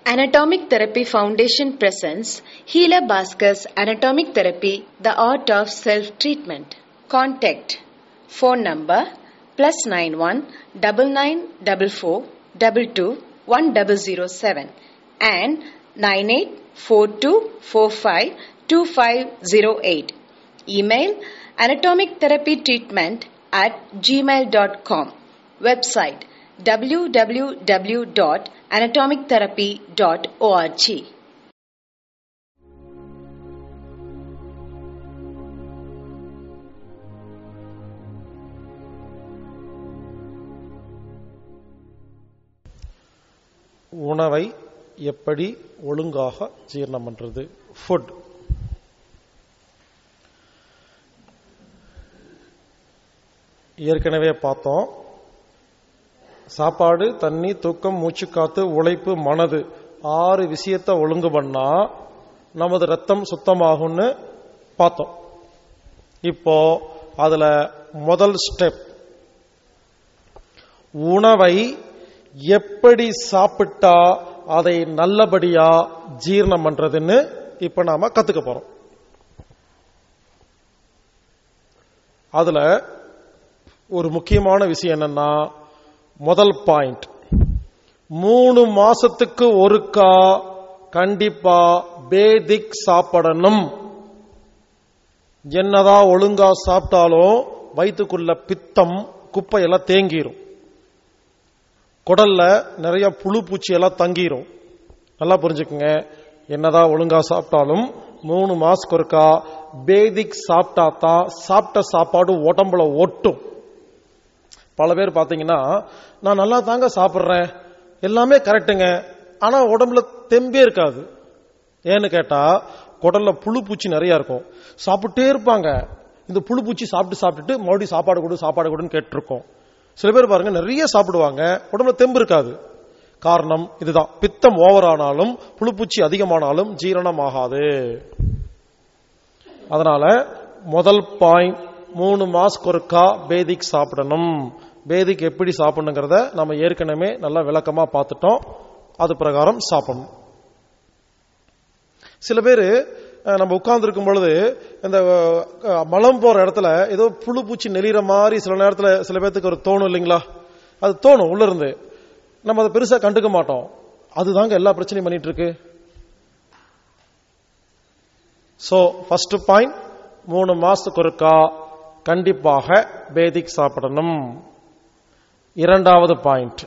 Anatomic Therapy Foundation presents Healer Bhaskars Anatomic Therapy The Art of Self Treatment. Contact Phone number plus 91 9944 22 1007 and 984245 2508. Email anatomictherapytreatment at gmail.com. Website www.anatomictherapy.org. உணவை எப்படி ஒழுங்காக ஜீரணம் பண்றது food ஏற்கனவே பார்த்தோம் சாப்பாடு தண்ணி தூக்கம் மூச்சுக்காத்து உழைப்பு மனது ஆறு விஷயத்தை ஒழுங்கு பண்ணா நமது ரத்தம் சுத்தமாகும்னு பார்த்தோம் இப்போ அதுல முதல் ஸ்டெப் உணவை எப்படி சாப்பிட்டா அதை நல்லபடியா ஜீரணம் பண்றதுன்னு இப்ப நாம கத்துக்க போறோம் அதுல ஒரு முக்கியமான விஷயம் என்னன்னா முதல் பாயிண்ட் மூணு மாசத்துக்கு ஒருக்கா கண்டிப்பா பேதிக் சாப்பிடணும் என்னதான் ஒழுங்கா சாப்பிட்டாலும் வயிற்றுக்குள்ள பித்தம் குப்பையெல்லாம் தேங்கிரும் குடல்ல நிறைய புழு பூச்சி எல்லாம் தங்கிரும் நல்லா புரிஞ்சுக்குங்க என்னதான் ஒழுங்கா சாப்பிட்டாலும் மூணு மாசத்துக்கு ஒருக்கா பேதிக் சாப்பிட்டா தான் சாப்பிட்ட சாப்பாடு உடம்புல ஒட்டும் பல பேர் பாத்தீங்கன்னா நான் நல்லா தாங்க சாப்பிட்றேன் எல்லாமே கரெக்டுங்க ஆனா உடம்புல தெம்பே இருக்காது ஏன்னு கேட்டா குடல்ல புழு பூச்சி நிறைய இருக்கும் சாப்பிட்டே இருப்பாங்க இந்த புழு பூச்சி சாப்பிட்டு சாப்பிட்டுட்டு மறுபடியும் சாப்பாடு கொடு சாப்பாடு கொடுன்னு கேட்டிருக்கோம் சில பேர் பாருங்க நிறைய சாப்பிடுவாங்க உடம்புல தெம்பு இருக்காது காரணம் இதுதான் பித்தம் ஓவர் ஆனாலும் புழுப்பூச்சி அதிகமானாலும் ஜீரணம் ஆகாது அதனால முதல் பாயிண்ட் மூணு மாசத்துக்கு ஒருக்கா பேதிக் சாப்பிடணும் பேதிக் எப்படி சாப்பிடணுங்கிறத நம்ம ஏற்கனவே நல்லா விளக்கமா பார்த்துட்டோம் அது பிரகாரம் சாப்பிடணும் சில பேர் நம்ம உட்கார்ந்துருக்கும் பொழுது இந்த மலம் போற இடத்துல ஏதோ புழு பூச்சி நெளிகிற மாதிரி சில நேரத்தில் சில பேர்த்துக்கு ஒரு தோணும் இல்லைங்களா அது தோணும் உள்ள இருந்து நம்ம அதை பெருசா கண்டுக்க மாட்டோம் அதுதாங்க எல்லா பிரச்சனையும் பண்ணிட்டு இருக்கு சோ ஃபர்ஸ்ட் பாயிண்ட் மூணு மாசத்துக்கு ஒருக்கா கண்டிப்பாக பேதிக் சாப்பிடணும் இரண்டாவது பாயிண்ட்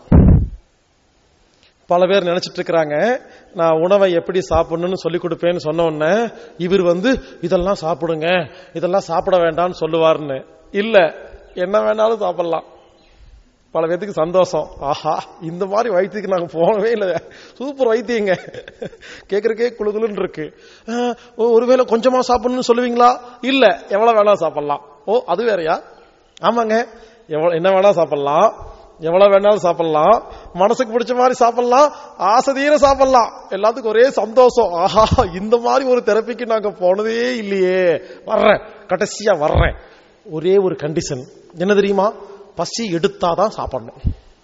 பல பேர் நினைச்சிட்டு இருக்கிறாங்க நான் உணவை எப்படி சாப்பிடணும்னு சொல்லி கொடுப்பேன்னு சொன்ன உடனே இவர் வந்து இதெல்லாம் சாப்பிடுங்க இதெல்லாம் சாப்பிட வேண்டாம்னு சொல்லுவார்னு இல்ல என்ன வேணாலும் சாப்பிடலாம் பல பேத்துக்கு சந்தோஷம் ஆஹா இந்த மாதிரி வைத்தியத்துக்கு நாங்க போகவே இல்லை சூப்பர் வைத்தியங்க கேட்கறக்கே குழுகுலுன்னு இருக்கு ஒருவேளை கொஞ்சமா சாப்பிடணும்னு சொல்லுவீங்களா இல்ல எவ்வளவு வேணா சாப்பிடலாம் ஓ அது வேறையா ஆமாங்க எவ்வளவு என்ன வேணா சாப்பிடலாம் எவ்வளவு வேணாலும் சாப்பிடலாம் மனசுக்கு பிடிச்ச மாதிரி சாப்பிடலாம் ஆசதீர சாப்பிடலாம் எல்லாத்துக்கும் ஒரே சந்தோஷம் ஆஹா இந்த மாதிரி ஒரு தெரப்பிக்கு நாங்க போனதே இல்லையே வர்றேன் கடைசியா வர்றேன் ஒரே ஒரு கண்டிஷன் என்ன தெரியுமா பசி எடுத்தாதான் சாப்பிடணும்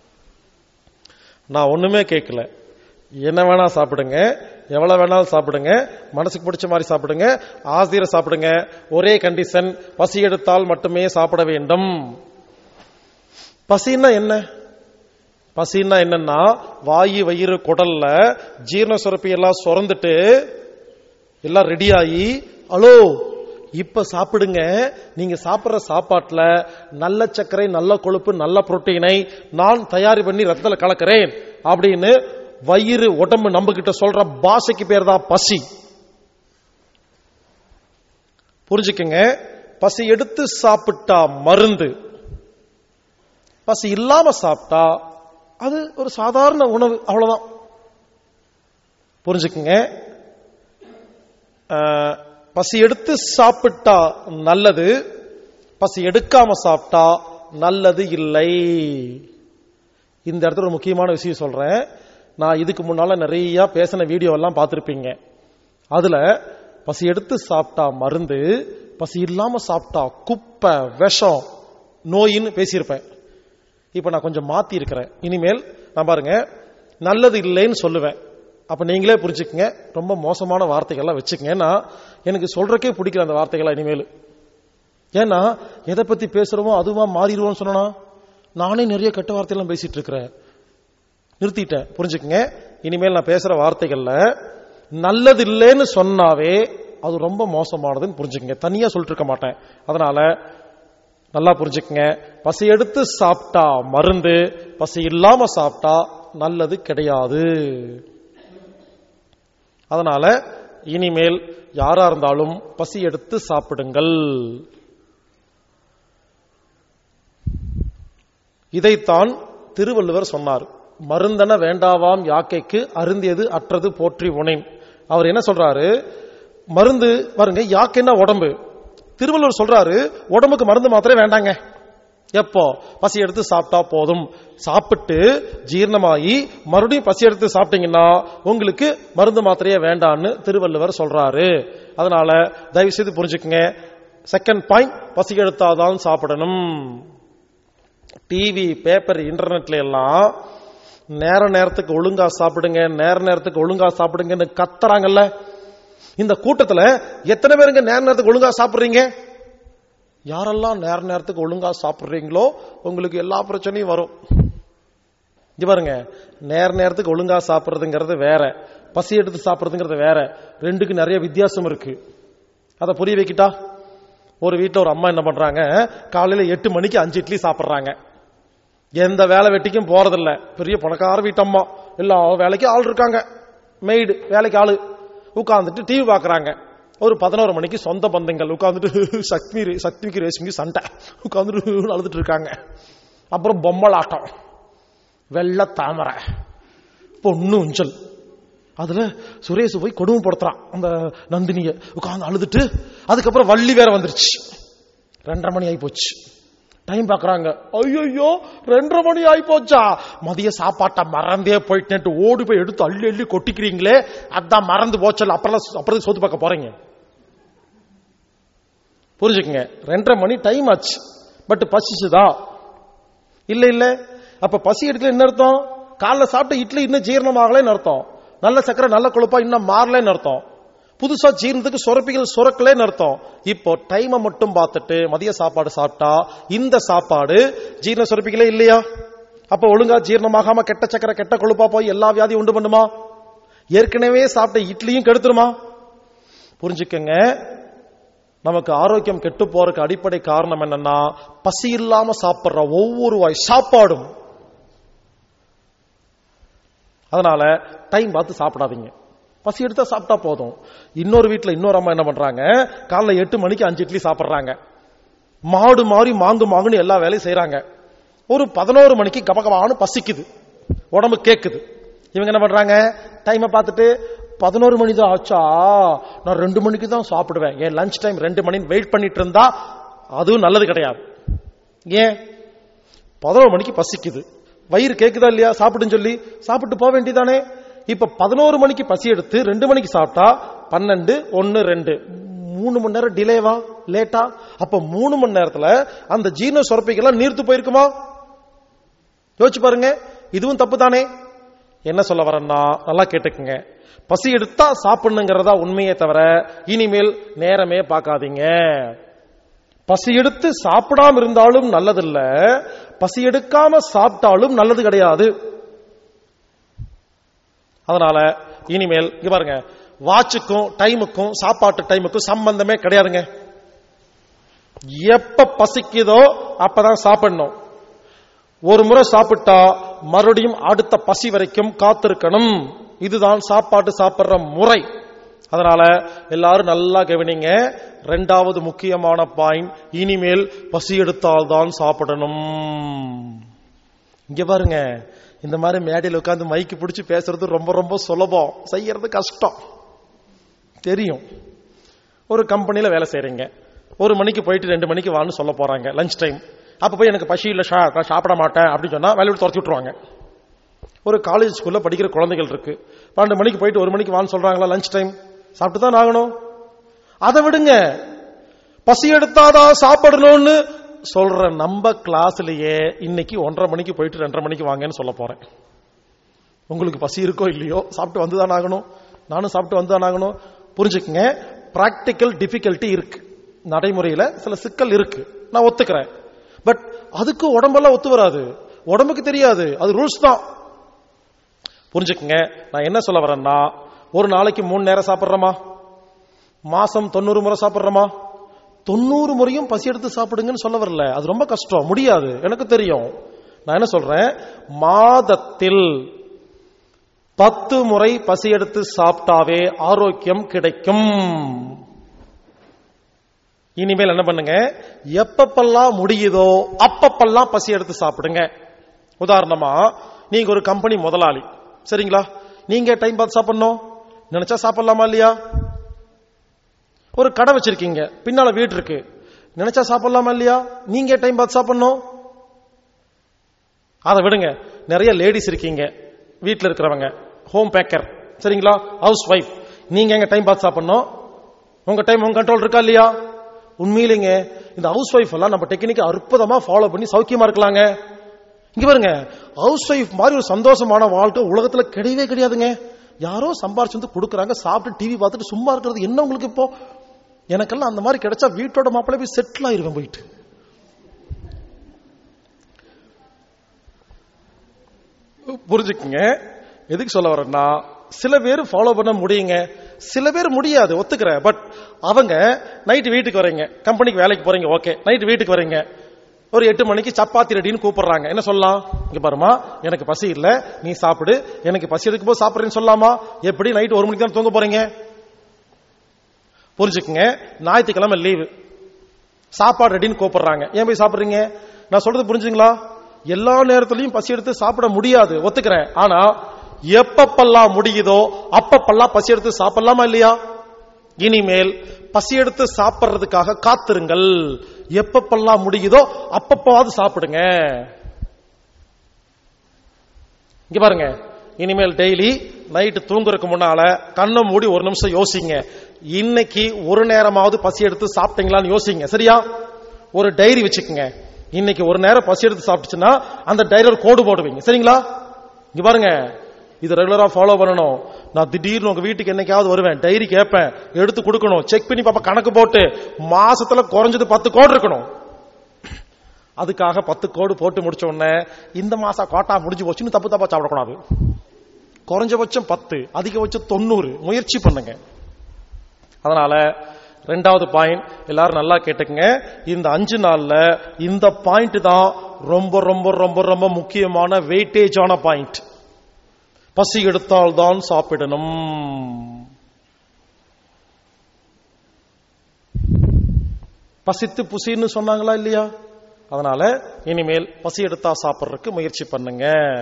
நான் ஒண்ணுமே கேட்கல என்ன வேணா சாப்பிடுங்க எவ்வளவு வேணாலும் சாப்பிடுங்க மனசுக்கு பிடிச்ச மாதிரி சாப்பிடுங்க ஆசிரியர சாப்பிடுங்க ஒரே கண்டிஷன் பசி எடுத்தால் மட்டுமே சாப்பிட வேண்டும் பசின்னா என்ன பசின்னா என்னன்னா வாயு வயிறு குடல்ல ஜீரண சுரப்பி எல்லாம் சுரந்துட்டு எல்லாம் ரெடி ஆகி அலோ இப்ப சாப்பிடுங்க நீங்க சாப்பிடுற சாப்பாட்டுல நல்ல சர்க்கரை நல்ல கொழுப்பு நல்ல புரோட்டீனை நான் தயாரி பண்ணி ரத்தத்துல கலக்கிறேன் அப்படின்னு வயிறு உடம்பு நம்ம கிட்ட சொல்ற பாஷைக்கு பேர் தான் பசி புரிஞ்சுக்கங்க பசி எடுத்து சாப்பிட்டா மருந்து பசி இல்லாம சாப்பிட்டா அது ஒரு சாதாரண உணவு அவ்வளவுதான் புரிஞ்சுக்குங்க பசி எடுத்து சாப்பிட்டா நல்லது பசி எடுக்காம சாப்பிட்டா நல்லது இல்லை இந்த இடத்துல ஒரு முக்கியமான விஷயம் சொல்றேன் நான் இதுக்கு முன்னால நிறைய பேசின வீடியோ எல்லாம் பார்த்திருப்பீங்க அதுல பசி எடுத்து சாப்பிட்டா மருந்து பசி இல்லாம சாப்பிட்டா குப்பை விஷம் நோயின்னு பேசியிருப்பேன் இப்ப நான் கொஞ்சம் மாத்தி இருக்கிறேன் இனிமேல் நான் பாருங்க நல்லது இல்லைன்னு சொல்லுவேன் அப்ப நீங்களே புரிஞ்சுக்கங்க ரொம்ப மோசமான வார்த்தைகள்லாம் வச்சுக்கங்க ஏன்னா எனக்கு சொல்றக்கே பிடிக்கல அந்த வார்த்தைகள் இனிமேல் ஏன்னா எதை பத்தி பேசுறோமோ அதுவா மாறிடுவோம்னு சொன்னா நானே நிறைய கெட்ட வார்த்தையெல்லாம் பேசிட்டு இருக்கிறேன் நிறுத்திட்டேன் புரிஞ்சுக்கங்க இனிமேல் நான் பேசுற வார்த்தைகள்ல நல்லது இல்லைன்னு சொன்னாவே அது ரொம்ப மோசமானதுன்னு புரிஞ்சுக்கங்க தனியா சொல்லிட்டு இருக்க மாட்டேன் அதனால நல்லா புரிஞ்சுக்கங்க பசி எடுத்து சாப்பிட்டா மருந்து பசி இல்லாம சாப்பிட்டா நல்லது கிடையாது அதனால இனிமேல் யாரா இருந்தாலும் பசி எடுத்து சாப்பிடுங்கள் இதைத்தான் திருவள்ளுவர் சொன்னார் மருந்தன வேண்டாவாம் யாக்கைக்கு அருந்தியது அற்றது போற்றி உனைன் அவர் என்ன சொல்றாரு மருந்து பாருங்க யாக்கைன்னா உடம்பு திருவள்ளுவர் சொல்றாரு உடம்புக்கு மருந்து மாத்திரை வேண்டாங்க எப்போ பசி எடுத்து சாப்பிட்டா போதும் சாப்பிட்டு ஜீரணமாகி மறுபடியும் பசி எடுத்து சாப்பிட்டீங்கன்னா உங்களுக்கு மருந்து மாத்திரையே வேண்டான்னு திருவள்ளுவர் சொல்றாரு அதனால தயவு செய்து புரிஞ்சுக்கங்க செகண்ட் பாயிண்ட் பசி எடுத்தாதான் சாப்பிடணும் டிவி பேப்பர் இன்டர்நெட்ல எல்லாம் நேர நேரத்துக்கு ஒழுங்கா சாப்பிடுங்க நேர நேரத்துக்கு ஒழுங்கா சாப்பிடுங்கன்னு கத்துறாங்கல்ல இந்த கூட்டத்துல எத்தனை பேருங்க நேர நேரத்துக்கு ஒழுங்கா சாப்பிடுறீங்க யாரெல்லாம் நேர நேரத்துக்கு ஒழுங்கா சாப்பிடுறீங்களோ உங்களுக்கு எல்லா பிரச்சனையும் வரும் இங்க பாருங்க நேர நேரத்துக்கு ஒழுங்கா சாப்பிடுறதுங்கிறது வேற பசி எடுத்து சாப்பிடுறதுங்கிறது வேற ரெண்டுக்கு நிறைய வித்தியாசம் இருக்கு அதை புரிய வைக்கிட்டா ஒரு வீட்டில் ஒரு அம்மா என்ன பண்றாங்க காலையில எட்டு மணிக்கு அஞ்சு இட்லி சாப்பிடுறாங்க எந்த வேலை வெட்டிக்கும் போறதில்ல பெரிய பணக்கார வீட்டம்மா எல்லா வேலைக்கும் ஆள் இருக்காங்க மெய்டு வேலைக்கு ஆளு உட்கார்ந்துட்டு டிவி பாக்குறாங்க ஒரு பதினோரு மணிக்கு சொந்த பந்தங்கள் உட்கார்ந்துட்டு சக்தி சக்திக்கு ரேசிங்கு சண்டை உட்கார்ந்துட்டு அழுதுட்டு இருக்காங்க அப்புறம் பொம்மலாட்டம் வெள்ள தாமரை பொண்ணு உஞ்சல் அதுல சுரேஷ் போய் கொடுமைப்படுத்துறான் அந்த நந்தினிய உட்கார்ந்து அழுதுட்டு அதுக்கப்புறம் வள்ளி வேற வந்துருச்சு ரெண்டரை மணி ஆகி போச்சு டைம் பாக்குறாங்க ஐயோ ரெண்டரை மணி ஆகி போச்சா மதிய சாப்பாட்டை மறந்தே போயிட்டேன்ட்டு ஓடி போய் எடுத்து அள்ளி அள்ளி கொட்டிக்கிறீங்களே அதான் மறந்து போச்சல் அப்புறம் அப்புறம் சோத்து பார்க்க போறீங்க புரிஞ்சுக்கங்க ரெண்டரை மணி டைம் ஆச்சு பட் பசிச்சுதா இல்ல இல்ல அப்ப பசி எடுக்கல என்ன அர்த்தம் காலைல சாப்பிட்ட இட்லி இன்னும் ஜீரணமாகலன்னு அர்த்தம் நல்ல சக்கரை நல்ல கொழுப்பா இன்னும் மாறலன்னு அர்த்தம் புதுசா ஜீரணத்துக்கு சுரப்பிகள் சுரக்கலன்னு அர்த்தம் இப்போ டைமை மட்டும் பார்த்துட்டு மதிய சாப்பாடு சாப்பிட்டா இந்த சாப்பாடு ஜீரண சுரப்பிகளே இல்லையா அப்ப ஒழுங்கா ஜீரணமாகாம கெட்ட சக்கரை கெட்ட கொழுப்பா போய் எல்லா வியாதியும் உண்டு பண்ணுமா ஏற்கனவே சாப்பிட்ட இட்லியும் கெடுத்துருமா புரிஞ்சுக்கங்க நமக்கு ஆரோக்கியம் கெட்டு போறதுக்கு அடிப்படை காரணம் என்னன்னா பசி இல்லாம சாப்பிடுற ஒவ்வொரு வாய் சாப்பாடும் அதனால டைம் பார்த்து சாப்பிடாதீங்க பசி எடுத்தா சாப்பிட்டா போதும் இன்னொரு வீட்டுல இன்னொரு அம்மா என்ன பண்றாங்க காலைல எட்டு மணிக்கு அஞ்சு இட்லி சாப்பிடுறாங்க மாடு மாறி மாங்கு மாங்குன்னு எல்லா வேலையும் செய்யறாங்க ஒரு பதினோரு மணிக்கு கபகபான்னு பசிக்குது உடம்பு கேக்குது இவங்க என்ன பண்றாங்க டைமை பார்த்துட்டு பதினோரு மணி தான் ஆச்சா நான் ரெண்டு மணிக்கு தான் சாப்பிடுவேன் ஏன் லஞ்ச் டைம் ரெண்டு மணி வெயிட் பண்ணிட்டு இருந்தா அதுவும் நல்லது கிடையாது ஏன் பதினோரு மணிக்கு பசிக்குது வயிறு கேக்குதா இல்லையா சாப்பிடுன்னு சொல்லி சாப்பிட்டு போக வேண்டியதானே இப்ப பதினோரு மணிக்கு பசி எடுத்து ரெண்டு மணிக்கு சாப்பிட்டா பன்னெண்டு ஒன்னு ரெண்டு மூணு மணி நேரம் டிலேவா லேட்டா அப்ப மூணு மணி நேரத்துல அந்த ஜீரண சுரப்பிக்கெல்லாம் நீர்த்து போயிருக்குமா யோசிச்சு பாருங்க இதுவும் தப்பு தானே என்ன சொல்ல வரேன்னா நல்லா கேட்டுக்குங்க பசி எடுத்தா சாப்பிடணுங்கிறதா உண்மையே தவிர இனிமேல் நேரமே பார்க்காதீங்க பசி எடுத்து சாப்பிடாம இருந்தாலும் நல்லதில்ல பசி எடுக்காம சாப்பிட்டாலும் நல்லது கிடையாது அதனால இனிமேல் இங்க பாருங்க வாட்சுக்கும் டைமுக்கும் சாப்பாட்டு டைமுக்கும் சம்பந்தமே கிடையாதுங்க எப்ப பசிக்குதோ அப்பதான் சாப்பிடணும் ஒரு முறை சாப்பிட்டா மறுபடியும் அடுத்த பசி வரைக்கும் காத்திருக்கணும் இதுதான் சாப்பாட்டு சாப்பிடுற முறை அதனால எல்லாரும் நல்லா கவனிங்க ரெண்டாவது முக்கியமான பாயிண்ட் இனிமேல் பசி எடுத்தால்தான் சாப்பிடணும் இங்க பாருங்க இந்த மாதிரி மேடையில் உட்காந்து மைக்கு பிடிச்சு பேசுறது ரொம்ப ரொம்ப சுலபம் செய்யறது கஷ்டம் தெரியும் ஒரு கம்பெனியில வேலை செய்யறீங்க ஒரு மணிக்கு போயிட்டு ரெண்டு மணிக்கு வான்னு சொல்ல போறாங்க லஞ்ச் டைம் அப்ப போய் எனக்கு பசி இல்ல ஷா நான் சாப்பிட மாட்டேன் அப்படின்னு சொன்னா வேலையை விட்டு துரத்தி விட்டுருவாங்க ஒரு காலேஜ் ஸ்கூல்ல படிக்கிற குழந்தைகள் இருக்கு பன்னெண்டு மணிக்கு போயிட்டு ஒரு மணிக்கு வான்னு சொல்றாங்களா லஞ்ச் டைம் சாப்பிட்டு தான் ஆகணும் அதை விடுங்க பசி எடுத்தாதான் சாப்பிடணும்னு சொல்ற நம்ம கிளாஸ்லயே இன்னைக்கு ஒன்றரை மணிக்கு போயிட்டு ரெண்டரை மணிக்கு வாங்கன்னு சொல்ல போறேன் உங்களுக்கு பசி இருக்கோ இல்லையோ சாப்பிட்டு வந்துதான் ஆகணும் நானும் சாப்பிட்டு வந்துதான் ஆகணும் புரிஞ்சுக்கங்க பிராக்டிக்கல் டிஃபிகல்ட்டி இருக்கு நடைமுறையில சில சிக்கல் இருக்கு நான் ஒத்துக்கிறேன் பட் அதுக்கு உடம்பெல்லாம் ஒத்து வராது உடம்புக்கு தெரியாது அது ரூல்ஸ் தான் புரிஞ்சுக்குங்க நான் என்ன சொல்ல வரேன்னா ஒரு நாளைக்கு மூணு நேரம் சாப்பிடுறோமா மாசம் தொண்ணூறு முறை சாப்பிடுறோமா தொண்ணூறு முறையும் பசி எடுத்து சாப்பிடுங்கன்னு சொல்ல வரல அது ரொம்ப கஷ்டம் முடியாது எனக்கு தெரியும் நான் என்ன சொல்றேன் மாதத்தில் பத்து முறை பசி எடுத்து சாப்பிட்டாவே ஆரோக்கியம் கிடைக்கும் இனிமேல் என்ன பண்ணுங்க எப்பப்பெல்லாம் முடியுதோ அப்பப்பெல்லாம் பசி எடுத்து சாப்பிடுங்க உதாரணமா நீங்க ஒரு கம்பெனி முதலாளி சரிங்களா நீங்க டைம் பார்த்து சாப்பிடணும் நினைச்சா சாப்பிடலாமா இல்லையா ஒரு கடை வச்சிருக்கீங்க பின்னால வீடு இருக்கு நினைச்சா சாப்பிடலாமா இல்லையா நீங்க டைம் பார்த்து சாப்பிடணும் அதை விடுங்க நிறைய லேடிஸ் இருக்கீங்க வீட்டில் இருக்கிறவங்க ஹோம் பேக்கர் சரிங்களா ஹவுஸ் ஒய்ஃப் நீங்க எங்க டைம் பார்த்து சாப்பிடணும் உங்க டைம் உங்க கண்ட்ரோல் இருக்கா இல்லையா உண்மையிலேங்க இந்த ஹவுஸ் ஒய்ஃப் எல்லாம் நம்ம டெக்னிக்கை அற்புதமா ஃபாலோ பண்ணி சௌக்கியமா இருக்கலாங்க இங்க பாருங்க ஹவுஸ் ஒய்ஃப் மாதிரி ஒரு சந்தோஷமான வாழ்க்கை உலகத்துல கிடையவே கிடையாதுங்க யாரோ சம்பாரிச்சு வந்து கொடுக்குறாங்க சாப்பிட்டு டிவி பார்த்துட்டு சும்மா இருக்கிறது என்ன உங்களுக்கு இப்போ எனக்கெல்லாம் அந்த மாதிரி கிடைச்சா வீட்டோட மாப்பிள்ளை போய் செட்டில் ஆயிருவேன் போயிட்டு புரிஞ்சுக்குங்க எதுக்கு சொல்ல வரேன்னா சில பேர் ஃபாலோ பண்ண முடியுங்க சில பேர் முடியாது ஒத்துக்கிறேன் பட் அவங்க நைட்டு வீட்டுக்கு வரீங்க கம்பெனிக்கு வேலைக்கு போறீங்க ஓகே நைட்டு வீட்டுக்கு வரீங்க ஒரு எட்டு மணிக்கு சப்பாத்தி ரெடின்னு கூப்பிடுறாங்க என்ன சொல்லலாம் இங்க பாருமா எனக்கு பசி இல்ல நீ சாப்பிடு எனக்கு பசி எடுக்கும் போது சாப்பிடுறேன்னு சொல்லலாமா எப்படி நைட் ஒரு மணிக்கு தான் தூங்க போறீங்க புரிஞ்சுக்குங்க ஞாயிற்றுக்கிழமை லீவு சாப்பாடு ரெடின்னு கூப்பிடுறாங்க ஏன் போய் சாப்பிடுறீங்க நான் சொல்றது புரிஞ்சுங்களா எல்லா நேரத்திலையும் பசி எடுத்து சாப்பிட முடியாது ஒத்துக்கிறேன் ஆனா எப்பப்பெல்லாம் முடியுதோ அப்பப்பெல்லாம் பசி எடுத்து சாப்பிடலாமா இல்லையா இனிமேல் பசி எடுத்து சாப்பிடுறதுக்காக காத்திருங்கள் எப்பப்பெல்லாம் முடியுதோ அப்பப்பாவது சாப்பிடுங்க இங்க பாருங்க இனிமேல் டெய்லி நைட்டு தூங்குறதுக்கு முன்னால கண்ணை மூடி ஒரு நிமிஷம் யோசிங்க இன்னைக்கு ஒரு நேரமாவது பசி எடுத்து சாப்பிட்டீங்களான்னு யோசிங்க சரியா ஒரு டைரி வச்சுக்கோங்க இன்னைக்கு ஒரு நேரம் பசி எடுத்து சாப்பிட்டுச்சுன்னா அந்த டைரியில் கோடு போடுவீங்க சரிங்களா இங்க பாருங்க இது ரெகுலரா ஃபாலோ பண்ணணும் நான் திடீர்னு உங்க வீட்டுக்கு என்னைக்காவது வருவேன் டைரி கேட்பேன் எடுத்து கொடுக்கணும் செக் பண்ணி பாப்பா கணக்கு போட்டு மாசத்துல குறைஞ்சது பத்து கோடு இருக்கணும் அதுக்காக பத்து கோடு போட்டு முடிச்ச உடனே இந்த மாசம் கோட்டா முடிஞ்சு போச்சுன்னு தப்பு தப்பா சாப்பிடக்கூடாது குறைஞ்சபட்சம் பத்து அதிகபட்சம் தொண்ணூறு முயற்சி பண்ணுங்க அதனால ரெண்டாவது பாயிண்ட் எல்லாரும் நல்லா கேட்டுக்கங்க இந்த அஞ்சு நாள்ல இந்த பாயிண்ட் தான் ரொம்ப ரொம்ப ரொம்ப ரொம்ப முக்கியமான வெயிட்டேஜான பாயிண்ட் பசி எடுத்தால் தான் சாப்பிடணும் பசித்து புசின்னு சொன்னாங்களா இல்லையா அதனால இனிமேல் பசி எடுத்தா சாப்பிட்றதுக்கு முயற்சி பண்ணுங்க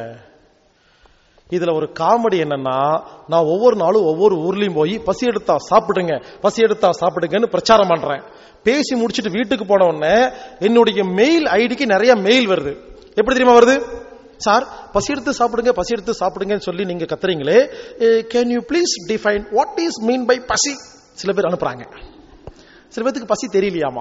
இதுல ஒரு காமெடி என்னன்னா நான் ஒவ்வொரு நாளும் ஒவ்வொரு ஊர்லயும் போய் பசி எடுத்தா சாப்பிடுங்க பசி எடுத்தா சாப்பிடுங்கன்னு பிரச்சாரம் பண்றேன் பேசி முடிச்சிட்டு வீட்டுக்கு போன உடனே என்னுடைய மெயில் ஐடிக்கு நிறைய மெயில் வருது எப்படி தெரியுமா வருது சார் பசி எடுத்து சாப்பிடுங்க பசி எடுத்து சாப்பிடுங்கன்னு சொல்லி நீங்க கத்துறீங்களே can you please define what is mean by பசி சில பேர் அனுப்புறாங்க சில பேருக்கு பசி தெரியலையாமா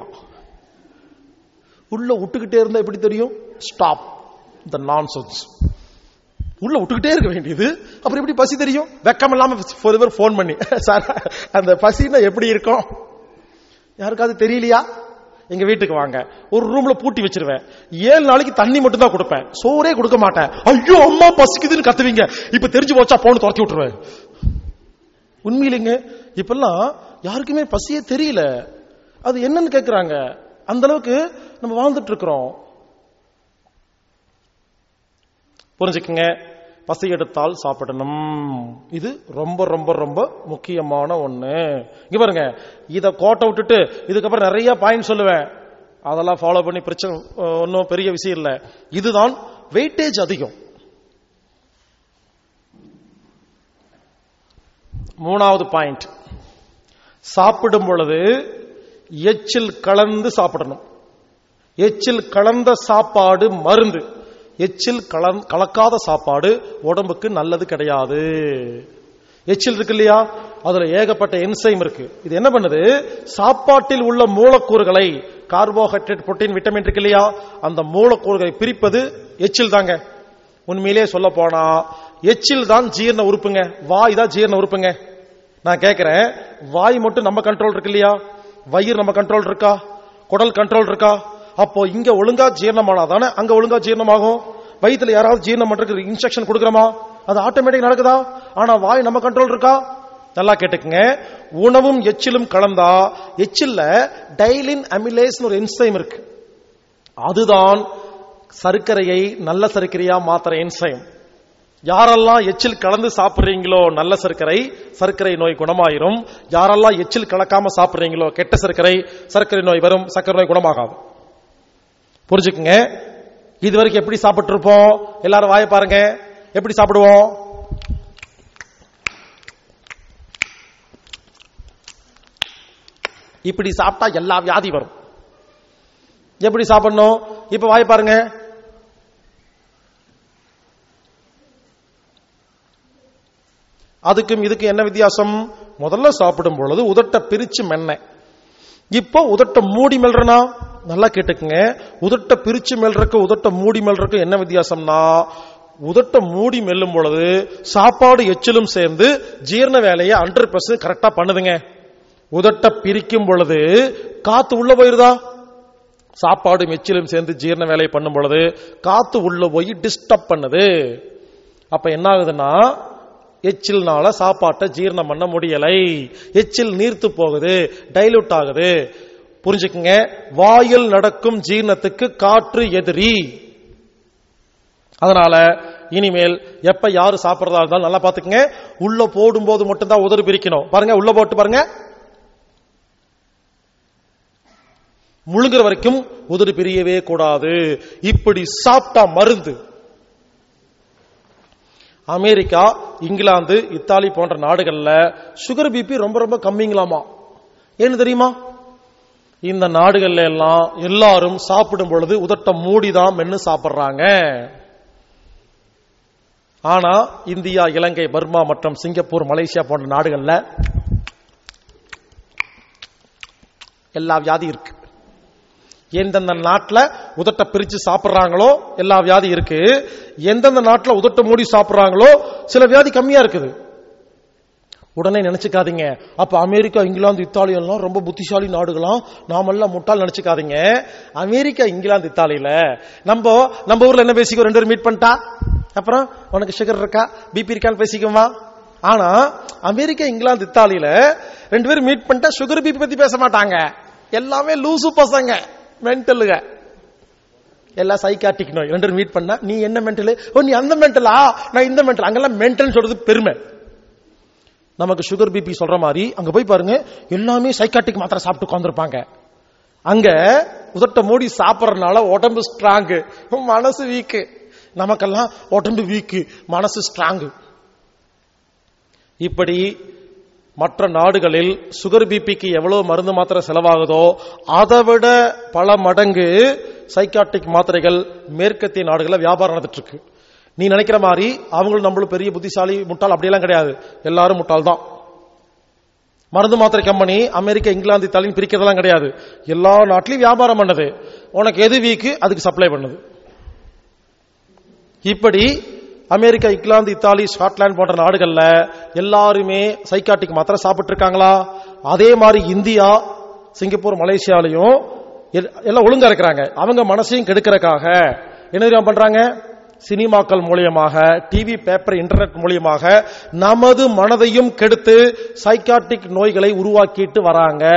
உள்ள விட்டுக்கிட்டே இருந்தா எப்படி தெரியும் ஸ்டாப் த நான்சென்ஸ் உள்ள விட்டுக்கிட்டே இருக்க வேண்டியது அப்புறம் எப்படி பசி தெரியும் வெக்கம் இல்லாம பேர் போன் பண்ணி சார் அந்த பசின்னா எப்படி இருக்கும் யாருக்காவது தெரியலையா எங்க வீட்டுக்கு வாங்க ஒரு ரூம்ல பூட்டி வச்சிருவேன் ஏழு நாளைக்கு தண்ணி மட்டும் தான் கொடுப்பேன் சோறே கொடுக்க மாட்டேன் ஐயோ அம்மா பசிக்குதுன்னு கத்துவீங்க இப்ப தெரிஞ்சு போச்சா போன துரத்தி விட்டுருவேன் உண்மையிலேங்க இப்பெல்லாம் யாருக்குமே பசியே தெரியல அது என்னன்னு கேக்குறாங்க அந்த அளவுக்கு நம்ம வாழ்ந்துட்டு இருக்கிறோம் புரிஞ்சுக்குங்க பசி எடுத்தால் சாப்பிடணும் இது ரொம்ப ரொம்ப ரொம்ப முக்கியமான ஒண்ணு இங்க பாருங்க இத கோட்டை விட்டுட்டு இதுக்கப்புறம் நிறைய பாயிண்ட் சொல்லுவேன் அதெல்லாம் ஃபாலோ பண்ணி பிரச்சனை ஒன்றும் பெரிய விஷயம் இல்லை இதுதான் வெயிட்டேஜ் அதிகம் மூணாவது பாயிண்ட் சாப்பிடும் பொழுது எச்சில் கலந்து சாப்பிடணும் எச்சில் கலந்த சாப்பாடு மருந்து எச்சில் கலக்காத சாப்பாடு உடம்புக்கு நல்லது கிடையாது எச்சில் இருக்கு இல்லையா அதுல ஏகப்பட்ட என்சைம் இருக்கு இது என்ன பண்ணுது சாப்பாட்டில் உள்ள மூலக்கூறுகளை கார்போஹைட்ரேட் புரோட்டீன் விட்டமின் இருக்கு இல்லையா அந்த மூலக்கூறுகளை பிரிப்பது எச்சில் தாங்க உண்மையிலேயே சொல்ல போனா எச்சில் தான் ஜீரண உறுப்புங்க வாய் தான் ஜீரண உறுப்புங்க நான் கேக்குறேன் வாய் மட்டும் நம்ம கண்ட்ரோல் இருக்கு இல்லையா வயிறு நம்ம கண்ட்ரோல் இருக்கா குடல் கண்ட்ரோல் இருக்கா அப்போ இங்க ஒழுங்கா ஜீரணமானாதானே அங்க ஒழுங்கா ஜீரணமாகும் வயித்துல யாராவது ஜீரணம் பண்றதுக்கு இன்ஸ்ட்ரக்ஷன் கொடுக்குறோமா அது ஆட்டோமேட்டிக் நடக்குதா ஆனா வாய் நம்ம கண்ட்ரோல் இருக்கா நல்லா கேட்டுக்குங்க உணவும் எச்சிலும் கலந்தா எச்சில்ல டைலின் அமிலேஸ் ஒரு என்சைம் இருக்கு அதுதான் சர்க்கரையை நல்ல சர்க்கரையா மாத்துற என்சைம் யாரெல்லாம் எச்சில் கலந்து சாப்பிடுறீங்களோ நல்ல சர்க்கரை சர்க்கரை நோய் குணமாயிரும் யாரெல்லாம் எச்சில் கலக்காம சாப்பிடுறீங்களோ கெட்ட சர்க்கரை சர்க்கரை நோய் வரும் சர்க்கரை நோய் குணமாகாது புரிஞ்சுக்குங்க இது வரைக்கும் எப்படி சாப்பிட்டு இருப்போம் எல்லாரும் வாய பாருங்க எப்படி சாப்பிடுவோம் இப்படி சாப்பிட்டா எல்லா வியாதி வரும் எப்படி சாப்பிடணும் இப்ப வாய் பாருங்க அதுக்கும் இதுக்கு என்ன வித்தியாசம் முதல்ல சாப்பிடும் பொழுது உதட்ட பிரிச்சு மென்ன இப்போ உதட்ட மூடி மெல்றனா நல்லா கேட்டுக்குங்க உதட்ட பிரிச்சு மெல்றக்கு உதட்ட மூடி மெல்றக்கு என்ன வித்தியாசம்னா உதட்ட மூடி மெல்லும் பொழுது சாப்பாடு எச்சிலும் சேர்ந்து ஜீரண வேலையை ஹண்ட்ரட் பர்சன்ட் கரெக்டா பண்ணுதுங்க உதட்ட பிரிக்கும் பொழுது காத்து உள்ள போயிருதா சாப்பாடு எச்சிலும் சேர்ந்து ஜீரண வேலையை பண்ணும் பொழுது காத்து உள்ள போய் டிஸ்டர்ப் பண்ணுது அப்ப என்ன ஆகுதுன்னா எச்சில்னால சாப்பாட்டை ஜீரணம் பண்ண முடியலை எச்சில் நீர்த்து போகுது டைலூட் ஆகுது புரிஞ்சுக்குங்க வாயில் நடக்கும் ஜீரணத்துக்கு காற்று எதிரி அதனால இனிமேல் எப்ப யாரு சாப்பிடறதா இருந்தாலும் நல்லா பாத்துக்கங்க உள்ள போடும்போது மட்டும்தான் உதறு பிரிக்கணும் பாருங்க உள்ள போட்டு பாருங்க முழுங்குற வரைக்கும் உதடு பிரியவே கூடாது இப்படி சாப்பிட்டா மருந்து அமெரிக்கா இங்கிலாந்து இத்தாலி போன்ற நாடுகள்ல சுகர் பிபி ரொம்ப ரொம்ப கம்மிங்களாமா ஏன்னு தெரியுமா இந்த நாடுகள்ல எல்லாம் எல்லாரும் சாப்பிடும் பொழுது உதட்டம் மூடிதான் மென்னு சாப்பிடுறாங்க ஆனா இந்தியா இலங்கை பர்மா மற்றும் சிங்கப்பூர் மலேசியா போன்ற நாடுகள்ல எல்லா வியாதி இருக்கு எந்தெந்த நாட்டுல உதட்ட பிரிச்சு சாப்பிடுறாங்களோ எல்லா வியாதி இருக்கு எந்தெந்த நாட்டுல உதட்ட மூடி சாப்பிடுறாங்களோ சில வியாதி கம்மியா இருக்குது உடனே நினைச்சுக்காதீங்க அப்ப அமெரிக்கா இங்கிலாந்து இத்தாலி எல்லாம் ரொம்ப புத்திசாலி நாடுகளாம் நாமெல்லாம் முட்டாள் நினைச்சுக்காதீங்க அமெரிக்கா இங்கிலாந்து இத்தாலியில நம்ம நம்ம ஊர்ல என்ன பேசிக்கோ ரெண்டு பேரும் மீட் பண்ணிட்டா அப்புறம் உனக்கு சுகர் இருக்கா பிபி இருக்கான்னு பேசிக்குமா ஆனா அமெரிக்கா இங்கிலாந்து இத்தாலியில ரெண்டு பேரும் மீட் பண்ணிட்டா சுகர் பிபி பத்தி பேச மாட்டாங்க எல்லாமே லூசு பசங்க மென்டலுங்க எல்லாம் சைக்காட்டிக் நோய் ரெண்டு மீட் பண்ணா நீ என்ன மென்டல் ஓ நீ அந்த மென்டலா நான் இந்த மென்டல் அங்கெல்லாம் மென்டல் சொல்றது பெருமை நமக்கு சுகர் பிபி சொல்ற மாதிரி அங்க போய் பாருங்க எல்லாமே சைக்காட்டிக் மாத்திரை சாப்பிட்டு உட்காந்துருப்பாங்க அங்க உதட்ட மூடி சாப்பிடறதுனால உடம்பு ஸ்ட்ராங் மனசு வீக்கு நமக்கெல்லாம் உடம்பு வீக்கு மனசு ஸ்ட்ராங் இப்படி மற்ற நாடுகளில் சுகர் பிபிக்கு எவ்வளவு மருந்து மாத்திரை செலவாகுதோ அதை விட பல மடங்கு சைக்காட்டிக் மாத்திரைகள் மேற்கத்திய நாடுகளில் வியாபாரம் நடந்துட்டு இருக்கு நீ நினைக்கிற மாதிரி அவங்களும் நம்மளும் பெரிய புத்திசாலி முட்டாள் அப்படியெல்லாம் கிடையாது எல்லாரும் முட்டாள் தான் மருந்து மாத்திரை கம்பெனி அமெரிக்கா இங்கிலாந்து இத்தாலின்னு பிரிக்கிறதெல்லாம் கிடையாது எல்லா நாட்டிலையும் வியாபாரம் பண்ணது உனக்கு எது வீக்கு அதுக்கு சப்ளை பண்ணுது இப்படி அமெரிக்கா இங்கிலாந்து இத்தாலி ஸ்காட்லாந்து போன்ற நாடுகள்ல எல்லாருமே சைக்காட்டிக் மாத்திரை சாப்பிட்டு இருக்காங்களா அதே மாதிரி இந்தியா சிங்கப்பூர் மலேசியாலையும் எல்- எல்லாம் ஒழுங்கா இருக்கிறாங்க அவங்க மனசையும் கெடுக்கிறதுக்காக என்ன தெரியுமா பண்றாங்க சினிமாக்கள் மூலியமாக டிவி பேப்பர் இன்டர்நெட் மூலியமாக நமது மனதையும் கெடுத்து சைக்காட்டிக் நோய்களை உருவாக்கிட்டு வராங்க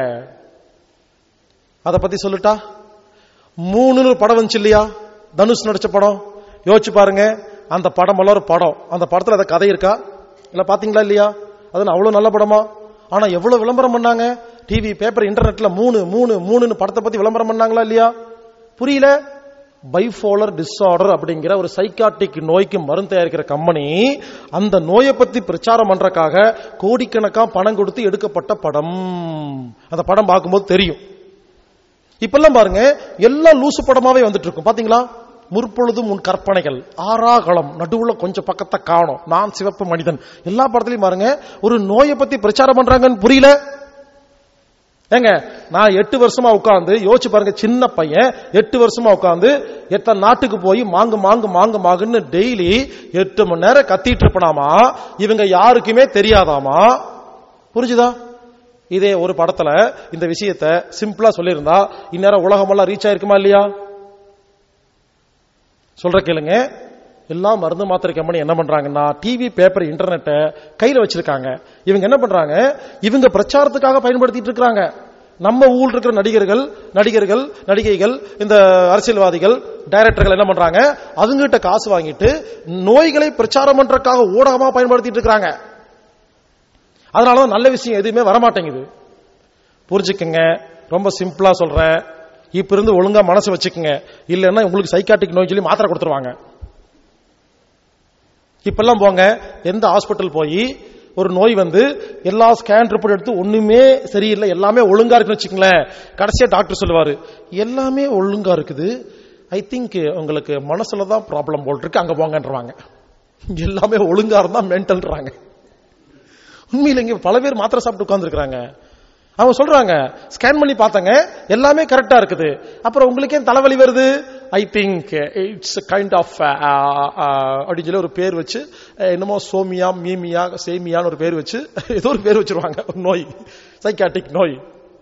அத பத்தி சொல்லுட்டா மூணுன்னு ஒரு படம் வந்துச்சு இல்லையா தனுஷ் நடிச்ச படம் யோசிச்சு பாருங்க அந்த படம் எல்லாம் ஒரு படம் அந்த படத்துல அந்த கதை இருக்கா இல்ல பாத்தீங்களா இல்லையா அது அவ்வளவு நல்ல படமா ஆனா எவ்வளவு விளம்பரம் பண்ணாங்க டிவி பேப்பர் இன்டர்நெட்ல மூணு மூணு மூணுன்னு படத்தை பத்தி விளம்பரம் பண்ணாங்களா இல்லையா புரியல பைஃபோலர் டிஸார்டர் அப்படிங்கிற ஒரு சைக்காட்டிக் நோய்க்கு மருந்து தயாரிக்கிற கம்பெனி அந்த நோயை பத்தி பிரச்சாரம் பண்றதுக்காக கோடிக்கணக்கா பணம் கொடுத்து எடுக்கப்பட்ட படம் அந்த படம் பார்க்கும்போது தெரியும் இப்பெல்லாம் பாருங்க எல்லாம் லூசு படமாவே வந்துட்டு இருக்கும் பாத்தீங்களா முற்பொழுதும் உன் கற்பனைகள் ஆறாகளம் நடுவுல கொஞ்சம் பக்கத்தை காணும் நான் சிவப்பு மனிதன் எல்லா படத்துலயும் பாருங்க ஒரு நோயை பத்தி பிரச்சாரம் பண்றாங்கன்னு புரியல ஏங்க நான் எட்டு வருஷமா உட்கார்ந்து யோசிச்சு பாருங்க சின்ன பையன் எட்டு வருஷமா உட்கார்ந்து எத்தனை நாட்டுக்கு போய் மாங்கு மாங்கு மாங்கு மாங்குன்னு டெய்லி எட்டு மணி நேரம் கத்திட்டு இருப்பனாமா இவங்க யாருக்குமே தெரியாதாமா புரிஞ்சுதா இதே ஒரு படத்துல இந்த விஷயத்த சிம்பிளா சொல்லியிருந்தா இந்நேரம் உலகமெல்லாம் ரீச் ஆயிருக்குமா இல்லையா சொல்ற கேளுங்க எல்லா மருந்து மாத்திரை கம்பெனி என்ன பண்றாங்கன்னா டிவி பேப்பர் இன்டர்நெட்டை கையில வச்சிருக்காங்க இவங்க என்ன பண்றாங்க இவங்க பிரச்சாரத்துக்காக பயன்படுத்திட்டு இருக்காங்க நம்ம ஊர்ல இருக்கிற நடிகர்கள் நடிகர்கள் நடிகைகள் இந்த அரசியல்வாதிகள் டைரக்டர்கள் என்ன பண்றாங்க அதுங்கிட்ட காசு வாங்கிட்டு நோய்களை பிரச்சாரம் பண்றதுக்காக ஊடகமா பயன்படுத்திட்டு இருக்காங்க அதனாலதான் நல்ல விஷயம் எதுவுமே வரமாட்டேங்குது புரிஞ்சுக்குங்க ரொம்ப சிம்பிளா சொல்றேன் இப்ப இருந்து ஒழுங்கா மனசு வச்சுக்கோங்க இல்லைன்னா உங்களுக்கு சைக்காட்டிக் நோய் சொல்லி மாத்திரை கொடுத்துருவாங்க இப்பெல்லாம் போங்க எந்த ஹாஸ்பிட்டல் போய் ஒரு நோய் வந்து எல்லா ஸ்கேன் ரிப்போர்ட் எடுத்து ஒண்ணுமே சரியில்லை எல்லாமே ஒழுங்கா இருக்குன்னு வச்சுக்கங்களேன் கடைசியா டாக்டர் சொல்லுவாரு எல்லாமே ஒழுங்கா இருக்குது ஐ திங்க் உங்களுக்கு மனசுல தான் ப்ராப்ளம் போல் இருக்கு அங்க போங்கன்றவாங்க எல்லாமே ஒழுங்கா இருந்தா மென்டல்ன்றாங்க உண்மையில இங்க பல பேர் மாத்திரை சாப்பிட்டு உட்கார்ந்துருக்காங்க அவங்க சொல்றாங்க ஸ்கேன் பண்ணி பார்த்தாங்க எல்லாமே கரெக்டா இருக்குது அப்புறம் உங்களுக்கு ஏன் தலைவலி வருது I think it's kind of அப்படின்னு சொல்லி ஒரு பேர் வச்சு அஹ், என்னமோ சோமியா மீமியா சேமியான்னு ஒரு பேர் வச்சு ஏதோ ஒரு பேர் வச்சிருவாங்க ஒரு நோய் சைக்காட்டிக் நோய்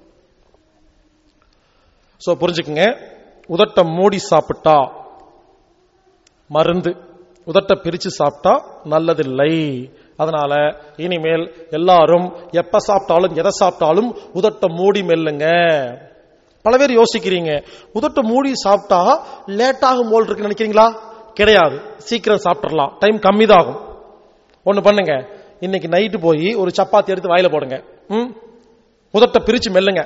சோ புரிஞ்சுக்குங்க உதட்ட மூடி சாப்பிட்டா மருந்து உதட்ட பிரிச்சு சாப்பிட்டா நல்லதில்லை அதனால இனிமேல் எல்லாரும் எப்ப சாப்பிட்டாலும் எதை சாப்பிட்டாலும் உதட்ட மூடி மெல்லுங்க பல பேர் யோசிக்கிறீங்க உதட்ட மூடி சாப்பிட்டா லேட் ஆகும் போல் இருக்கு நினைக்கிறீங்களா கிடையாது சீக்கிரம் சாப்பிடலாம் டைம் கம்மி தான் ஆகும் ஒண்ணு பண்ணுங்க இன்னைக்கு நைட்டு போய் ஒரு சப்பாத்தி எடுத்து வாயில போடுங்க ம் உதட்ட பிரிச்சு மெல்லுங்க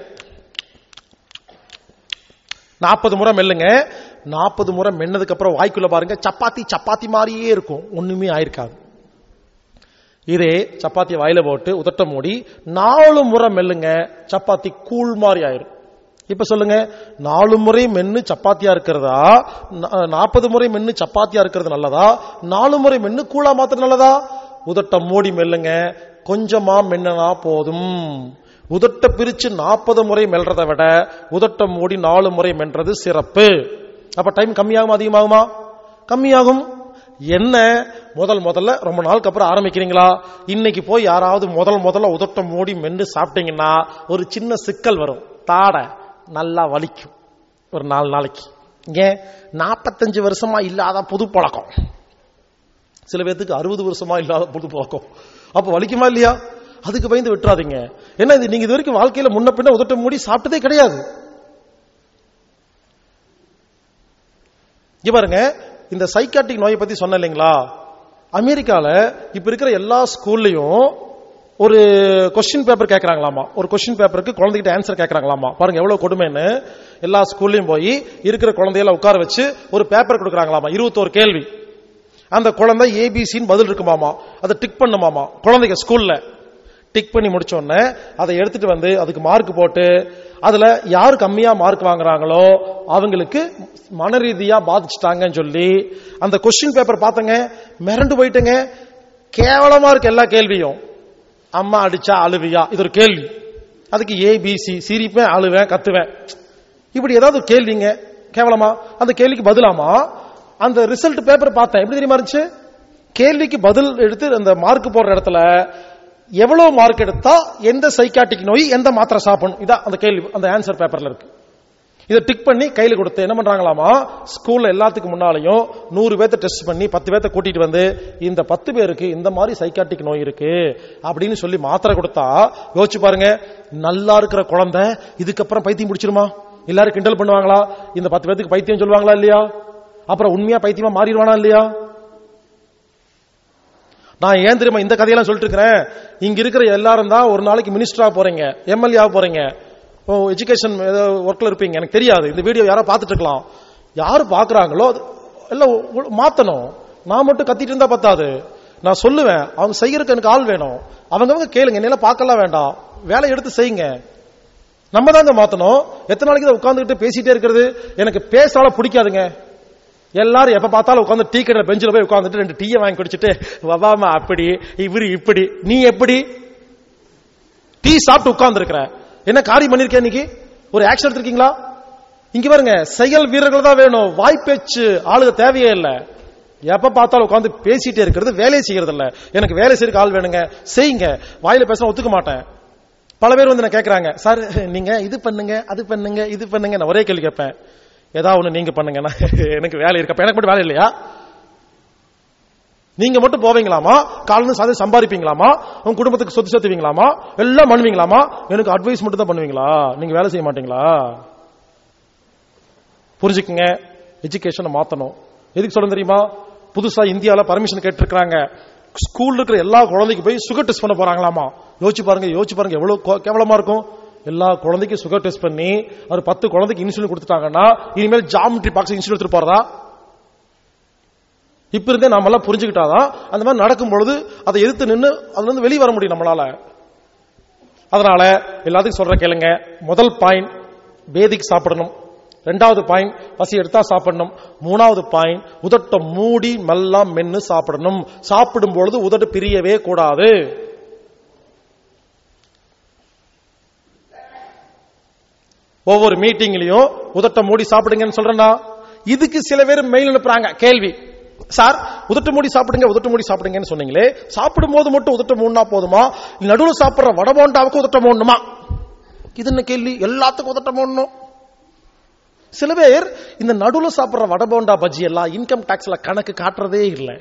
நாற்பது முறை மெல்லுங்க நாற்பது முறை மென்னதுக்கு அப்புறம் வாய்க்குள்ள பாருங்க சப்பாத்தி சப்பாத்தி மாதிரியே இருக்கும் ஒண்ணுமே ஆயிருக்காது இதே சப்பாத்தி வாயில போட்டு உதட்ட மூடி நாலு முறை மெல்லுங்க சப்பாத்தி கூழ் மாதிரி ஆயிரும் இப்ப சொல்லுங்க நாலு முறை மென்னு சப்பாத்தியா இருக்கிறதா நாற்பது முறை மென்னு சப்பாத்தியா இருக்கிறது நல்லதா நாலு முறை மென்னு கூழா மாத்திரம் நல்லதா உதட்ட மூடி மெல்லுங்க கொஞ்சமா மென்னனா போதும் உதட்ட பிரிச்சு நாற்பது முறை மெல்றதை விட உதட்ட மூடி நாலு முறை மென்றது சிறப்பு அப்ப டைம் கம்மியாகும் அதிகமாகுமா கம்மியாகும் என்ன முதல் முதல்ல ரொம்ப நாளுக்கு அப்புறம் ஆரம்பிக்கிறீங்களா இன்னைக்கு போய் யாராவது முதல் முதல்ல உதட்ட மூடி மென்று சாப்பிட்டீங்கன்னா ஒரு சின்ன சிக்கல் வரும் தாடை நல்லா வலிக்கும் ஒரு நாலு நாளைக்கு ஏன் நாற்பத்தஞ்சு வருஷமா இல்லாத புது பழக்கம் சில பேர்த்துக்கு அறுபது வருஷமா இல்லாத புது பழக்கம் அப்ப வலிக்குமா இல்லையா அதுக்கு பயந்து விட்டுறாதீங்க என்ன இது நீங்க இது வரைக்கும் வாழ்க்கையில முன்ன பின்ன உதட்ட மூடி சாப்பிட்டதே கிடையாது இங்க பாருங்க இந்த சைக்காட்டிக் நோயை பத்தி சொன்ன இல்லைங்களா அமெரிக்கால இப்ப இருக்கிற எல்லா ஸ்கூல்லயும் ஒரு கொஸ்டின் பேப்பர் கேட்கறாங்களாமா ஒரு கொஸ்டின் பேப்பருக்கு குழந்தைகிட்ட ஆன்சர் கேட்கறாங்களாமா பாருங்க எவ்வளவு கொடுமைன்னு எல்லா ஸ்கூல்லயும் போய் இருக்கிற குழந்தைகளை உட்கார வச்சு ஒரு பேப்பர் கொடுக்கறாங்களாமா இருபத்தோரு கேள்வி அந்த குழந்தை ஏபிசின்னு பதில் இருக்குமாமா அதை டிக் பண்ணுமாமா குழந்தைங்க ஸ்கூல்ல டிக் பண்ணி முடிச்ச உடனே அதை எடுத்துட்டு வந்து அதுக்கு மார்க் போட்டு அதுல யார் கம்மியா மார்க் வாங்குறாங்களோ அவங்களுக்கு மன ரீதியா பாதிச்சுட்டாங்கன்னு சொல்லி அந்த கொஸ்டின் பேப்பர் பார்த்தங்க மிரண்டு போயிட்டுங்க கேவலமா இருக்கு எல்லா கேள்வியும் அம்மா அடிச்சா அழுவியா இது ஒரு கேள்வி அதுக்கு ஏபிசி சிரிப்பேன் அழுவேன் கத்துவேன் இப்படி ஏதாவது ஒரு கேள்விங்க கேவலமா அந்த கேள்விக்கு பதிலாமா அந்த ரிசல்ட் பேப்பர் பார்த்தேன் எப்படி தெரியுமா இருந்துச்சு கேள்விக்கு பதில் எடுத்து அந்த மார்க் போடுற இடத்துல எவ்வளவு மார்க் எடுத்தா எந்த சைக்காட்டிக் நோய் எந்த மாத்திரை சாப்பிடணும் இதான் அந்த கேள்வி அந்த ஆன்சர் பேப்பர்ல இருக்கு இதை டிக் பண்ணி கையில கொடுத்து என்ன பண்றாங்களாமா ஸ்கூல்ல எல்லாத்துக்கும் முன்னாலையும் நூறு பேர்த்த டெஸ்ட் பண்ணி பத்து பேர்த்த கூட்டிட்டு வந்து இந்த பத்து பேருக்கு இந்த மாதிரி சைக்காட்டிக் நோய் இருக்கு அப்படின்னு சொல்லி மாத்திரை கொடுத்தா யோசிச்சு பாருங்க நல்லா இருக்கிற குழந்தை இதுக்கப்புறம் பைத்தியம் பிடிச்சிருமா எல்லாரும் கிண்டல் பண்ணுவாங்களா இந்த பத்து பேர்த்துக்கு பைத்தியம் சொல்லுவாங்களா இல்லையா அப்புறம் உண்மையா பைத்தியமா மாறிடுவானா இல்லையா நான் ஏன் தெரியுமா இந்த கதையெல்லாம் சொல்லிட்டு இருக்கிறேன் இங்க இருக்கிற எல்லாரும் தான் ஒரு நாளைக்கு மினிஸ்டரா போறீங்க எம்எல்ஏ போறீங்க எஜுகேஷன் ஒர்க்ல இருப்பீங்க எனக்கு தெரியாது இந்த வீடியோ யாரோ பார்த்துட்டு இருக்கலாம் யாரு பாக்குறாங்களோ அது எல்லாம் உ- மாத்தணும் நான் மட்டும் கத்திட்டு இருந்தா பத்தாது நான் சொல்லுவேன் அவங்க செய்யறதுக்கு எனக்கு ஆள் வேணும் அவங்கவங்க கேளுங்க என்ன பார்க்கலாம் வேண்டாம் வேலை எடுத்து செய்யுங்க நம்ம தாங்க மாத்தணும் எத்தனை நாளைக்கு தான் உட்கார்ந்துகிட்டு பேசிட்டே இருக்கிறது எனக்கு பேசால பிடிக்காதுங்க எல்லாரும் எப்ப பார்த்தாலும் உட்காந்து டீ கடையில் பெஞ்சில் போய் உட்காந்துட்டு ரெண்டு டீயை வாங்கி குடிச்சிட்டு வவாமா அப்படி இவரு இப்படி நீ எப்படி டீ சாப்பிட்டு உட்கார்ந்து இருக்கிற என்ன காரியம் பண்ணிருக்கேன் இன்னைக்கு ஒரு ஆக்ஷன் எடுத்திருக்கீங்களா இங்க பாருங்க செயல் வீரர்கள் தான் வேணும் வாய்ப்பேச்சு ஆளுக தேவையே இல்ல எப்ப பார்த்தாலும் உட்காந்து பேசிட்டே இருக்கிறது வேலையை செய்யறது இல்ல எனக்கு வேலை செய்யறதுக்கு ஆள் வேணுங்க செய்யுங்க வாயில பேச ஒத்துக்க மாட்டேன் பல பேர் வந்து என்ன கேக்குறாங்க சார் நீங்க இது பண்ணுங்க அது பண்ணுங்க இது பண்ணுங்க நான் ஒரே கேள்வி கேட்பேன் ஏதாவது ஒண்ணு நீங்க பண்ணுங்க நான் எனக்கு வேலை இருக்கப்ப எனக்கு மட்டும் வேலை இல்லையா நீங்க மட்டும் போவீங்களாமா காலையில் சாதி சம்பாதிப்பீங்களாமா உங்க குடும்பத்துக்கு சொத்து சேர்த்துவீங்களாமா எல்லாம் பண்ணுவீங்களாமா எனக்கு அட்வைஸ் மட்டும் தான் பண்ணுவீங்களா நீங்க வேலை செய்ய மாட்டீங்களா புரிஞ்சுக்குங்க எஜுகேஷனை மாத்தணும் எதுக்கு சொல்ல தெரியுமா புதுசா இந்தியால பர்மிஷன் கேட்டிருக்காங்க ஸ்கூல்ல இருக்கிற எல்லா குழந்தைக்கு போய் சுகர் டெஸ்ட் பண்ண போறாங்களாமா யோசிச்சு பாருங்க யோசிச்சு பாருங்க எவ்வளவு கோ- கேவலமா இருக்கும் எல்லா குழந்தைக்கும் சுகர் டெஸ்ட் பண்ணி ஒரு பத்து குழந்தைக்கு இன்சுலின் கொடுத்துட்டாங்கன்னா இனிமேல் ஜாமெட்ரி பாக்ஸ் இன்சுலின் எடுத்துட்டு போறதா இப்ப இருந்தே நாம எல்லாம் புரிஞ்சுக்கிட்டாதான் அந்த மாதிரி நடக்கும் பொழுது அதை எதிர்த்து நின்னு அதுல இருந்து வெளியே வர முடியும் நம்மளால அதனால எல்லாத்துக்கும் சொல்ற கேளுங்க முதல் பாயிண்ட் பேதிக்கு சாப்பிடணும் ரெண்டாவது பாயிண்ட் பசி எடுத்தா சாப்பிடணும் மூணாவது பாயிண்ட் உதட்ட மூடி மெல்லாம் மென்னு சாப்பிடணும் சாப்பிடும் பொழுது உதடு பிரியவே கூடாது ஒவ்வொரு மீட்டிங்லயும் உதட்ட மூடி சாப்பிடுங்கன்னு சொல்றேன்னா இதுக்கு சில பேர் மெயில் அனுப்புறாங்க கேள்வி சார் உதட்ட மூடி சாப்பிடுங்க உதட்ட மூடி சாப்பிடுங்கன்னு சொன்னீங்களே சாப்பிடும் போது மட்டும் உதட்ட மூடினா போதுமா நடுவில் சாப்பிடுற வடபோண்டாவுக்கு உதட்ட மூடணுமா இது என்ன கேள்வி எல்லாத்துக்கும் உதட்ட மூடணும் சில பேர் இந்த நடுவில் சாப்பிடுற வடபோண்டா பஜ்ஜி எல்லாம் இன்கம் டாக்ஸ்ல கணக்கு காட்டுறதே இல்லை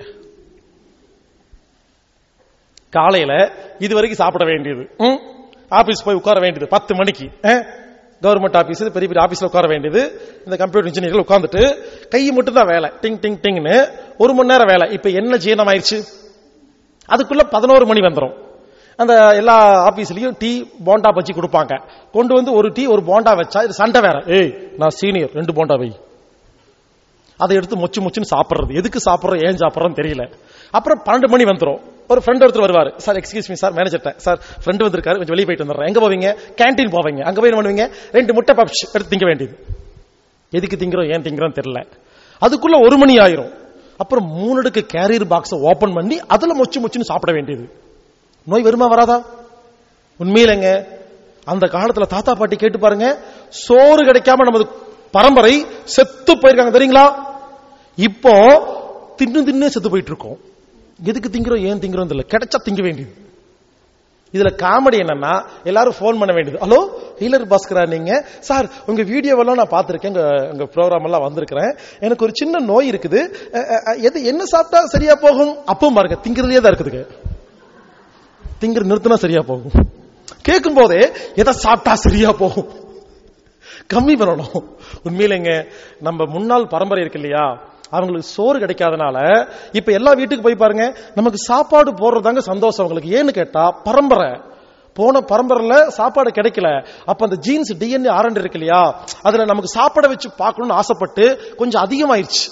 காலையில இது வரைக்கும் சாப்பிட வேண்டியது ம்? ஆபீஸ் போய் உட்கார வேண்டியது பத்து மணிக்கு கவர்மெண்ட் ஆபீஸ் பெரிய பெரிய ஆபீஸ்ல உட்கார வேண்டியது இந்த கம்ப்யூட்டர் இன்ஜினியர்கள் உட்கார்ந்துட்டு கை மட்டும் தான் வேலை டிங் டிங் டிங்னு ஒரு மணி நேரம் வேலை இப்ப என்ன ஜீரணம் ஆயிடுச்சு அதுக்குள்ள பதினோரு மணி வந்துரும் அந்த எல்லா ஆபீஸ்லயும் டீ போண்டா பஜ்ஜி கொடுப்பாங்க கொண்டு வந்து ஒரு டீ ஒரு போண்டா வச்சா இது சண்டை வேற ஏய் நான் சீனியர் ரெண்டு போண்டா வை அதை எடுத்து மொச்சு மொச்சுன்னு சாப்பிடுறது எதுக்கு சாப்பிடுறோம் ஏன் சாப்பிடுறோம் தெரியல அப்புறம் பன்னெண்டு மணி வந்துரும் ஒரு ஃப்ரெண்ட் ஒருத்தர் வருவார் சார் எக்ஸ்கியூஸ் மீ சார் மேனேஜர்ட்ட சார் ஃப்ரெண்ட் வந்திருக்காரு கொஞ்சம் வெளியே போயிட்டு வந்துடுறேன் எங்க போவீங்க கேண்டீன் போவீங்க அங்க போய் என்ன பண்ணுவீங்க ரெண்டு முட்டை பப்ஸ் எடுத்து திங்க வேண்டியது எதுக்கு திங்கிறோம் ஏன் திங்கிறோம் தெரியல அதுக்குள்ள ஒரு மணி ஆயிரும் அப்புறம் மூணு அடுக்கு கேரியர் பாக்ஸை ஓபன் பண்ணி அதுல மொச்சு மொச்சுன்னு சாப்பிட வேண்டியது நோய் வருமா வராதா உண்மையிலங்க அந்த காலத்துல தாத்தா பாட்டி கேட்டு பாருங்க சோறு கிடைக்காம நமது பரம்பரை செத்து போயிருக்காங்க தெரியுங்களா இப்போ தின்னு தின்னே செத்து போயிட்டு இருக்கோம் எதுக்கு திங்கிறோம் ஏன் திங்கிறோம் தெரியல கிடைச்சா திங்க வேண்டியது இதுல காமெடி என்னன்னா எல்லாரும் ஃபோன் பண்ண வேண்டியது ஹலோ ஹீலர் பாஸ்கரா நீங்க சார் உங்க வீடியோவெல்லாம் நான் பார்த்திருக்கேன் உங்க உங்க ப்ரோக்ராம் எல்லாம் வந்திருக்கிறேன் எனக்கு ஒரு சின்ன நோய் இருக்குது அஹ், அஹ், எது என்ன சாப்பிட்டா சரியா போகும் அப்பவும் பாருங்க திங்கிறதுலயே தான் இருக்குதுங்க திங்கிற நிறுத்தினா சரியா போகும் கேட்கும் போதே எதை சாப்பிட்டா சரியா போகும் கம்மி பண்ணணும் உண்மையிலேங்க நம்ம முன்னாள் பரம்பரை இருக்கு இல்லையா அவங்களுக்கு சோறு கிடைக்காதனால இப்ப எல்லா வீட்டுக்கு போய் பாருங்க நமக்கு சாப்பாடு போடுறதாங்க சந்தோஷம் அவங்களுக்கு ஏன்னு கேட்டா பரம்பரை போன பரம்பரையில சாப்பாடு கிடைக்கல அப்ப அந்த ஜீன்ஸ் டிஎன்ஏ ஆரண்டு இருக்கு இல்லையா அதுல நமக்கு சாப்பாட வச்சு பார்க்கணும்னு ஆசைப்பட்டு கொஞ்சம் அதிகமாயிருச்சு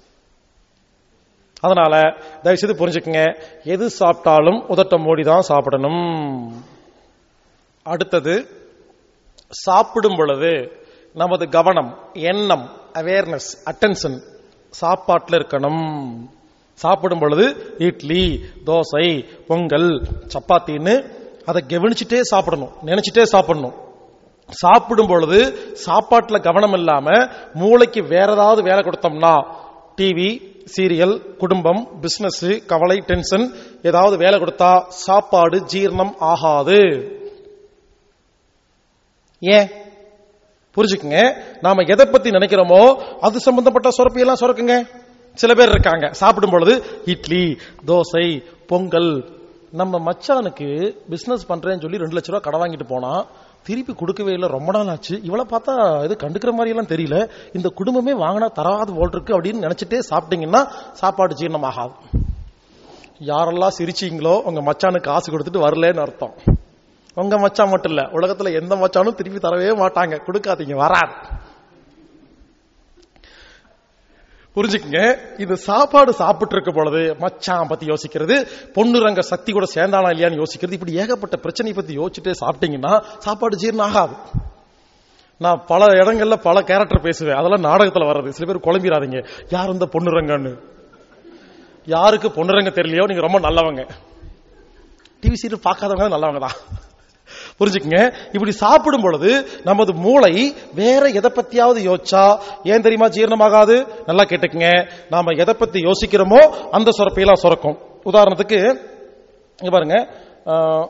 அதனால தயவு செய்து புரிஞ்சுக்கங்க எது சாப்பிட்டாலும் உதட்ட மூடி தான் சாப்பிடணும் அடுத்தது சாப்பிடும் பொழுது நமது கவனம் எண்ணம் அவேர்னஸ் அட்டென்ஷன் சாப்பாட்டுல இருக்கணும் சாப்பிடும் பொழுது இட்லி தோசை பொங்கல் சப்பாத்தின்னு அதை கவனிச்சுட்டே சாப்பிடணும் நினைச்சிட்டே சாப்பிடணும் சாப்பிடும் பொழுது சாப்பாட்டுல கவனம் இல்லாம மூளைக்கு வேற ஏதாவது வேலை கொடுத்தோம்னா டிவி சீரியல் குடும்பம் பிசினஸ் கவலை டென்ஷன் ஏதாவது வேலை கொடுத்தா சாப்பாடு ஜீரணம் ஆகாது ஏன் புரிஞ்சுக்குங்க நாம எதை பத்தி நினைக்கிறோமோ அது சம்பந்தப்பட்ட சுரப்பி எல்லாம் சுரக்குங்க சில பேர் இருக்காங்க சாப்பிடும் பொழுது இட்லி தோசை பொங்கல் நம்ம மச்சானுக்கு பிசினஸ் பண்றேன்னு சொல்லி ரெண்டு லட்ச ரூபா கடன் வாங்கிட்டு போனா திருப்பி கொடுக்கவே இல்லை ரொம்ப நாள் ஆச்சு இவளை பார்த்தா இது கண்டுக்கிற மாதிரி எல்லாம் தெரியல இந்த குடும்பமே வாங்கினா தராது போல் இருக்கு அப்படின்னு நினைச்சிட்டே சாப்பிட்டீங்கன்னா சாப்பாடு ஜீரணமாகாது யாரெல்லாம் சிரிச்சீங்களோ உங்க மச்சானுக்கு காசு கொடுத்துட்டு வரலன்னு அர்த்தம் உங்க மச்சான் மட்டும் இல்ல உலகத்துல எந்த மச்சானும் திருப்பி தரவே மாட்டாங்க கொடுக்காதீங்க வராது புரிஞ்சுக்குங்க இது சாப்பாடு சாப்பிட்டு இருக்க பொழுது மச்சான் பத்தி யோசிக்கிறது பொண்ணுரங்க சக்தி கூட சேர்ந்தானா இல்லையான்னு யோசிக்கிறது இப்படி ஏகப்பட்ட பிரச்சனை பத்தி யோசிச்சுட்டே சாப்பிட்டீங்கன்னா சாப்பாடு ஜீரணம் ஆகாது நான் பல இடங்கள்ல பல கேரக்டர் பேசுவேன் அதெல்லாம் நாடகத்துல வர்றது சில பேர் குழம்பிடாதீங்க யார் இந்த பொண்ணுரங்கன்னு யாருக்கு பொண்ணுரங்க தெரியலையோ நீங்க ரொம்ப நல்லவங்க டிவி சீரியல் பார்க்காதவங்க தான் நல்லவங்க தான் புரிஞ்சுக்குங்க இப்படி சாப்பிடும் பொழுது நமது மூளை வேற எதை பத்தியாவது யோசிச்சா ஏன் தெரியுமா ஜீரணமாகாது நல்லா கேட்டுக்குங்க நாம எதை பத்தி யோசிக்கிறோமோ அந்த சுரப்பையெல்லாம் சுரக்கும் உதாரணத்துக்கு இங்க பாருங்க ஆஹ்,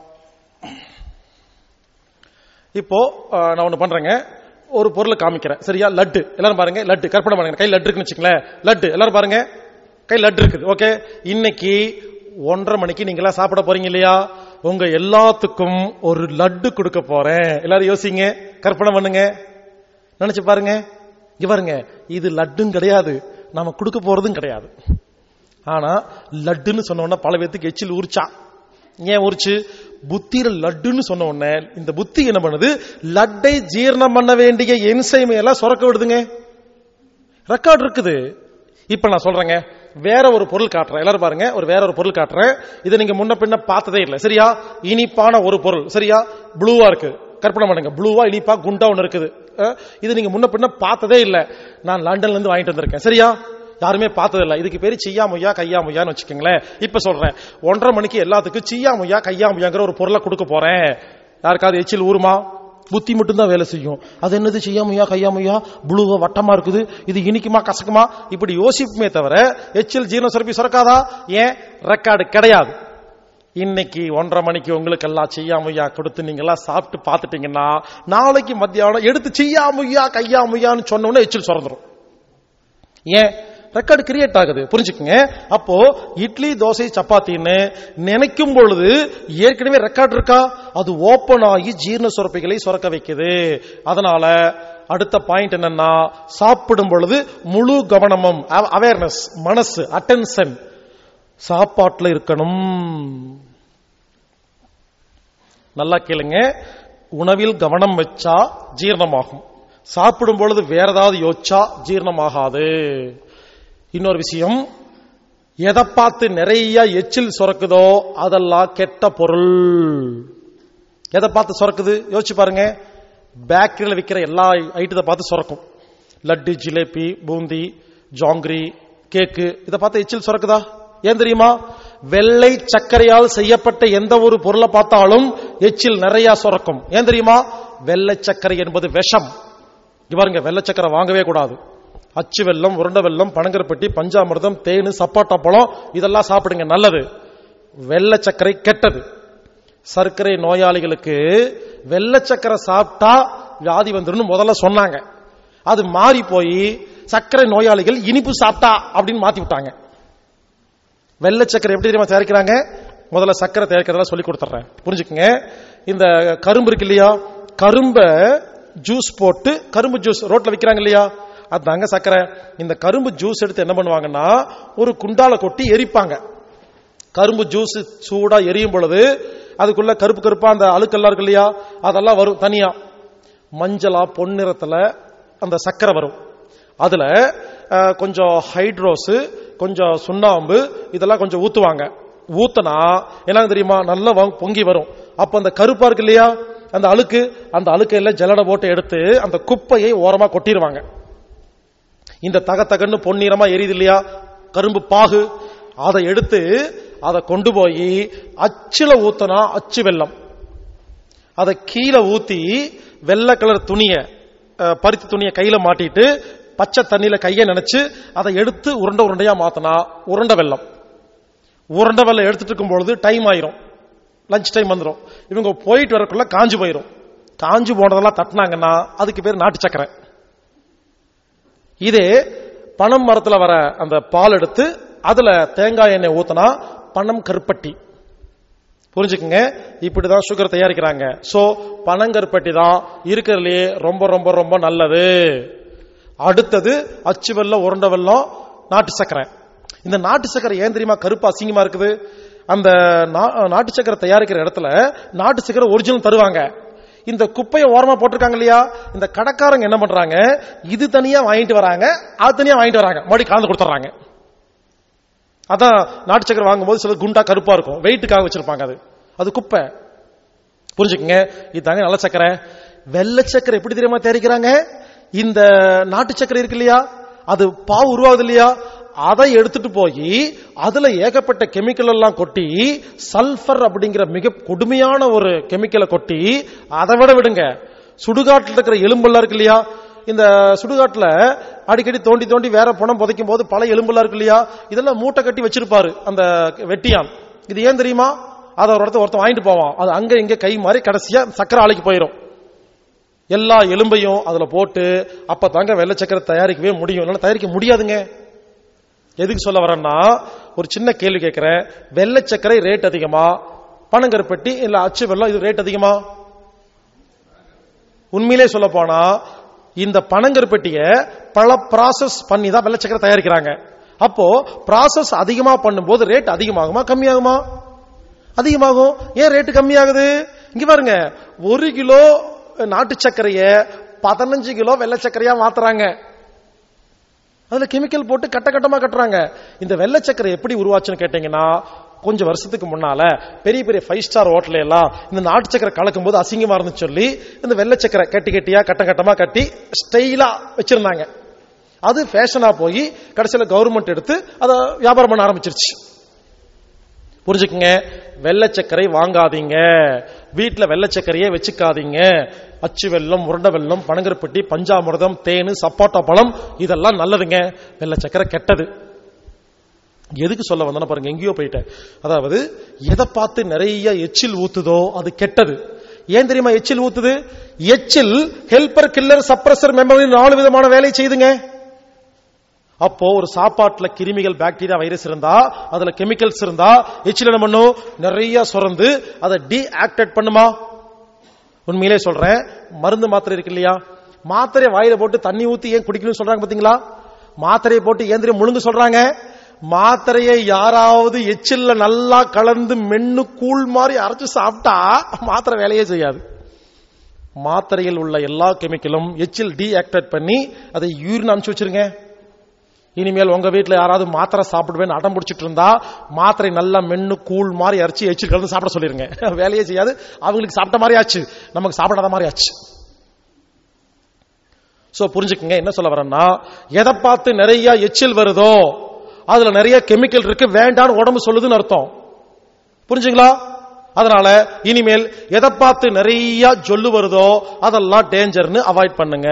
இப்போ ஆஹ், நான் ஒண்ணு பண்றேங்க ஒரு பொருளை காமிக்கிறேன் சரியா லட்டு எல்லாரும் பாருங்க லட்டு கற்பனை பண்ணுங்க கை லட்டு இருக்குன்னு வச்சுங்களேன் லட்டு எல்லாரும் பாருங்க கை லட்டு இருக்குது ஓகே இன்னைக்கு ஒன்றரை மணிக்கு நீங்க எல்லாம் சாப்பிட போறீங்க இல்லையா உங்க எல்லாத்துக்கும் ஒரு லட்டு கொடுக்க போறேன் எல்லாரும் யோசிங்க கற்பனை பண்ணுங்க நினைச்சு பாருங்க இங்க பாருங்க இது லட்டும் கிடையாது நாம கொடுக்க போறதும் கிடையாது ஆனா லட்டுன்னு சொன்ன உடனே பல பேத்துக்கு எச்சில் ஊறிச்சா ஏன் ஊறிச்சு புத்தியில லட்டுன்னு சொன்ன உடனே இந்த புத்தி என்ன பண்ணுது லட்டை ஜீரணம் பண்ண வேண்டிய என்சைமை எல்லாம் சுரக்க விடுதுங்க ரெக்கார்ட் இருக்குது இப்ப நான் சொல்றேங்க வேற ஒரு பொருள் காட்டுறேன் எல்லாரும் பாருங்க ஒரு வேற ஒரு பொருள் காட்டுறேன் இதை நீங்க முன்ன பின்ன பார்த்ததே இல்லை சரியா இனிப்பான ஒரு பொருள் சரியா ப்ளூவா இருக்கு கற்பனை பண்ணுங்க ப்ளூவா இனிப்பா குண்டா ஒன்று இருக்குது அஹ், இது நீங்க முன்ன பின்ன பார்த்ததே இல்லை நான் லண்டன்ல இருந்து வாங்கிட்டு வந்திருக்கேன் சரியா யாருமே பார்த்தது இல்ல இதுக்கு பேரு சியா முய்யா கையா முய்யான்னு வச்சுக்கோங்களேன் இப்ப சொல்றேன் ஒன்றரை மணிக்கு எல்லாத்துக்கும் சியா முய்யா கையா முய்யாங்கிற ஒரு பொருளை கொடுக்க போறேன் யாருக்காவது எச்சில் ஊருமா புத்தி மட்டும்தான் வேலை செய்யும் அது என்னது செய்யாமையா கையாமையா புளுவா வட்டமா இருக்குது இது இனிக்குமா கசக்குமா இப்படி யோசிப்புமே தவிர எச்சில் ஜீரண சுரப்பி சுரக்காதா ஏன் ரெக்கார்டு கிடையாது இன்னைக்கு ஒன்றரை மணிக்கு உங்களுக்கு எல்லாம் செய்யாமையா கொடுத்து நீங்க எல்லாம் சாப்பிட்டு பார்த்துட்டீங்கன்னா நாளைக்கு மத்தியானம் எடுத்து செய்யாமையா கையாமையான்னு சொன்ன உடனே எச்சில் சுரந்துரும் ஏன் ரெக்கார்டு கிரியேட் ஆகுது புரிஞ்சுக்குங்க அப்போ இட்லி தோசை சப்பாத்தின்னு நினைக்கும் பொழுது ஏற்கனவே ரெக்கார்ட் இருக்கா அது ஓபன் ஆகி ஜீரண சுரப்பிகளை சுரக்க வைக்குது அதனால அடுத்த பாயிண்ட் என்னன்னா சாப்பிடும் பொழுது முழு கவனமும் அவேர்னஸ் மனசு அட்டென்ஷன் சாப்பாட்டுல இருக்கணும் நல்லா கேளுங்க உணவில் கவனம் வச்சா ஜீரணமாகும் சாப்பிடும் பொழுது வேற ஏதாவது யோசிச்சா ஜீரணமாகாது இன்னொரு விஷயம் எதை பார்த்து நிறைய எச்சில் சுரக்குதோ அதெல்லாம் கெட்ட பொருள் எதை பார்த்து சுரக்குது யோசிச்சு பாருங்க பேக்கரியில் விற்கிற எல்லா ஐட்டத்தை பார்த்து சுரக்கும் லட்டு ஜிலேபி பூந்தி ஜாங்கிரி கேக்கு இதை பார்த்து எச்சில் சுரக்குதா ஏன் தெரியுமா வெள்ளை சர்க்கரையால் செய்யப்பட்ட எந்த ஒரு பொருளை பார்த்தாலும் எச்சில் நிறைய சுரக்கும் ஏன் தெரியுமா வெள்ளை சர்க்கரை என்பது விஷம் இங்க பாருங்க வெள்ளை சக்கரை வாங்கவே கூடாது அச்சு வெல்லம் உருண்டை வெல்லம் பனங்கருப்பட்டி பஞ்சாமிர்தம் தேனு சப்பாட்டா பழம் இதெல்லாம் சாப்பிடுங்க நல்லது வெள்ளை சர்க்கரை கெட்டது சர்க்கரை நோயாளிகளுக்கு வெள்ளை சக்கரை சாப்பிட்டா வியாதி வந்துடும் முதல்ல சொன்னாங்க அது மாறி போய் சர்க்கரை நோயாளிகள் இனிப்பு சாப்பிட்டா அப்படின்னு மாத்தி விட்டாங்க வெள்ளை சக்கரை எப்படி தெரியுமா தயாரிக்கிறாங்க முதல்ல சக்கரை தயாரிக்கிறதா சொல்லி கொடுத்துறேன் புரிஞ்சுக்குங்க இந்த கரும்பு இருக்கு இல்லையா கரும்பை ஜூஸ் போட்டு கரும்பு ஜூஸ் ரோட்ல விக்கிறாங்க இல்லையா அதாங்க சக்கரை இந்த கரும்பு ஜூஸ் எடுத்து என்ன பண்ணுவாங்கன்னா ஒரு குண்டால கொட்டி எரிப்பாங்க கரும்பு ஜூஸ் சூடா எரியும் பொழுது அதுக்குள்ள கருப்பு கருப்பா அந்த அழுக்கெல்லாம் இருக்கு இல்லையா அதெல்லாம் வரும் தனியா மஞ்சளா பொன்னிறத்துல அந்த சக்கரை வரும் அதுல அஹ், கொஞ்சம் ஹைட்ரோஸ் கொஞ்சம் சுண்ணாம்பு இதெல்லாம் கொஞ்சம் ஊத்துவாங்க ஊத்துனா என்ன தெரியுமா நல்லா வ- பொங்கி வரும் அப்ப அந்த கருப்பா இருக்கு இல்லையா அந்த அழுக்கு அந்த அழுக்கையெல்லாம் ஜல்லடை போட்டு எடுத்து அந்த குப்பையை ஓரமா கொட்டிடுவாங்க இந்த தக தகன்னு பொன்னிறமா எரியுது இல்லையா கரும்பு பாகு அதை எடுத்து அதை கொண்டு போய் அச்சுல ஊத்தனா அச்சு வெல்லம் அதை கீழே ஊத்தி வெள்ளை கலர் துணிய அஹ், பருத்தி துணிய கையில மாட்டிட்டு பச்சை தண்ணியில கையை நினைச்சு அதை எடுத்து உருண்டை உருண்டையா மாத்தினா உருண்டை வெல்லம் உருண்டை வெல்லம் எடுத்துட்டு இருக்கும் பொழுது டைம் ஆயிரும் லஞ்ச் டைம் வந்துடும் இவங்க போயிட்டு வரக்குள்ள காஞ்சு போயிரும் காஞ்சு போனதெல்லாம் தட்டினாங்கன்னா அதுக்கு பேர் நாட்டு சக்கரை இதே பனம் மரத்துல வர அந்த பால் எடுத்து அதுல தேங்காய் எண்ணெய் ஊத்தினா பனம் கருப்பட்டி புரிஞ்சுக்குங்க இப்படிதான் சுகர் தயாரிக்கிறாங்க சோ பனங்கருப்பட்டி தான் இருக்கிறதுலயே ரொம்ப ரொம்ப ரொம்ப நல்லது அடுத்தது அச்சு வெல்லம் உருண்டை வெல்லம் நாட்டு சக்கரை இந்த நாட்டு சக்கரை ஏன் தெரியுமா கருப்பு அசிங்கமா இருக்குது அந்த நா- நாட்டு சக்கரை தயாரிக்கிற இடத்துல நாட்டு சக்கரை ஒரிஜினல் தருவாங்க இந்த குப்பையை ஓரமா போட்டிருக்காங்க இல்லையா இந்த கடைக்காரங்க என்ன பண்றாங்க இது தனியா வாங்கிட்டு வராங்க அது தனியா வாங்கிட்டு வராங்க மறுபடியும் கலந்து கொடுத்துறாங்க அதான் நாட்டு சக்கரை வாங்கும்போது சில குண்டா கருப்பா இருக்கும் வெயிட்டுக்காக வச்சிருப்பாங்க அது அது குப்பை புரிஞ்சுக்கங்க இதுதாங்க நல்ல சக்கரை வெள்ளை சக்கரை எப்படி தெரியுமா தயாரிக்கிறாங்க இந்த நாட்டு சக்கரை இருக்கு இல்லையா அது பாவு உருவாகுது இல்லையா அதை எடுத்துட்டு போய் அதுல ஏகப்பட்ட கெமிக்கல் எல்லாம் கொட்டி சல்பர் அப்படிங்கிற மிக கொடுமையான ஒரு கெமிக்கலை கொட்டி அதை விட விடுங்க சுடுகாட்டில் இருக்கிற எலும்பெல்லாம் இருக்கு இல்லையா இந்த சுடுகாட்டுல அடிக்கடி தோண்டி தோண்டி வேற பணம் புதைக்கும் போது பல எலும்பெல்லாம் இருக்கு இல்லையா இதெல்லாம் மூட்டை கட்டி வச்சிருப்பாரு அந்த வெட்டியான் இது ஏன் தெரியுமா அதை ஒரு இடத்த ஒருத்தன் வாங்கிட்டு போவான் அது அங்க இங்க கை மாறி கடைசியா சக்கரை ஆலைக்கு போயிடும் எல்லா எலும்பையும் அதுல போட்டு அப்ப தாங்க வெள்ளை சக்கரை தயாரிக்கவே முடியும் இல்லைன்னா தயாரிக்க முடியாதுங்க எதுக்கு சொல்ல வரேன்னா ஒரு சின்ன கேள்வி கேட்கிறேன் வெள்ளை சக்கரை ரேட் அதிகமா பனங்கருப்பட்டி இல்ல அச்சு வெள்ளம் இது ரேட் அதிகமா உண்மையிலே சொல்ல போனா இந்த பனங்கருப்பட்டிய பல ப்ராசஸ் பண்ணி தான் வெள்ளை சக்கரை தயாரிக்கிறாங்க அப்போ ப்ராசஸ் அதிகமா பண்ணும்போது ரேட் அதிகமாகுமா கம்மியாகுமா அதிகமாகும் ஏன் ரேட்டு கம்மியாகுது இங்க பாருங்க ஒரு கிலோ நாட்டு சர்க்கரைய பதினஞ்சு கிலோ வெள்ளை சர்க்கரையா மாத்துறாங்க அதுல கெமிக்கல் போட்டு கட்ட கட்டமா கட்டுறாங்க இந்த வெள்ளை சக்கரை எப்படி உருவாச்சுன்னு கேட்டீங்கன்னா கொஞ்சம் வருஷத்துக்கு முன்னால பெரிய பெரிய ஃபைவ் ஸ்டார் ஹோட்டல் எல்லாம் இந்த நாட்டு சக்கரை கலக்கும் போது அசிங்கமா இருந்து சொல்லி இந்த வெள்ளை சக்கரை கட்டி கட்டியா கட்ட கட்டமா கட்டி ஸ்டைலா வச்சிருந்தாங்க அது ஃபேஷனா போய் கடைசியில கவர்மெண்ட் எடுத்து அதை வியாபாரம் பண்ண ஆரம்பிச்சிருச்சு புரிஞ்சுக்குங்க வெள்ளை சர்க்கரை வாங்காதீங்க வீட்டுல வெள்ளை சர்க்கரையே வச்சுக்காதீங்க அச்சு வெல்லம் உருண்டை வெல்லம் பனங்கருப்பட்டி பஞ்சாமிர்தம் தேனு சப்பாட்டா பழம் இதெல்லாம் நல்லதுங்க வெள்ளை சர்க்கரை கெட்டது எதுக்கு சொல்ல வந்தேன்னா பாருங்க எங்கேயோ போயிட்டேன் அதாவது எதை பார்த்து நிறைய எச்சில் ஊத்துதோ அது கெட்டது ஏன் தெரியுமா எச்சில் ஊத்துது எச்சில் ஹெல்பர் கில்லர் சப்ரஸர் மெமரி நாலு விதமான வேலை செய்துங்க அப்போ ஒரு சாப்பாட்டுல கிருமிகள் பாக்டீரியா வைரஸ் இருந்தா அதுல கெமிக்கல்ஸ் இருந்தா எச்சில் என்ன பண்ணும் நிறைய சுரந்து அதை டீஆக்டேட் பண்ணுமா உண்மையிலே சொல்றேன் மருந்து மாத்திரை இருக்கு இல்லையா மாத்திரையை வாயில போட்டு தண்ணி ஊத்தி ஏன் குடிக்கணும்னு சொல்றாங்க பாத்தீங்களா மாத்திரையை போட்டு ஏன் தெரியும் முழுங்க சொல்றாங்க மாத்திரையை யாராவது எச்சில்ல நல்லா கலந்து மென்னு கூழ் மாதிரி அரைச்சு சாப்பிட்டா மாத்திரை வேலையே செய்யாது மாத்திரையில் உள்ள எல்லா கெமிக்கலும் எச்சில் டீஆக்டேட் பண்ணி அதை யூரின் அனுப்பிச்சு வச்சிருங்க இனிமேல் உங்க வீட்டுல யாராவது மாத்திரை சாப்பிடுவேன்னு அடம் பிடிச்சிட்டு இருந்தா மாத்திரை நல்லா மென்னு கூழ் மாதிரி அரைச்சு எச்சில் கலந்து சாப்பிட சொல்லிருங்க வேலையே செய்யாது அவங்களுக்கு சாப்பிட்ட மாதிரி ஆச்சு நமக்கு சாப்பிடாத மாதிரி ஆச்சு சோ புரிஞ்சுக்குங்க என்ன சொல்ல வரேன்னா எதை பார்த்து நிறைய எச்சில் வருதோ அதுல நிறைய கெமிக்கல் இருக்கு வேண்டான்னு உடம்பு சொல்லுதுன்னு அர்த்தம் புரிஞ்சுங்களா அதனால இனிமேல் எதை பார்த்து நிறைய ஜொல்லு வருதோ அதெல்லாம் டேஞ்சர்னு அவாய்ட் பண்ணுங்க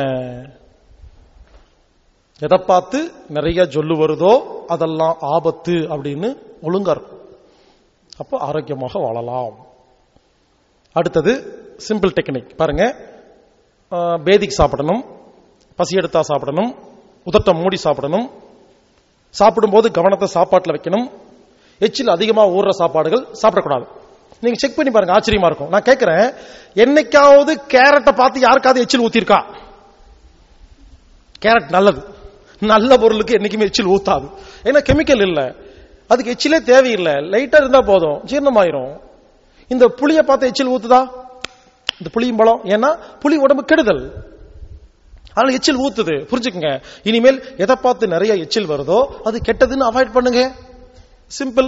எதை பார்த்து நிறைய ஜொல்லு வருதோ அதெல்லாம் ஆபத்து அப்படின்னு ஒழுங்கா இருக்கும் அப்போ ஆரோக்கியமாக வாழலாம் அடுத்தது சிம்பிள் டெக்னிக் பாருங்க ஆஹ், பேதிக் சாப்பிடணும் பசி எடுத்தா சாப்பிடணும் உதட்டம் மூடி சாப்பிடணும் சாப்பிடும்போது கவனத்தை சாப்பாட்டுல வைக்கணும் எச்சில் அதிகமா ஊறுற சாப்பாடுகள் சாப்பிடக்கூடாது நீங்க செக் பண்ணி பாருங்க ஆச்சரியமா இருக்கும் நான் கேட்கிறேன் என்னைக்காவது கேரட்டை பார்த்து யாருக்காவது எச்சில் ஊத்திருக்கா கேரட் நல்லது நல்ல பொருளுக்கு என்னைக்குமே எச்சில் ஊத்தாது ஏன்னா கெமிக்கல் இல்ல அதுக்கு எச்சிலே தேவையில்லை லைட்டா இருந்தா போதும் ஜீரணமாயிரும் இந்த புளிய பார்த்து எச்சில் ஊத்துதா இந்த புளியும் பழம் ஏன்னா புளி உடம்பு கெடுதல் அதனால எச்சில் ஊத்துது புரிஞ்சுக்குங்க இனிமேல் எதை பார்த்து நிறைய எச்சில் வருதோ அது கெட்டதுன்னு அவாய்ட் பண்ணுங்க சிம்பிள்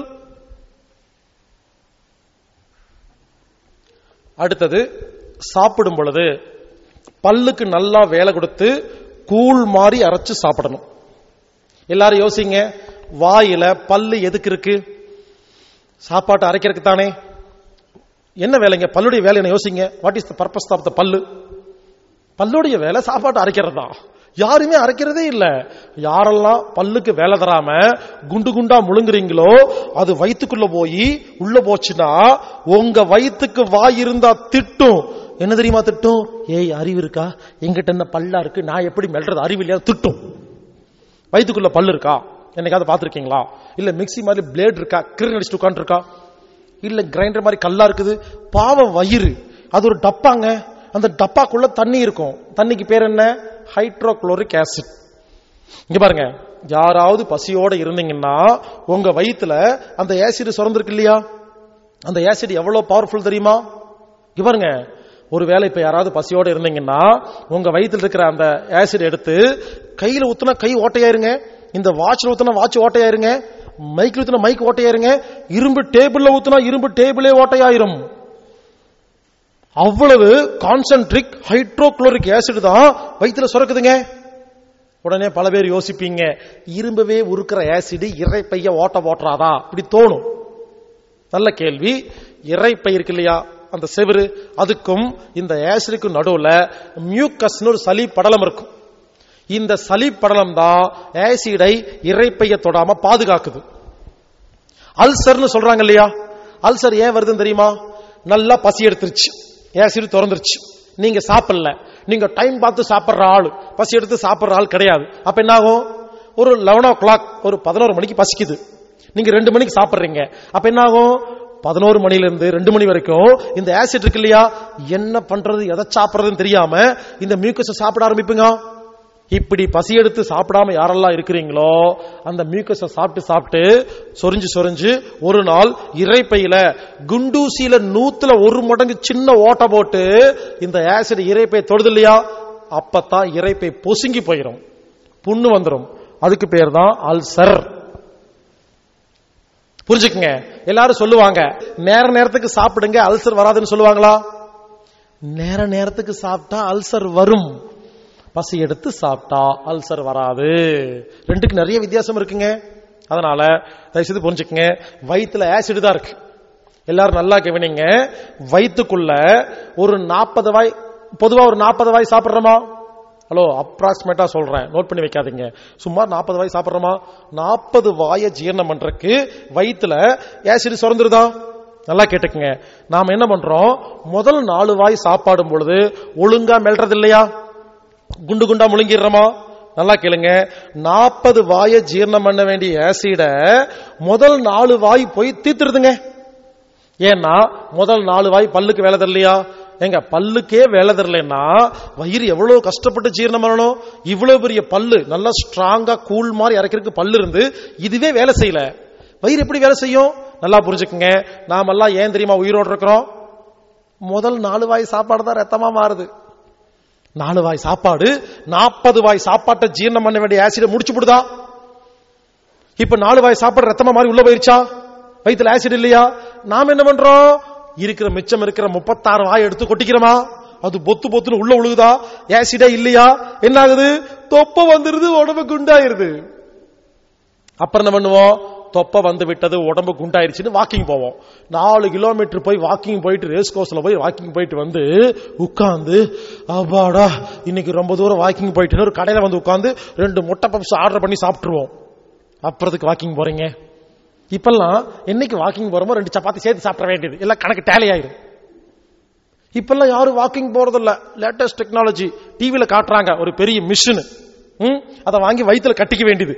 அடுத்தது சாப்பிடும் பொழுது பல்லுக்கு நல்லா வேலை கொடுத்து கூழ் மாதிரி அரைச்சு சாப்பிடணும் எல்லாரும் யோசிங்க வாயில பல்லு எதுக்கு இருக்கு சாப்பாட்டு அரைக்கிறதுக்கு தானே என்ன வேலைங்க பல்லுடைய வேலை என்ன யோசிங்க what is the purpose of the பல்லு பல்லுடைய வேலை சாப்பாட்டு அரைக்கிறது தான் யாருமே அரைக்கிறதே இல்ல யாரெல்லாம் பல்லுக்கு வேலை தராம குண்டு குண்டா முழுங்குறீங்களோ அது வயித்துக்குள்ள போய் உள்ள போச்சுன்னா உங்க வயித்துக்கு வாய் இருந்தா திட்டும் என்ன தெரியுமா திட்டும் ஏய் அறிவு இருக்கா எங்கிட்ட என்ன பல்லா இருக்கு நான் எப்படி மெல்றது அறிவு இல்லையா திட்டும் வயித்துக்குள்ள பல்லு இருக்கா என்னைக்காவது பாத்திருக்கீங்களா இல்ல மிக்ஸி மாதிரி பிளேட் இருக்கா கிரின் அடிச்சுட்டு உட்காந்துருக்கா இல்ல கிரைண்டர் மாதிரி கல்லா இருக்குது பாவம் வயிறு அது ஒரு டப்பாங்க அந்த டப்பாக்குள்ள தண்ணி இருக்கும் தண்ணிக்கு பேர் என்ன ஹைட்ரோகுளோரிக் ஆசிட் இங்க பாருங்க யாராவது பசியோட இருந்தீங்கன்னா உங்க வயித்துல அந்த ஆசிட் சுரந்திருக்கு இல்லையா அந்த ஆசிட் எவ்வளவு பவர்ஃபுல் தெரியுமா இங்க பாருங்க ஒருவேளை இப்ப யாராவது பசியோட இருந்தீங்கன்னா உங்க வயித்துல இருக்கிற அந்த ஆசிட் எடுத்து கையில ஊத்துனா கை ஓட்டையாயிருங்க இந்த வாட்ச்ல ஊத்துனா வாட்ச் ஓட்டையாயிருங்க மைக்ல ஊத்துனா மைக் ஓட்டையாயிருங்க இரும்பு டேபிள்ல ஊத்துனா இரும்பு டேபிளே ஓட்டையாயிரும் அவ்வளவு கான்சென்ட்ரிக் ஹைட்ரோகுளோரிக் ஆசிட் தான் வயித்துல சுரக்குதுங்க உடனே பல பேர் யோசிப்பீங்க இரும்பவே உருக்கிற ஆசிட் இறைப்பைய ஓட்ட ஓட்டுறாதா இப்படி தோணும் நல்ல கேள்வி இறைப்பை இருக்கு இல்லையா அந்த செவுரு அதுக்கும் இந்த ஆசிடுக்கும் நடுவுல மியூக்கஸ்னு ஒரு சளி படலம் இருக்கும் இந்த சளி படலம் தான் ஆசிடை இறைப்பைய தொடாம பாதுகாக்குது அல்சர்னு சொல்றாங்க இல்லையா அல்சர் ஏன் வருதுன்னு தெரியுமா நல்லா பசி எடுத்துருச்சு ஆசிட் திறந்துருச்சு நீங்க சாப்பிடல நீங்க டைம் பார்த்து சாப்பிடுற ஆள் பசி எடுத்து சாப்பிடுற ஆள் கிடையாது அப்ப என்ன ஆகும் ஒரு லெவன் ஓ கிளாக் ஒரு பதினோரு மணிக்கு பசிக்குது நீங்க ரெண்டு மணிக்கு சாப்பிடுறீங்க அப்ப என்ன ஆகும் பதினோரு மணில இருந்து ரெண்டு மணி வரைக்கும் இந்த ஆசிட் இருக்கு இல்லையா என்ன பண்றது எதை சாப்பிடுறதுன்னு தெரியாம இந்த மியூக்கஸை சாப்பிட ஆரம்பிப்பீங்க இப்படி பசி எடுத்து சாப்பிடாம யாரெல்லாம் இருக்கிறீங்களோ அந்த மியூக்கஸை சாப்பிட்டு சாப்பிட்டு சொரிஞ்சு சொரிஞ்சு ஒரு நாள் இறைப்பையில குண்டூசியில நூத்துல ஒரு மடங்கு சின்ன ஓட்ட போட்டு இந்த ஆசிட் இறைப்பை தொடுது இல்லையா அப்பதான் இறைப்பை பொசுங்கி போயிடும் புண்ணு வந்துடும் அதுக்கு பேர் தான் அல்சர் புரிஞ்சுக்குங்க எல்லாரும் சொல்லுவாங்க நேர நேரத்துக்கு சாப்பிடுங்க அல்சர் வராதுன்னு சொல்லுவாங்களா நேர நேரத்துக்கு சாப்பிட்டா அல்சர் வரும் பசி எடுத்து சாப்பிட்டா அல்சர் வராது ரெண்டுக்கு நிறைய வித்தியாசம் இருக்குங்க அதனால தயவுசெய்து புரிஞ்சுக்கங்க வயிற்றுல ஆசிட் தான் இருக்கு எல்லாரும் நல்லா கவனிங்க வயிற்றுக்குள்ள ஒரு நாற்பது வாய் பொதுவா ஒரு நாற்பது வாய் சாப்பிடுறோமா ஹலோ அப்ராக்சிமேட்டா சொல்றேன் நோட் பண்ணி வைக்காதீங்க சுமார் நாற்பது வாய் சாப்பிடுறோமா நாற்பது வாயை ஜீரணம் பண்றதுக்கு வயிற்றுல ஆசிட் சுரந்துருதா நல்லா கேட்டுக்குங்க நாம என்ன பண்றோம் முதல் நாலு வாய் சாப்பாடும் பொழுது ஒழுங்கா மெல்றது இல்லையா குண்டு குண்டா முழுங்கிடுறோமா நல்லா கேளுங்க நாற்பது வாயை ஜீரணம் பண்ண வேண்டிய ஆசிட முதல் நாலு வாய் போய் தீத்துருதுங்க ஏன்னா முதல் நாலு வாய் பல்லுக்கு வேலை தரலையா எங்க பல்லுக்கே வேலை தரலன்னா வயிறு எவ்வளவு கஷ்டப்பட்டு ஜீரணம் பண்ணணும் இவ்வளவு பெரிய பல்லு நல்லா ஸ்ட்ராங்கா கூல் மாதிரி இறக்கிறதுக்கு பல்லு இருந்து இதுவே வேலை செய்யல வயிறு எப்படி வேலை செய்யும் நல்லா புரிஞ்சுக்குங்க நாமெல்லாம் ஏன் தெரியுமா உயிரோடு இருக்கிறோம் முதல் நாலு வாய் சாப்பாடு தான் ரத்தமா மாறுது நாலு வாய் சாப்பாடு நாற்பது வாய் சாப்பாட்டை ஜீரணம் பண்ண வேண்டிய ஆசிட முடிச்சு விடுதா இப்ப நாலு வாய் சாப்பாடு ரத்தமா மாதிரி உள்ள போயிருச்சா வயிற்றுல ஆசிட் இல்லையா நாம என்ன பண்றோம் இருக்கிற மிச்சம் இருக்கிற முப்பத்தாறு வாய் எடுத்து கொட்டிக்கிறோமா அது பொத்து பொத்துன்னு உள்ள உழுகுதா ஆசிடே இல்லையா என்ன ஆகுது தொப்ப வந்துருது உடம்பு குண்டாயிருது அப்புறம் என்ன பண்ணுவோம் தொப்பை வந்து விட்டது உடம்பு குண்டாயிருச்சுன்னு வாக்கிங் போவோம் நாலு கிலோமீட்டர் போய் வாக்கிங் போயிட்டு ரேஸ் கோர்ஸ்ல போய் வாக்கிங் போயிட்டு வந்து உட்காந்து அப்பாடா இன்னைக்கு ரொம்ப தூரம் வாக்கிங் போயிட்டு ஒரு கடையில வந்து உட்காந்து ரெண்டு முட்டை பப்ஸ் ஆர்டர் பண்ணி சாப்பிட்டுருவோம் அப்புறத்துக்கு வாக்கிங் போறீங்க இப்பெல்லாம் என்னைக்கு வாக்கிங் போறோமோ ரெண்டு சப்பாத்தி சேர்த்து சாப்பிட வேண்டியது எல்லாம் கணக்கு டேலி ஆயிரும் இப்பெல்லாம் யாரும் வாக்கிங் போறதில்ல லேட்டஸ்ட் டெக்னாலஜி டிவில காட்டுறாங்க ஒரு பெரிய மிஷின் அதை வாங்கி வயிற்றுல கட்டிக்க வேண்டியது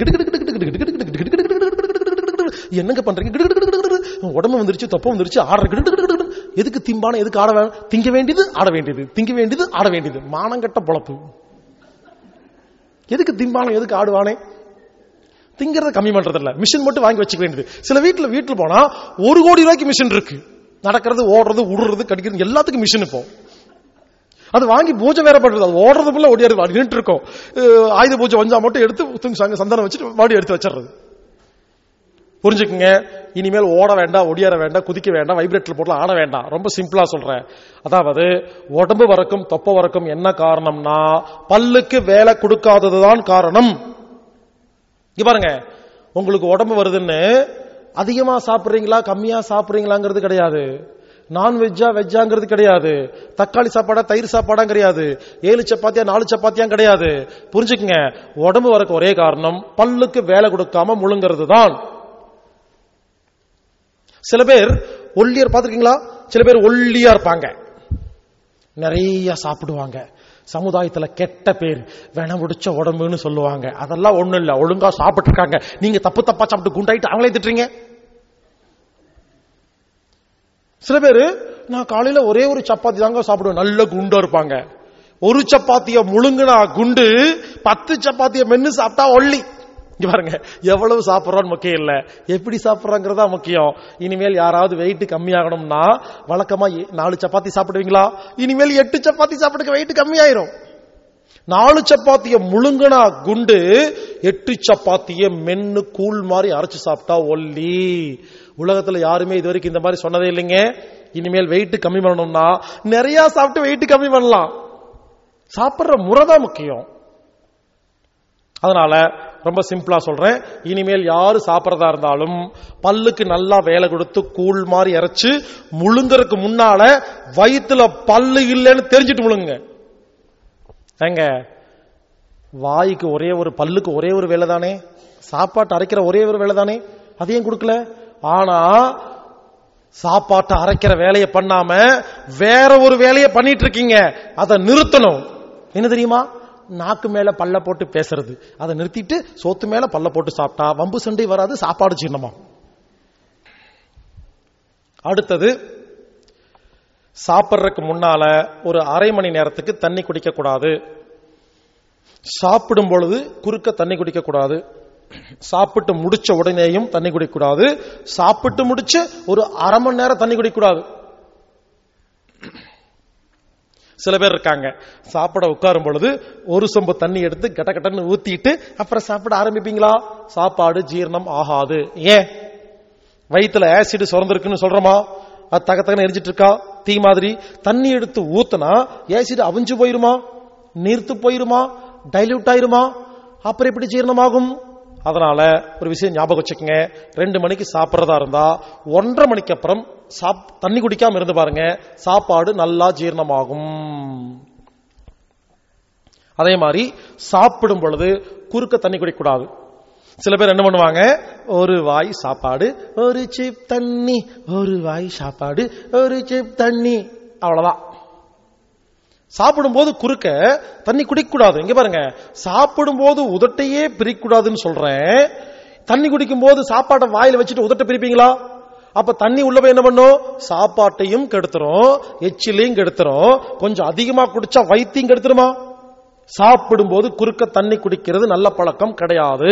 என்னங்க பண்றீங்க உடம்பு வந்துருச்சு தொப்பம் வந்துருச்சு ஆடுற எதுக்கு திம்பான எதுக்கு ஆட வேணும் திங்க வேண்டியது ஆட வேண்டியது திங்க வேண்டியது ஆட வேண்டியது மானங்கட்ட பொழப்பு எதுக்கு திம்பானம் எதுக்கு ஆடுவானே திங்கிறத கம்மி பண்றது இல்ல மிஷின் மட்டும் வாங்கி வச்சுக்க வேண்டியது சில வீட்டுல வீட்டுல போனா ஒரு கோடி ரூபாய்க்கு மிஷின் இருக்கு நடக்கிறது ஓடுறது உடுறது கடிக்கிறது எல்லாத்துக்கும் மிஷின் இப்போ அது வாங்கி பூஜை வேற பண்றது அது ஓடுறதுக்குள்ள ஓடியாரு நின்று இருக்கும் ஆயுத பூஜை வஞ்சா மட்டும் எடுத்து சந்தனம் வச்சுட்டு மாடி எடுத்து வச்சிடுறது புரிஞ்சுக்குங்க இனிமேல் ஓட வேண்டாம் ஒடியார வேண்டாம் குதிக்க வேண்டாம் வைப்ரேட்டர் போட்டு ஆட வேண்டாம் ரொம்ப சிம்பிளா சொல்றேன் அதாவது உடம்பு வரக்கும் தொப்ப வரக்கும் என்ன காரணம்னா பல்லுக்கு வேலை கொடுக்காததுதான் காரணம் இங்க பாருங்க உங்களுக்கு உடம்பு வருதுன்னு அதிகமா சாப்பிடுறீங்களா கம்மியா சாப்பிடுறீங்களாங்கிறது கிடையாது நான்வெஜ்ஜா வெஜ்ஜாங்கிறது கிடையாது தக்காளி சாப்பாடா தயிர் சாப்பாடா கிடையாது ஏழு சப்பாத்தியா நாலு சப்பாத்தியா கிடையாது புரிஞ்சுக்குங்க உடம்பு வரக்கு ஒரே காரணம் பல்லுக்கு வேலை கொடுக்காம முழுங்கிறது தான் சில பேர் ஒல்லியர் பார்த்திருக்கீங்களா சில பேர் ஒல்லியா இருப்பாங்க நிறைய சாப்பிடுவாங்க சமுதாயத்துல கெட்ட பேர் வென முடிச்ச உடம்புன்னு சொல்லுவாங்க அதெல்லாம் ஒண்ணும் இல்ல ஒழுங்கா சாப்பிட்டு இருக்காங்க நீங்க தப்பு தப்பா சாப்பிட்டு குண்டாயிட்டு அவங்களே திட்டுறீங்க சில பேரு நான் காலையில ஒரே ஒரு சப்பாத்தி தாங்க சாப்பிடுவேன் நல்ல குண்டா இருப்பாங்க ஒரு சப்பாத்திய முழுங்குனா குண்டு பத்து சப்பாத்திய மென்னு சாப்பிட்டா ஒல்லி இங்க பாருங்க எவ்வளவு சாப்பிடுறோம் முக்கியம் இல்ல எப்படி சாப்பிடுறாங்கிறதா முக்கியம் இனிமேல் யாராவது வெயிட் கம்மியாகணும்னா வழக்கமா நாலு சப்பாத்தி சாப்பிடுவீங்களா இனிமேல் எட்டு சப்பாத்தி சாப்பிடுக்க வெயிட் கம்மியாயிரும் நாலு சப்பாத்திய முழுங்கனா குண்டு எட்டு சப்பாத்திய மென்னு கூழ் மாதிரி அரைச்சு சாப்பிட்டா ஒல்லி உலகத்துல யாருமே இது வரைக்கும் இந்த மாதிரி சொன்னதே இல்லைங்க இனிமேல் வெயிட் கம்மி பண்ணணும்னா நிறைய சாப்பிட்டு வெயிட் கம்மி பண்ணலாம் சாப்பிடுற முறை தான் முக்கியம் அதனால ரொம்ப சிம்பிளா சொல்றேன் இனிமேல் யாரு சாப்பிடறதா இருந்தாலும் பல்லுக்கு நல்லா வேலை கொடுத்து கூழ் மாதிரி இறைச்சு முழுங்கறதுக்கு முன்னால வயித்துல பல்லு இல்லைன்னு தெரிஞ்சுட்டு முழுங்க ஏங்க வாய்க்கு ஒரே ஒரு பல்லுக்கு ஒரே ஒரு வேலை தானே சாப்பாட்டு அரைக்கிற ஒரே ஒரு வேலை தானே அதையும் கொடுக்கல ஆனா சாப்பாட்டை அரைக்கிற வேலையை பண்ணாம வேற ஒரு வேலையை பண்ணிட்டு இருக்கீங்க அதை நிறுத்தணும் என்ன தெரியுமா நாக்கு மேல பல்ல போட்டு பேசுறது அதை நிறுத்திட்டு சோத்து மேல பல்ல போட்டு சாப்பிட்டா வம்பு சண்டை வராது சாப்பாடு சின்னமா அடுத்தது சாப்பிட்றதுக்கு முன்னால ஒரு அரை மணி நேரத்துக்கு தண்ணி குடிக்க கூடாது சாப்பிடும் பொழுது குறுக்க தண்ணி குடிக்க கூடாது சாப்பிட்டு முடிச்ச உடனேயும் தண்ணி குடிக்கக்கூடாது சாப்பிட்டு முடிச்சு ஒரு அரை மணி நேரம் தண்ணி குடிக்கக்கூடாது சில பேர் இருக்காங்க சாப்பிட உட்காரும் பொழுது ஒரு சொம்பு தண்ணி எடுத்து கட்ட கட்டன்னு ஊத்திட்டு அப்புறம் சாப்பிட ஆரம்பிப்பீங்களா சாப்பாடு ஜீரணம் ஆகாது ஏன் வயித்துல ஆசிட் சுரந்திருக்குன்னு சொல்றோமா அது தக தகன எரிஞ்சிட்டு இருக்கா தீ மாதிரி தண்ணி எடுத்து ஊத்துனா ஆசிட் அவிஞ்சு போயிருமா நீர்த்து போயிருமா டைல்யூட் ஆயிருமா அப்புறம் எப்படி ஜீரணமாகும் அதனால ஒரு விஷயம் ஞாபகம் வச்சுக்கோங்க ரெண்டு மணிக்கு சாப்பிட்றதா இருந்தா ஒன்றரை மணிக்கு அப்புறம் சாப் தண்ணி குடிக்காம இருந்து பாருங்க சாப்பாடு நல்லா ஜீரணமாகும் அதே மாதிரி சாப்பிடும் பொழுது குறுக்க தண்ணி குடிக்கக்கூடாது சில பேர் என்ன பண்ணுவாங்க ஒரு வாய் சாப்பாடு ஒரு சிப் தண்ணி ஒரு வாய் சாப்பாடு ஒரு சிப் தண்ணி அவ்வளவுதான் சாப்பிடும்போது குறுக்க தண்ணி குடிக்கக்கூடாது இங்க பாருங்க சாப்பிடும்போது உதட்டையே பிரிக்கக்கூடாதுன்னு சொல்றேன் தண்ணி குடிக்கும் போது சாப்பாட்டை வாயில வச்சுட்டு உதட்ட பிரிப்பீங்களா அப்ப தண்ணி உள்ள போய் என்ன பண்ணும் சாப்பாட்டையும் கெடுத்துரும் எச்சிலையும் கெடுத்துரும் கொஞ்சம் அதிகமா குடிச்சா வைத்தியம் கெடுத்துருமா சாப்பிடும்போது குறுக்க தண்ணி குடிக்கிறது நல்ல பழக்கம் கிடையாது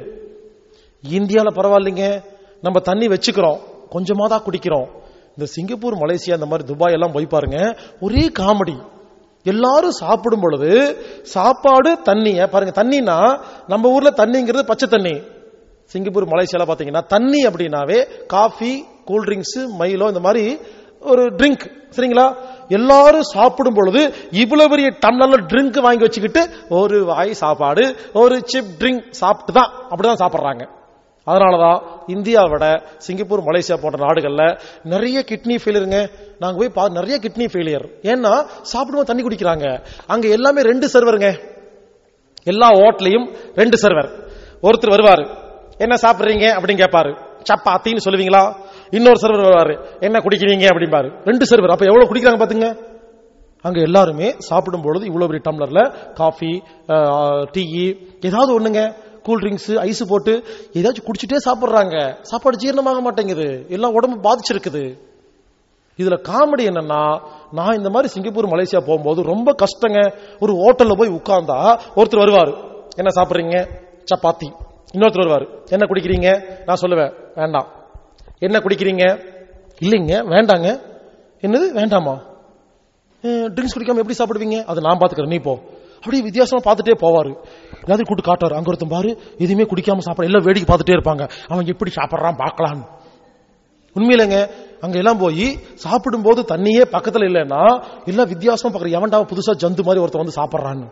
இந்தியால பரவாயில்லைங்க நம்ம தண்ணி வச்சுக்கிறோம் கொஞ்சமா தான் குடிக்கிறோம் இந்த சிங்கப்பூர் மலேசியா இந்த மாதிரி துபாய் எல்லாம் போய் பாருங்க ஒரே காமெடி எல்லாரும் சாப்பிடும் பொழுது சாப்பாடு தண்ணிய பாருங்க தண்ணினா நம்ம ஊர்ல தண்ணிங்கிறது பச்சை தண்ணி சிங்கப்பூர் மலேசியால பாத்தீங்கன்னா தண்ணி அப்படின்னாவே காஃபி கூல் ட்ரிங்க்ஸ் மைலோ இந்த மாதிரி ஒரு ட்ரிங்க் சரிங்களா எல்லாரும் சாப்பிடும் பொழுது இவ்வளவு பெரிய டம்ளர்ல ட்ரிங்க் வாங்கி வச்சுக்கிட்டு ஒரு வாய் சாப்பாடு ஒரு சிப் ட்ரிங்க் சாப்பிட்டு தான் அப்படிதான் சாப்பிடுறாங்க அதனாலதான் இந்தியாவை விட சிங்கப்பூர் மலேசியா போன்ற நாடுகள்ல நிறைய கிட்னி ஃபெயிலியருங்க நாங்க போய் பா நிறைய கிட்னி ஃபெயிலியர் ஏன்னா சாப்பிடுவோம் தண்ணி குடிக்கிறாங்க அங்க எல்லாமே ரெண்டு சர்வருங்க எல்லா ஹோட்டலையும் ரெண்டு சர்வர் ஒருத்தர் வருவாரு என்ன சாப்பிடுறீங்க அப்படின்னு கேட்பாரு சப்பாத்தின்னு சொல்லுவீங்களா இன்னொரு சர்வர் வருவாரு என்ன குடிக்கிறீங்க அப்படிம்பாரு ரெண்டு சர்வர் அப்ப எவ்வளவு குடிக்கிறாங்க பாத்துங்க அங்க எல்லாருமே சாப்பிடும் பொழுது இவ்வளவு பெரிய டம்ளர்ல காஃபி டீ ஏதாவது ஒண்ணுங்க கூல் ட்ரிங்க்ஸ் ஐஸ் போட்டு ஏதாச்சும் குடிச்சிட்டே சாப்பிடுறாங்க சாப்பாடு ஜீரணமாக மாட்டேங்குது எல்லாம் உடம்பு பாதிச்சிருக்குது இதுல காமெடி என்னன்னா நான் இந்த மாதிரி சிங்கப்பூர் மலேசியா போகும்போது ரொம்ப கஷ்டங்க ஒரு ஹோட்டல்ல போய் உட்கார்ந்தா ஒருத்தர் வருவாரு என்ன சாப்பிடுறீங்க சப்பாத்தி இன்னொருத்தர் வருவாரு என்ன குடிக்கிறீங்க நான் சொல்லுவேன் வேண்டாம் என்ன குடிக்கிறீங்க இல்லைங்க வேண்டாங்க என்னது வேண்டாமா ட்ரிங்க்ஸ் குடிக்காம எப்படி சாப்பிடுவீங்க அதை நான் பாத்துக்கிறேன் நீ போ அப்படியே வித்தியாசமா பார்த்துட்டே போவாரு எல்லாத்தையும் கூட்டு காட்டுவாரு அங்க ஒருத்தன் பாரு எதுவுமே குடிக்காம சாப்பிட எல்லாம் வேடிக்கை பார்த்துட்டே இருப்பாங்க அவன் எப்படி சாப்பிடுறான் பார்க்கலான்னு உண்மையிலங்க அங்க எல்லாம் போய் சாப்பிடும் போது தண்ணியே பக்கத்துல இல்லைன்னா எல்லாம் வித்தியாசமா பாக்குற எவன்டா புதுசா ஜந்து மாதிரி ஒருத்தன் வந்து சாப்பிடுறான்னு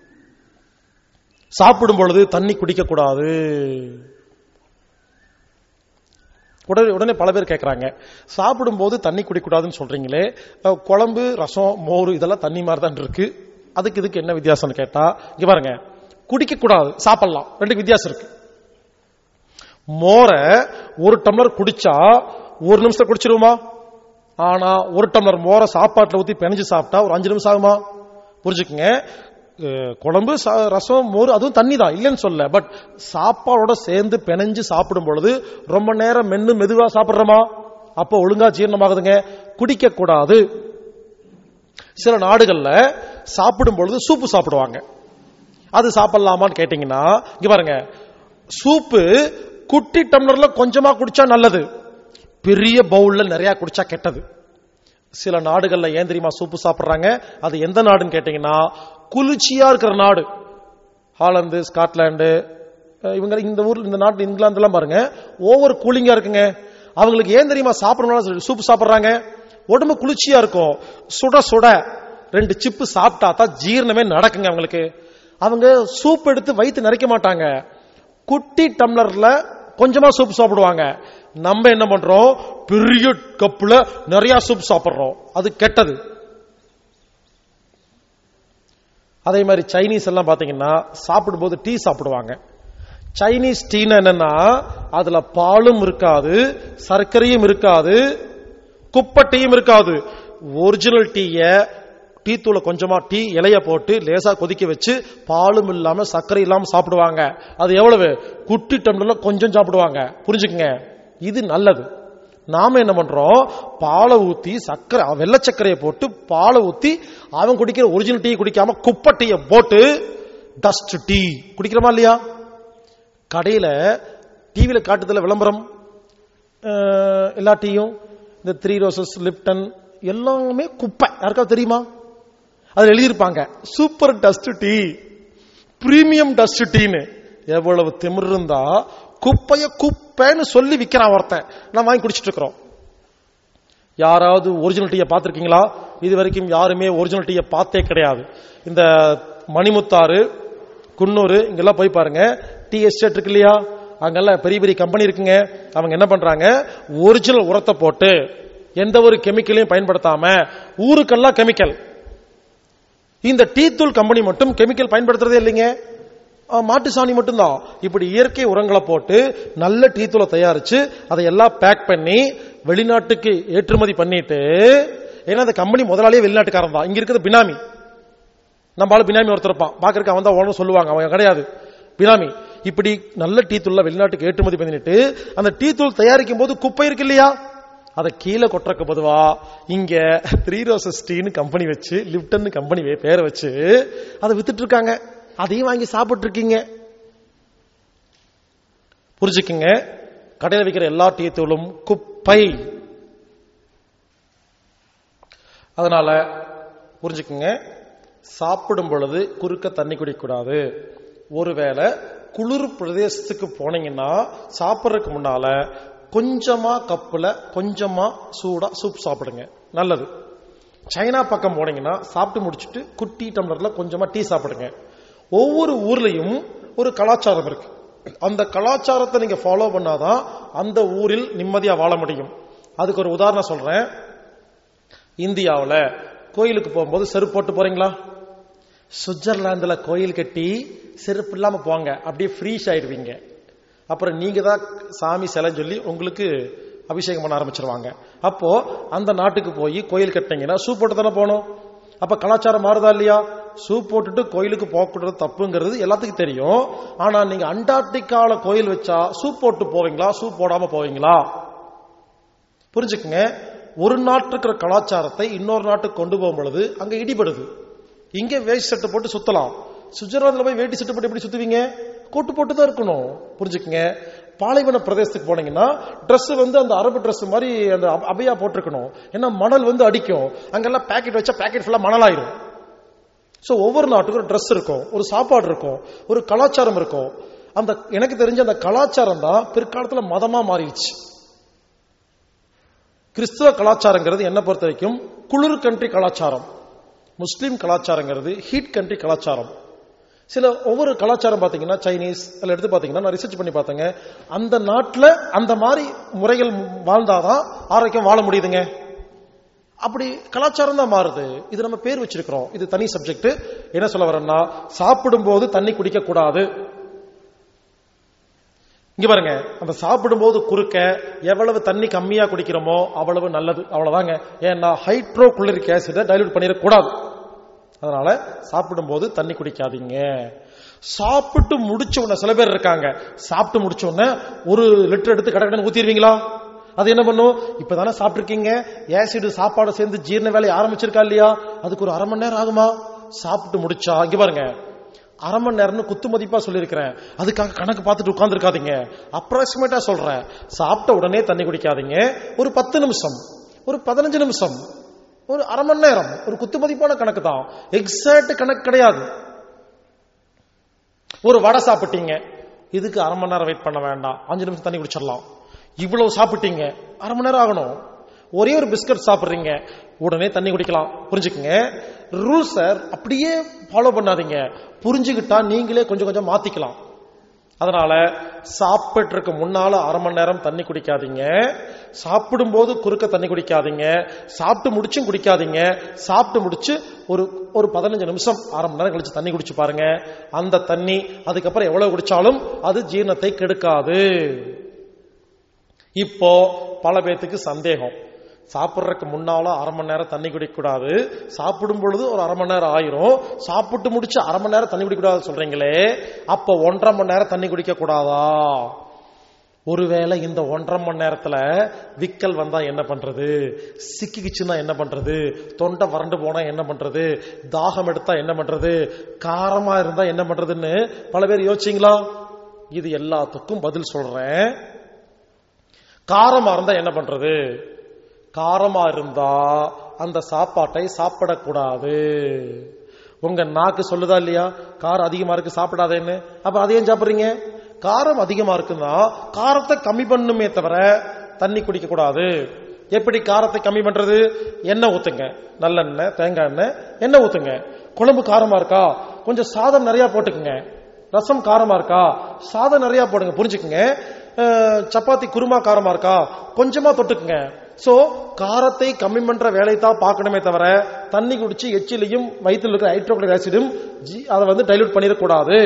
சாப்பிடும் பொழுது தண்ணி குடிக்க கூடாது உடனே உடனே பல பேர் கேட்கறாங்க சாப்பிடும் போது தண்ணி குடிக்கூடாதுன்னு சொல்றீங்களே அஹ், குழம்பு ரசம் மோர் இதெல்லாம் தண்ணி மாதிரி தான் இருக்கு அதுக்கு இதுக்கு என்ன வித்தியாசம்னு கேட்டா இங்க பாருங்க குடிக்க கூடாது சாப்பிடலாம் ரெண்டுக்கு வித்தியாசம் இருக்கு மோரை ஒரு டம்ளர் குடிச்சா ஒரு நிமிஷம் குடிச்சிருவோமா ஆனா ஒரு டம்ளர் மோரை சாப்பாட்டுல ஊத்தி பிணைஞ்சு சாப்பிட்டா ஒரு அஞ்சு நிமிஷம் ஆகுமா புரிஞ்சுக்குங்க அஹ், குழம்பு சா- ரசம் மோர் அதுவும் தண்ணி தான் இல்லைன்னு சொல்ல பட் சாப்பாடோட சேர்ந்து பிணைஞ்சு சாப்பிடும் பொழுது ரொம்ப நேரம் மென்னு மெதுவா சாப்பிடுறோமா அப்போ ஒழுங்கா ஜீரணமாகுதுங்க குடிக்க கூடாது சில நாடுகள்ல சாப்பிடும் பொழுது சூப்பு சாப்பிடுவாங்க அது சாப்பிடலாமான்னு கேட்டீங்கன்னா இங்க பாருங்க சூப்பு குட்டி டம்ளர்ல கொஞ்சமா குடிச்சா நல்லது பெரிய பவுல்ல நிறைய குடிச்சா கெட்டது சில நாடுகள்ல ஏன் தெரியுமா சூப்பு சாப்பிடுறாங்க அது எந்த நாடுன்னு கேட்டீங்கன்னா குளிர்ச்சியா இருக்கிற நாடு ஹாலந்து ஸ்காட்லாந்து அஹ் இவங்க இந்த ஊர்ல இந்த நாட்டு இங்கிலாந்து எல்லாம் பாருங்க ஓவர் கூலிங்கா இருக்குங்க அவங்களுக்கு ஏன் தெரியுமா சாப்பிடணும் சூப் சாப்பிடுறாங்க உடம்பு குளிர்ச்சியா இருக்கும் சுட சுட ரெண்டு சிப்பு சாப்பிட்டா தான் ஜீரணமே நடக்குங்க அவங்களுக்கு அவங்க சூப் எடுத்து வயித்து நிறைக்க மாட்டாங்க குட்டி டம்ளர்ல கொஞ்சமா சூப் சாப்பிடுவாங்க நம்ம என்ன பண்றோம் பெரிய கப்புல நிறைய சூப் சாப்பிடுறோம் அது கெட்டது அதே மாதிரி சைனீஸ் எல்லாம் பாத்தீங்கன்னா சாப்பிடும்போது டீ சாப்பிடுவாங்க சைனீஸ் டீனா என்னன்னா அதுல பாலும் இருக்காது சர்க்கரையும் இருக்காது குப்பை டீயும் இருக்காது ஒரிஜினல் டீய டீ தூளை கொஞ்சமா டீ இலைய போட்டு லேசா கொதிக்க வச்சு பாலும் இல்லாம சர்க்கரை இல்லாம சாப்பிடுவாங்க அது எவ்வளவு குட்டி டம்ளர்ல கொஞ்சம் சாப்பிடுவாங்க புரிஞ்சுக்குங்க இது நல்லது நாம என்ன பண்றோம் பாலை ஊத்தி சர்க்கரை வெள்ளை சர்க்கரையை போட்டு பாலை ஊத்தி அவன் குடிக்கிற ஒரிஜினல் டீ குடிக்காம குப்பை டீயை போட்டு டஸ்ட் டீ குடிக்கிறோமா இல்லையா கடையில டிவியில காட்டுதல விளம்பரம் அஹ், எல்லா டீயும் இந்த த்ரீ ரோசஸ் லிப்டன் எல்லாமே குப்பை யாருக்காவது தெரியுமா அதுல எழுதியிருப்பாங்க super dust tea premium dust டீன்னு எவ்வளவு திமிர் இருந்தா குப்பைய குப்பைன்னு சொல்லி விக்கிறான் ஒருத்தன் நான் வாங்கி குடிச்சிட்டு இருக்கிறோம் யாராவது ஒரிஜினல் டீயை பார்த்திருக்கீங்களா இது வரைக்கும் யாருமே ஒரிஜினல் டீயை பார்த்தே கிடையாது இந்த மணிமுத்தாறு குன்னூர் இங்கெல்லாம் போய் பாருங்க டீ எஸ்டேட் இருக்கு இல்லையா அங்கெல்லாம் பெரிய பெரிய கம்பெனி இருக்குங்க அவங்க என்ன பண்றாங்க ஒரிஜினல் உரத்தை போட்டு எந்த ஒரு கெமிக்கலையும் பயன்படுத்தாம ஊருக்கெல்லாம் கெமிக்கல் இந்த டீ தூள் கம்பெனி மட்டும் கெமிக்கல் பயன்படுத்துறதே இல்லைங்க ஆ, மாட்டு சாணி மட்டும்தான் இப்படி இயற்கை உரங்களை போட்டு நல்ல டீ தூளை தயாரிச்சு அதை எல்லாம் பேக் பண்ணி வெளிநாட்டுக்கு ஏற்றுமதி பண்ணிட்டு ஏன்னா அந்த கம்பெனி முதலாளியே வெளிநாட்டுக்காரன் தான் இங்க இருக்கிறது பினாமி நம்ம ஆளு பினாமி ஒருத்தர் இருப்பான் பாக்குறதுக்கு அவன் தான் ஓனர் சொல்லுவாங்க அவன் கிடையாது பினாமி இப்படி நல்ல டீ தூள்ல வெளிநாட்டுக்கு ஏற்றுமதி பண்ணிட்டு அந்த டீ தூள் தயாரிக்கும் போது குப்பை இருக்கு இல்லையா அதை கீழே கொட்டுறக்கு பொதுவா இங்க த்ரீ ரோசஸ் டீன்னு கம்பெனி வச்சு லிப்டன் கம்பெனி பேரை வச்சு அதை வித்துட்டு இருக்காங்க அதையும் வாங்கி சாப்பிட்டு இருக்கீங்க புரிஞ்சுக்குங்க கடையில் விற்கிற எல்லா டீ தூளும் குப்பை அதனால புரிஞ்சுக்குங்க சாப்பிடும் பொழுது குறுக்க தண்ணி குடிக்கக்கூடாது ஒருவேளை குளிர் பிரதேசத்துக்கு போனீங்கன்னா சாப்பிட்றதுக்கு முன்னால கொஞ்சமா கப்புல கொஞ்சமா சூடா சூப் சாப்பிடுங்க நல்லது சைனா பக்கம் போனீங்கன்னா சாப்பிட்டு முடிச்சிட்டு குட்டி டம்ளர்ல கொஞ்சமா டீ சாப்பிடுங்க ஒவ்வொரு ஊர்லயும் ஒரு கலாச்சாரம் இருக்கு அந்த கலாச்சாரத்தை நீங்க ஃபாலோ பண்ணாதான் அந்த ஊரில் நிம்மதியா வாழ முடியும் அதுக்கு ஒரு உதாரணம் சொல்றேன் இந்தியாவுல கோயிலுக்கு போகும்போது செருப்பு போட்டு போறீங்களா சுவிட்சர்லாந்துல கோயில் கட்டி செருப்பு இல்லாம போங்க அப்படியே ஃப்ரீஸ் ஆயிடுவீங்க அப்புறம் நீங்க தான் சாமி சிலைன்னு சொல்லி உங்களுக்கு அபிஷேகம் பண்ண ஆரம்பிச்சிருவாங்க அப்போ அந்த நாட்டுக்கு போய் கோயில் கட்டினீங்கன்னா ஷூ போட்டு தானே போகணும் அப்ப கலாச்சாரம் மாறுதா இல்லையா ஷூ போட்டுட்டு கோயிலுக்கு போகக்கூடாது தப்புங்கிறது எல்லாத்துக்கும் தெரியும் ஆனா நீங்க அண்டார்டிகால கோயில் வச்சா ஷூ போட்டு போவீங்களா ஷூ போடாம போவீங்களா புரிஞ்சுக்குங்க ஒரு நாட்டுக்கு இருக்கிற கலாச்சாரத்தை இன்னொரு நாட்டுக்கு கொண்டு போகும் பொழுது அங்க இடிபடுது இங்க வேஷ்டி சட்டை போட்டு சுத்தலாம் சுவிட்சர்லாந்துல போய் வேட்டி சட்டை போட்டு எப்படி சுத்துவீங்க கோட்டு போட்டு தான் இருக்கணும் புரிஞ்சுக்குங்க பாலைவன பிரதேசத்துக்கு போனீங்கன்னா Dress வந்து அந்த அரபு Dress மாதிரி அந்த அப- அபையா போட்டிருக்கணும் ஏன்னா மணல் வந்து அடிக்கும் அங்கெல்லாம் பேக்கெட் வச்சா பேக்கெட் ஃபுல்லா மணலாயிரும் சோ ஒவ்வொரு நாட்டுக்கும் ஒரு Dress இருக்கும் ஒரு சாப்பாடு இருக்கும் ஒரு கலாச்சாரம் இருக்கும் அந்த எனக்கு தெரிஞ்ச அந்த கலாச்சாரம் தான் பிற்காலத்துல மதமா மாறிடுச்சு கிறிஸ்துவ கலாச்சாரங்கிறது என்ன பொறுத்த வரைக்கும் குளிர் கண்ட்ரி கலாச்சாரம் முஸ்லீம் கலாச்சாரங்கிறது ஹீட் கண்ட்ரி கலாச்சாரம் சில ஒவ்வொரு கலாச்சாரம் பாத்தீங்கன்னா சைனீஸ் அதில் எடுத்து பாத்தீங்கன்னா நான் ரிசர்ச் பண்ணி பார்த்தேங்க அந்த நாட்டுல அந்த மாதிரி முறைகள் வாழ்ந்தாதான் ஆரோக்கியம் வாழ முடியுதுங்க அப்படி கலாச்சாரம் தான் மாறுது இது நம்ம பேர் வச்சிருக்கிறோம் இது தனி சப்ஜெக்ட் என்ன சொல்ல வரேன்னா சாப்பிடும்போது தண்ணி குடிக்க கூடாது இங்க பாருங்க அந்த சாப்பிடும்போது குறுக்க எவ்வளவு தண்ணி கம்மியா குடிக்கிறோமோ அவ்வளவு நல்லது அவ்வளவுதாங்க ஏன்னா ஹைட்ரோ குளிரிக் ஆசிட டைல்யூட் பண்ணிடக்கூடாது அதனால சாப்பிடும்போது தண்ணி குடிக்காதீங்க சாப்பிட்டு முடிச்ச உடனே சில பேர் இருக்காங்க சாப்பிட்டு முடிச்ச உடனே ஒரு லிட்டர் எடுத்து கடற்கடன் ஊத்திடுவீங்களா அது என்ன பண்ணும் இப்பதானே சாப்பிட்டிருக்கீங்க ஆசிட் சாப்பாடு சேர்ந்து ஜீரண வேலையை ஆரம்பிச்சிருக்கா இல்லையா அதுக்கு ஒரு அரை மணி நேரம் ஆகுமா சாப்பிட்டு முடிச்சா இங்க பாருங்க அரை மணி நேரம்னு குத்து மதிப்பா சொல்லியிருக்கிறேன் அதுக்காக கணக்கு பார்த்துட்டு உட்கார்ந்துருக்காதீங்க அப்ராக்சிமேட்டா சொல்றேன் சாப்பிட்ட உடனே தண்ணி குடிக்காதீங்க ஒரு பத்து நிமிஷம் ஒரு பதினஞ்சு நிமிஷம் ஒரு அரை மணி நேரம் ஒரு குத்து மதிப்பான கணக்கு தான் எக்ஸாக்ட் கணக்கு கிடையாது ஒரு வடை சாப்பிட்டீங்க இதுக்கு அரை மணி நேரம் வெயிட் பண்ண வேண்டாம் அஞ்சு நிமிஷம் தண்ணி குடிச்சிடலாம் இவ்வளவு சாப்பிட்டீங்க அரை மணி நேரம் ஆகணும் ஒரே ஒரு பிஸ்கட் சாப்பிடுறீங்க உடனே தண்ணி குடிக்கலாம் புரிஞ்சுக்குங்க ரூல்ஸ அப்படியே ஃபாலோ பண்ணாதீங்க புரிஞ்சுக்கிட்டா நீங்களே கொஞ்சம் கொஞ்சம் மாத்திக்கலாம் அதனால சாப்பிட்டுருக்கு முன்னால அரை மணி நேரம் தண்ணி குடிக்காதீங்க சாப்பிடும்போது குறுக்க தண்ணி குடிக்காதீங்க சாப்பிட்டு முடிச்சும் குடிக்காதீங்க சாப்பிட்டு முடிச்சு ஒரு ஒரு பதினஞ்சு நிமிஷம் அரை மணி நேரம் கழிச்சு தண்ணி குடிச்சு பாருங்க அந்த தண்ணி அதுக்கப்புறம் எவ்வளவு குடிச்சாலும் அது ஜீரணத்தை கெடுக்காது இப்போ பல பேத்துக்கு சந்தேகம் சாப்பிட்றதுக்கு முன்னால அரை மணி நேரம் தண்ணி குடிக்கக்கூடாது சாப்பிடும் பொழுது ஒரு அரை மணி நேரம் ஆயிரும் சாப்பிட்டு முடிச்சு அரை மணி நேரம் தண்ணி குடிக்கக்கூடாது சொல்றீங்களே அப்போ ஒன்றரை மணி நேரம் தண்ணி குடிக்க கூடாதா ஒருவேளை இந்த ஒன்றரை மணி நேரத்துல விக்கல் வந்தா என்ன பண்றது சிக்கிக்குச்சுன்னா என்ன பண்றது தொண்டை வறண்டு போனா என்ன பண்றது தாகம் எடுத்தா என்ன பண்றது காரமா இருந்தா என்ன பண்றதுன்னு பல பேர் யோசிச்சிங்களா இது எல்லாத்துக்கும் பதில் சொல்றேன் காரமா இருந்தா என்ன பண்றது காரமா இருந்தா அந்த சாப்பாட்டை சாப்பிடக்கூடாது உங்க நாக்கு சொல்லுதா இல்லையா காரம் அதிகமா இருக்கு சாப்பிடாதேன்னு அப்ப அதையும் சாப்பிடுறீங்க காரம் அதிகமா இருக்குன்னா காரத்தை கம்மி பண்ணுமே தவிர தண்ணி குடிக்க கூடாது எப்படி காரத்தை கம்மி பண்றது எண்ணெய் ஊத்துங்க நல்லெண்ணெய் தேங்காய் எண்ணெய் எண்ணெய் ஊத்துங்க குழம்பு காரமா இருக்கா கொஞ்சம் சாதம் நிறைய போட்டுக்குங்க ரசம் காரமா இருக்கா சாதம் நிறைய போடுங்க புரிஞ்சுக்குங்க அஹ், சப்பாத்தி குருமா காரமா இருக்கா கொஞ்சமா தொட்டுக்குங்க சோ காரத்தை கம்மி பண்ற வேலையை தான் பார்க்கணுமே தவிர தண்ணி குடிச்சு எச்சிலையும் வயிற்றில் இருக்கிற ஹைட்ரோக்ளிக் ஆசிடும் அதை வந்து டைலூட் பண்ணிடக்கூடாது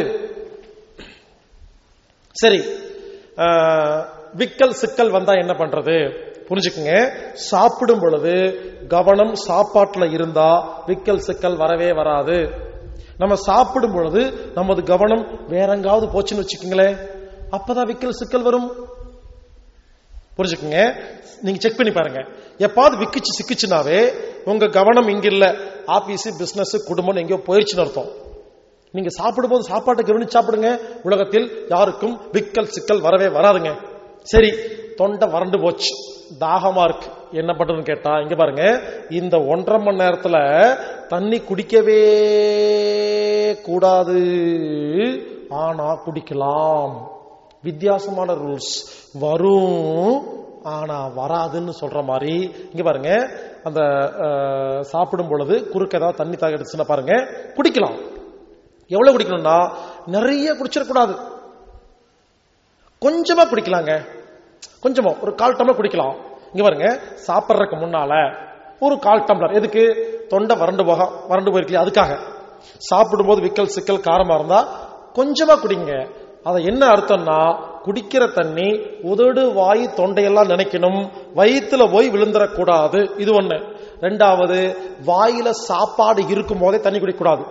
சரி அஹ், விக்கல் சிக்கல் வந்தா என்ன பண்றது புரிஞ்சுக்குங்க சாப்பிடும் பொழுது கவனம் சாப்பாட்டுல இருந்தா விக்கல் சிக்கல் வரவே வராது நம்ம சாப்பிடும் பொழுது நமது கவனம் வேற எங்காவது போச்சுன்னு வச்சுக்கோங்களேன் அப்பதான் விக்கல் சிக்கல் வரும் புரிஞ்சுக்குங்க நீங்க செக் பண்ணி பாருங்க எப்பாவது விக்கிச்சு சிக்கிச்சுனாவே உங்க கவனம் இங்க இல்ல ஆபீஸ் பிசினஸ் குடும்பம் எங்கேயோ போயிருச்சுன்னு அர்த்தம் நீங்க சாப்பிடும்போது சாப்பாட்டை கவனிச்சு சாப்பிடுங்க உலகத்தில் யாருக்கும் விக்கல் சிக்கல் வரவே வராதுங்க சரி தொண்டை வறண்டு போச்சு தாகமா இருக்கு என்ன பண்றதுன்னு கேட்டா இங்க பாருங்க இந்த ஒன்றரை மணி நேரத்துல தண்ணி குடிக்கவே கூடாது ஆனா குடிக்கலாம் வித்தியாசமான ரூல்ஸ் வரும் ஆனா வராதுன்னு சொல்ற மாதிரி இங்க பாருங்க அந்த அஹ், சாப்பிடும் பொழுது குறுக்க ஏதாவது தண்ணி தாக எடுத்துச்சுன்னா பாருங்க குடிக்கலாம் எவ்வளவு குடிக்கணும்னா நிறைய குடிச்சிடக்கூடாது கொஞ்சமா குடிக்கலாங்க கொஞ்சமா ஒரு கால் டம்ளர் குடிக்கலாம் இங்க பாருங்க சாப்பிட்றதுக்கு முன்னால ஒரு கால் டம்ளர் எதுக்கு தொண்டை வறண்டு போக வறண்டு போயிருக்கலையா அதுக்காக சாப்பிடும்போது விக்கல் சிக்கல் காரமா இருந்தா கொஞ்சமா குடிங்க அதை என்ன அர்த்தம்னா குடிக்கிற தண்ணி உதடு வாய் தொண்டையெல்லாம் நினைக்கணும் வயிற்றுல போய் விழுந்துடக்கூடாது இது ஒண்ணு ரெண்டாவது வாயில சாப்பாடு இருக்கும் போதே தண்ணி குடிக்கக்கூடாது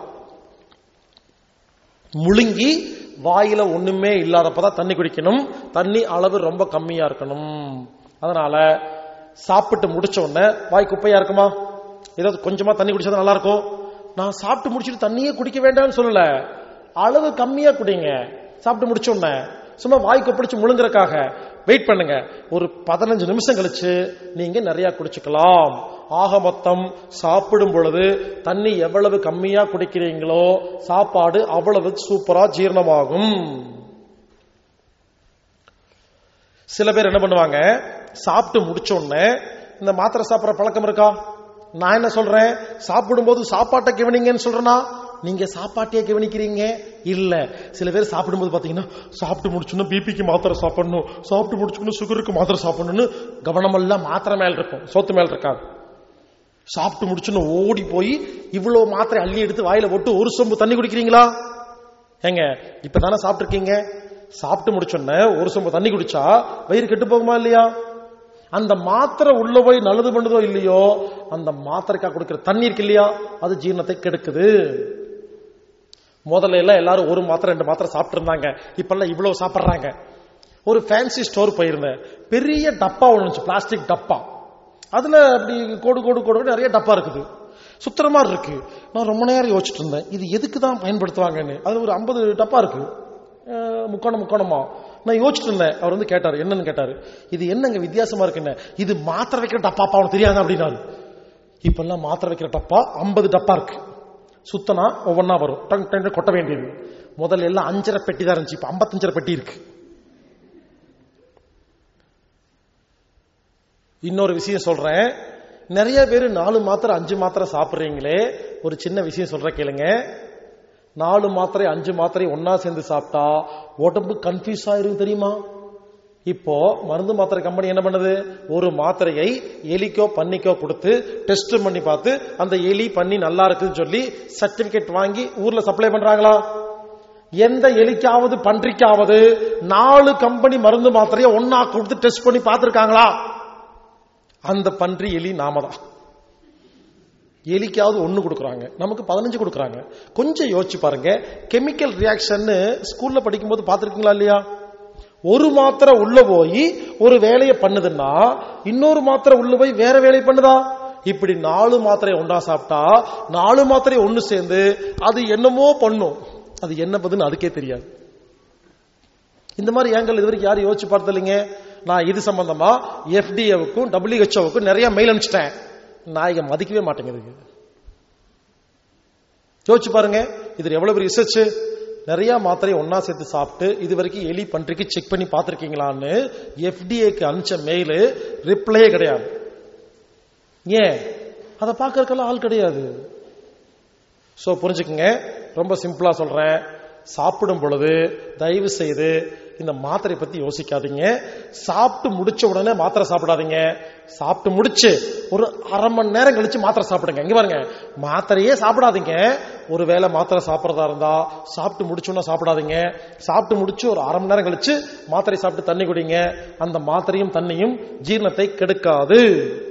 முழுங்கி வாயில ஒண்ணுமே இல்லாதப்பதான் தண்ணி குடிக்கணும் தண்ணி அளவு ரொம்ப கம்மியா இருக்கணும் அதனால சாப்பிட்டு முடிச்ச உடனே வாய் குப்பையா இருக்குமா ஏதாவது கொஞ்சமா தண்ணி குடிச்சா நல்லா இருக்கும் நான் சாப்பிட்டு முடிச்சிட்டு தண்ணியே குடிக்க வேண்டாம்னு சொல்லல அளவு கம்மியா குடிங்க சாப்பிட்டு முடிச்ச உடனே சும்மா வாய் கொப்பளிச்சு முழுங்குறக்காக வெயிட் பண்ணுங்க ஒரு பதினஞ்சு நிமிஷம் கழிச்சு நீங்க நிறைய குடிச்சுக்கலாம் ஆக மொத்தம் சாப்பிடும் பொழுது தண்ணி எவ்வளவு கம்மியா குடிக்கிறீங்களோ சாப்பாடு அவ்வளவு சூப்பரா ஜீரணமாகும் சில பேர் என்ன பண்ணுவாங்க சாப்பிட்டு முடிச்ச உடனே இந்த மாத்திரை சாப்பிடுற பழக்கம் இருக்கா நான் என்ன சொல்றேன் சாப்பிடும்போது சாப்பாட்டை கவனிங்கன்னு சொல்றேனா நீங்க சாப்பாட்டையே கவனிக்கிறீங்க இல்ல சில பேர் சாப்பிடும்போது பாத்தீங்கன்னா சாப்பிட்டு முடிச்சோன்னா பிபிக்கு மாத்திரை சாப்பிடணும் சாப்பிட்டு முடிச்சுக்கணும் சுகருக்கு மாத்திரை சாப்பிடணும்னு கவனமெல்லாம் மாத்திரை மேல இருக்கும் சோத்து மேல இருக்காது சாப்பிட்டு முடிச்சுன்னு ஓடி போய் இவ்வளவு மாத்திரை அள்ளி எடுத்து வாயில போட்டு ஒரு சொம்பு தண்ணி குடிக்கிறீங்களா ஏங்க இப்பதானே சாப்பிட்டுருக்கீங்க சாப்பிட்டு முடிச்சோன்ன ஒரு சொம்பு தண்ணி குடிச்சா வயிறு கெட்டு போகுமா இல்லையா அந்த மாத்திரை உள்ள போய் நல்லது பண்ணுதோ இல்லையோ அந்த மாத்திரைக்கா கொடுக்கிற தண்ணி இருக்கு இல்லையா அது ஜீரணத்தை கெடுக்குது முதல்ல எல்லாம் எல்லாரும் ஒரு மாத்திரை ரெண்டு மாத்திரை சாப்பிட்டு இருந்தாங்க இப்பெல்லாம் இவ்வளவு சாப்பிடுறாங்க ஒரு ஃபேன்சி ஸ்டோர் போயிருந்தேன் பெரிய டப்பா ஒன்று இருந்துச்சு பிளாஸ்டிக் டப்பா அதுல அப்படி கோடு கோடு கோடு நிறைய டப்பா இருக்குது சுத்துற மாதிரி இருக்கு நான் ரொம்ப நேரம் யோசிச்சுட்டு இருந்தேன் இது எதுக்கு தான் பயன்படுத்துவாங்கன்னு அது ஒரு ஐம்பது டப்பா இருக்கு அஹ், முக்கோணம் முக்கோணமா நான் யோசிச்சுட்டு இருந்தேன் அவர் வந்து கேட்டாரு என்னன்னு கேட்டாரு இது என்னங்க வித்தியாசமா இருக்குன்னு இது மாத்திரை வைக்கிற டப்பாப்பா அவனுக்கு தெரியாது அப்படின்னாரு இப்பெல்லாம் மாத்திரை வைக்கிற டப்பா ஐம்பது டப்பா இருக்கு சுத்தனா ஒவ்வொன்னா வரும் டங் டங் கொட்ட வேண்டியது முதல்ல எல்லாம் அஞ்சரை பெட்டி தான் இருந்துச்சு இப்ப ஐம்பத்தஞ்சரை பெட்டி இருக்கு இன்னொரு விஷயம் சொல்றேன் நிறைய பேர் நாலு மாத்திரை அஞ்சு மாத்திரை சாப்பிடுறீங்களே ஒரு சின்ன விஷயம் சொல்ற கேளுங்க நாலு மாத்திரை அஞ்சு மாத்திரை ஒன்னா சேர்ந்து சாப்பிட்டா உடம்பு கன்ஃபியூஸ் ஆயிரும் தெரியுமா இப்போ மருந்து மாத்திரை கம்பெனி என்ன பண்ணுது ஒரு மாத்திரையை எலிக்கோ பன்னிக்கோ கொடுத்து டெஸ்ட் பண்ணி பார்த்து அந்த எலி பண்ணி நல்லா இருக்குன்னு சொல்லி சர்டிபிகேட் வாங்கி ஊர்ல சப்ளை பண்றாங்களா எந்த எலிக்காவது பன்றிக்காவது நாலு கம்பெனி மருந்து மாத்திரையை ஒன்னா கொடுத்து டெஸ்ட் பண்ணி பார்த்திருக்காங்களா அந்த பன்றி எலி நாம தான் எலிக்காவது ஒண்ணு கொடுக்குறாங்க நமக்கு பதினஞ்சு கொடுக்குறாங்க கொஞ்சம் யோசிச்சு பாருங்க கெமிக்கல் ரியாக்ஷன் ஸ்கூல்ல படிக்கும்போது பார்த்திருக்கீங்களா இல்லையா ஒரு மாத்திரை உள்ள போய் ஒரு வேலையை பண்ணுதுன்னா இன்னொரு மாத்திரை உள்ள போய் வேற வேலையை பண்ணுதா இப்படி நாலு மாத்திரை ஒன்றா சாப்பிட்டா நாலு மாத்திரை ஒண்ணு சேர்ந்து அது என்னமோ பண்ணும் அது என்ன பதுன்னு அதுக்கே தெரியாது இந்த மாதிரி ஏங்கல் இது வரைக்கும் யாரும் யோசிச்சு பார்த்தது இல்லைங்க நான் இது சம்பந்தமா எஃப்டிஏவுக்கும் டபிள்யூஹெச்ஓவுக்கும் நிறைய மெயில் அனுப்பிச்சிட்டேன் நான் இங்க மதிக்கவே மாட்டேங்குது யோசிச்சு பாருங்க இது எவ்வளவு பெரிய ரிசர்ச் நிறைய மாத்திரை ஒன்னா சேர்த்து சாப்பிட்டு இது வரைக்கும் எலி பன்றிக்கு செக் பண்ணி பார்த்திருக்கீங்களான்னு எஃப்டிஏக்கு அனுப்பிச்ச மெயில் ரிப்ளையே கிடையாது ஏன் அதை பார்க்கறதுக்கெல்லாம் ஆள் கிடையாது சோ புரிஞ்சுக்குங்க ரொம்ப சிம்பிளா சொல்றேன் சாப்பிடும் பொழுது தயவு செய்து இந்த மாத்திரை பத்தி யோசிக்காதீங்க சாப்பிட்டு முடிச்ச உடனே மாத்திரை சாப்பிடாதீங்க சாப்பிட்டு முடிச்சு ஒரு அரை மணி நேரம் கழிச்சு மாத்திரை சாப்பிடுங்க இங்க பாருங்க மாத்திரையே சாப்பிடாதீங்க ஒரு வேளை மாத்திரை சாப்பிடறதா இருந்தா சாப்பிட்டு முடிச்சோன்னா சாப்பிடாதீங்க சாப்பிட்டு முடிச்சு ஒரு அரை மணி நேரம் கழிச்சு மாத்திரை சாப்பிட்டு தண்ணி குடிங்க அந்த மாத்திரையும் தண்ணியும் ஜீரணத்தை கெடுக்காது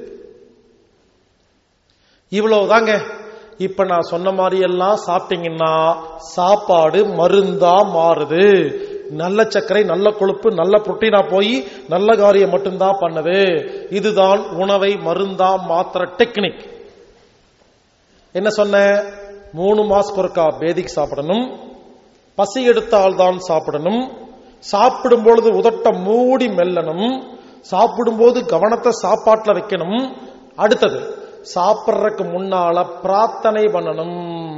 இவ்வளவுதாங்க இப்ப நான் சொன்ன மாதிரி எல்லாம் சாப்பிட்டீங்கன்னா சாப்பாடு மருந்தா மாறுது நல்ல சர்க்கரை நல்ல கொழுப்பு நல்ல புரோட்டீனா போய் நல்ல காரியம் மட்டும்தான் பண்ணுது இதுதான் உணவை மருந்தா மாத்திர டெக்னிக் என்ன சொன்ன மூணு மாசம் ஒருக்கா பேதிக் சாப்பிடணும் பசி எடுத்தால் தான் சாப்பிடணும் சாப்பிடும் பொழுது உதட்ட மூடி மெல்லணும் சாப்பிடும்போது கவனத்தை சாப்பாட்டுல வைக்கணும் அடுத்தது சாப்பிட்றதுக்கு முன்னால பிரார்த்தனை பண்ணணும்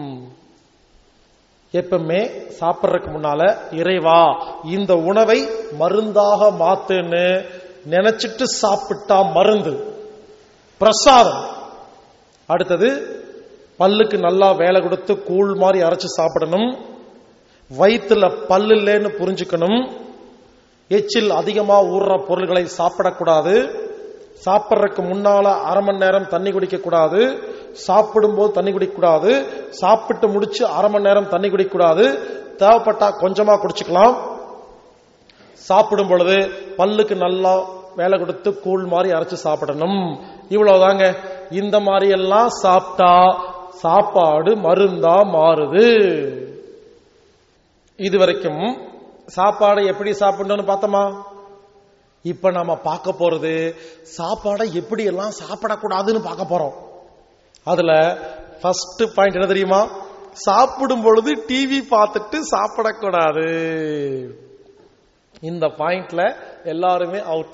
எப்பவுமே சாப்பிட்றதுக்கு முன்னால இறைவா இந்த உணவை மருந்தாக மாத்துன்னு நினைச்சிட்டு சாப்பிட்டா மருந்து பிரசாதம் அடுத்தது பல்லுக்கு நல்லா வேலை கொடுத்து கூழ் மாதிரி அரைச்சு சாப்பிடணும் வயிற்றுல பல்லு இல்லைன்னு புரிஞ்சுக்கணும் எச்சில் அதிகமா ஊறுற பொருள்களை சாப்பிடக்கூடாது சாப்பிட்றதுக்கு முன்னால அரை மணி நேரம் தண்ணி குடிக்க கூடாது சாப்பிடும் போது தண்ணி குடிக்க கூடாது சாப்பிட்டு முடிச்சு அரை மணி நேரம் தண்ணி குடிக்க கூடாது தேவைப்பட்டா கொஞ்சமா குடிச்சுக்கலாம் சாப்பிடும் பொழுது பல்லுக்கு நல்லா வேலை கொடுத்து கூழ் மாதிரி அரைச்சு சாப்பிடணும் இவ்வளவுதாங்க இந்த மாதிரி எல்லாம் சாப்பிட்டா சாப்பாடு மருந்தா மாறுது இது வரைக்கும் சாப்பாடை எப்படி சாப்பிடணும்னு பார்த்தோமா இப்ப நாம பார்க்க போறது சாப்பாடை எப்படி எல்லாம் சாப்பிடக்கூடாதுன்னு பார்க்க போறோம் அதுல ஃபர்ஸ்ட் பாயிண்ட் என்ன தெரியுமா சாப்பிடும் பொழுது டிவி பார்த்துட்டு சாப்பிடக்கூடாது இந்த பாயிண்ட்ல எல்லாருமே அவுட்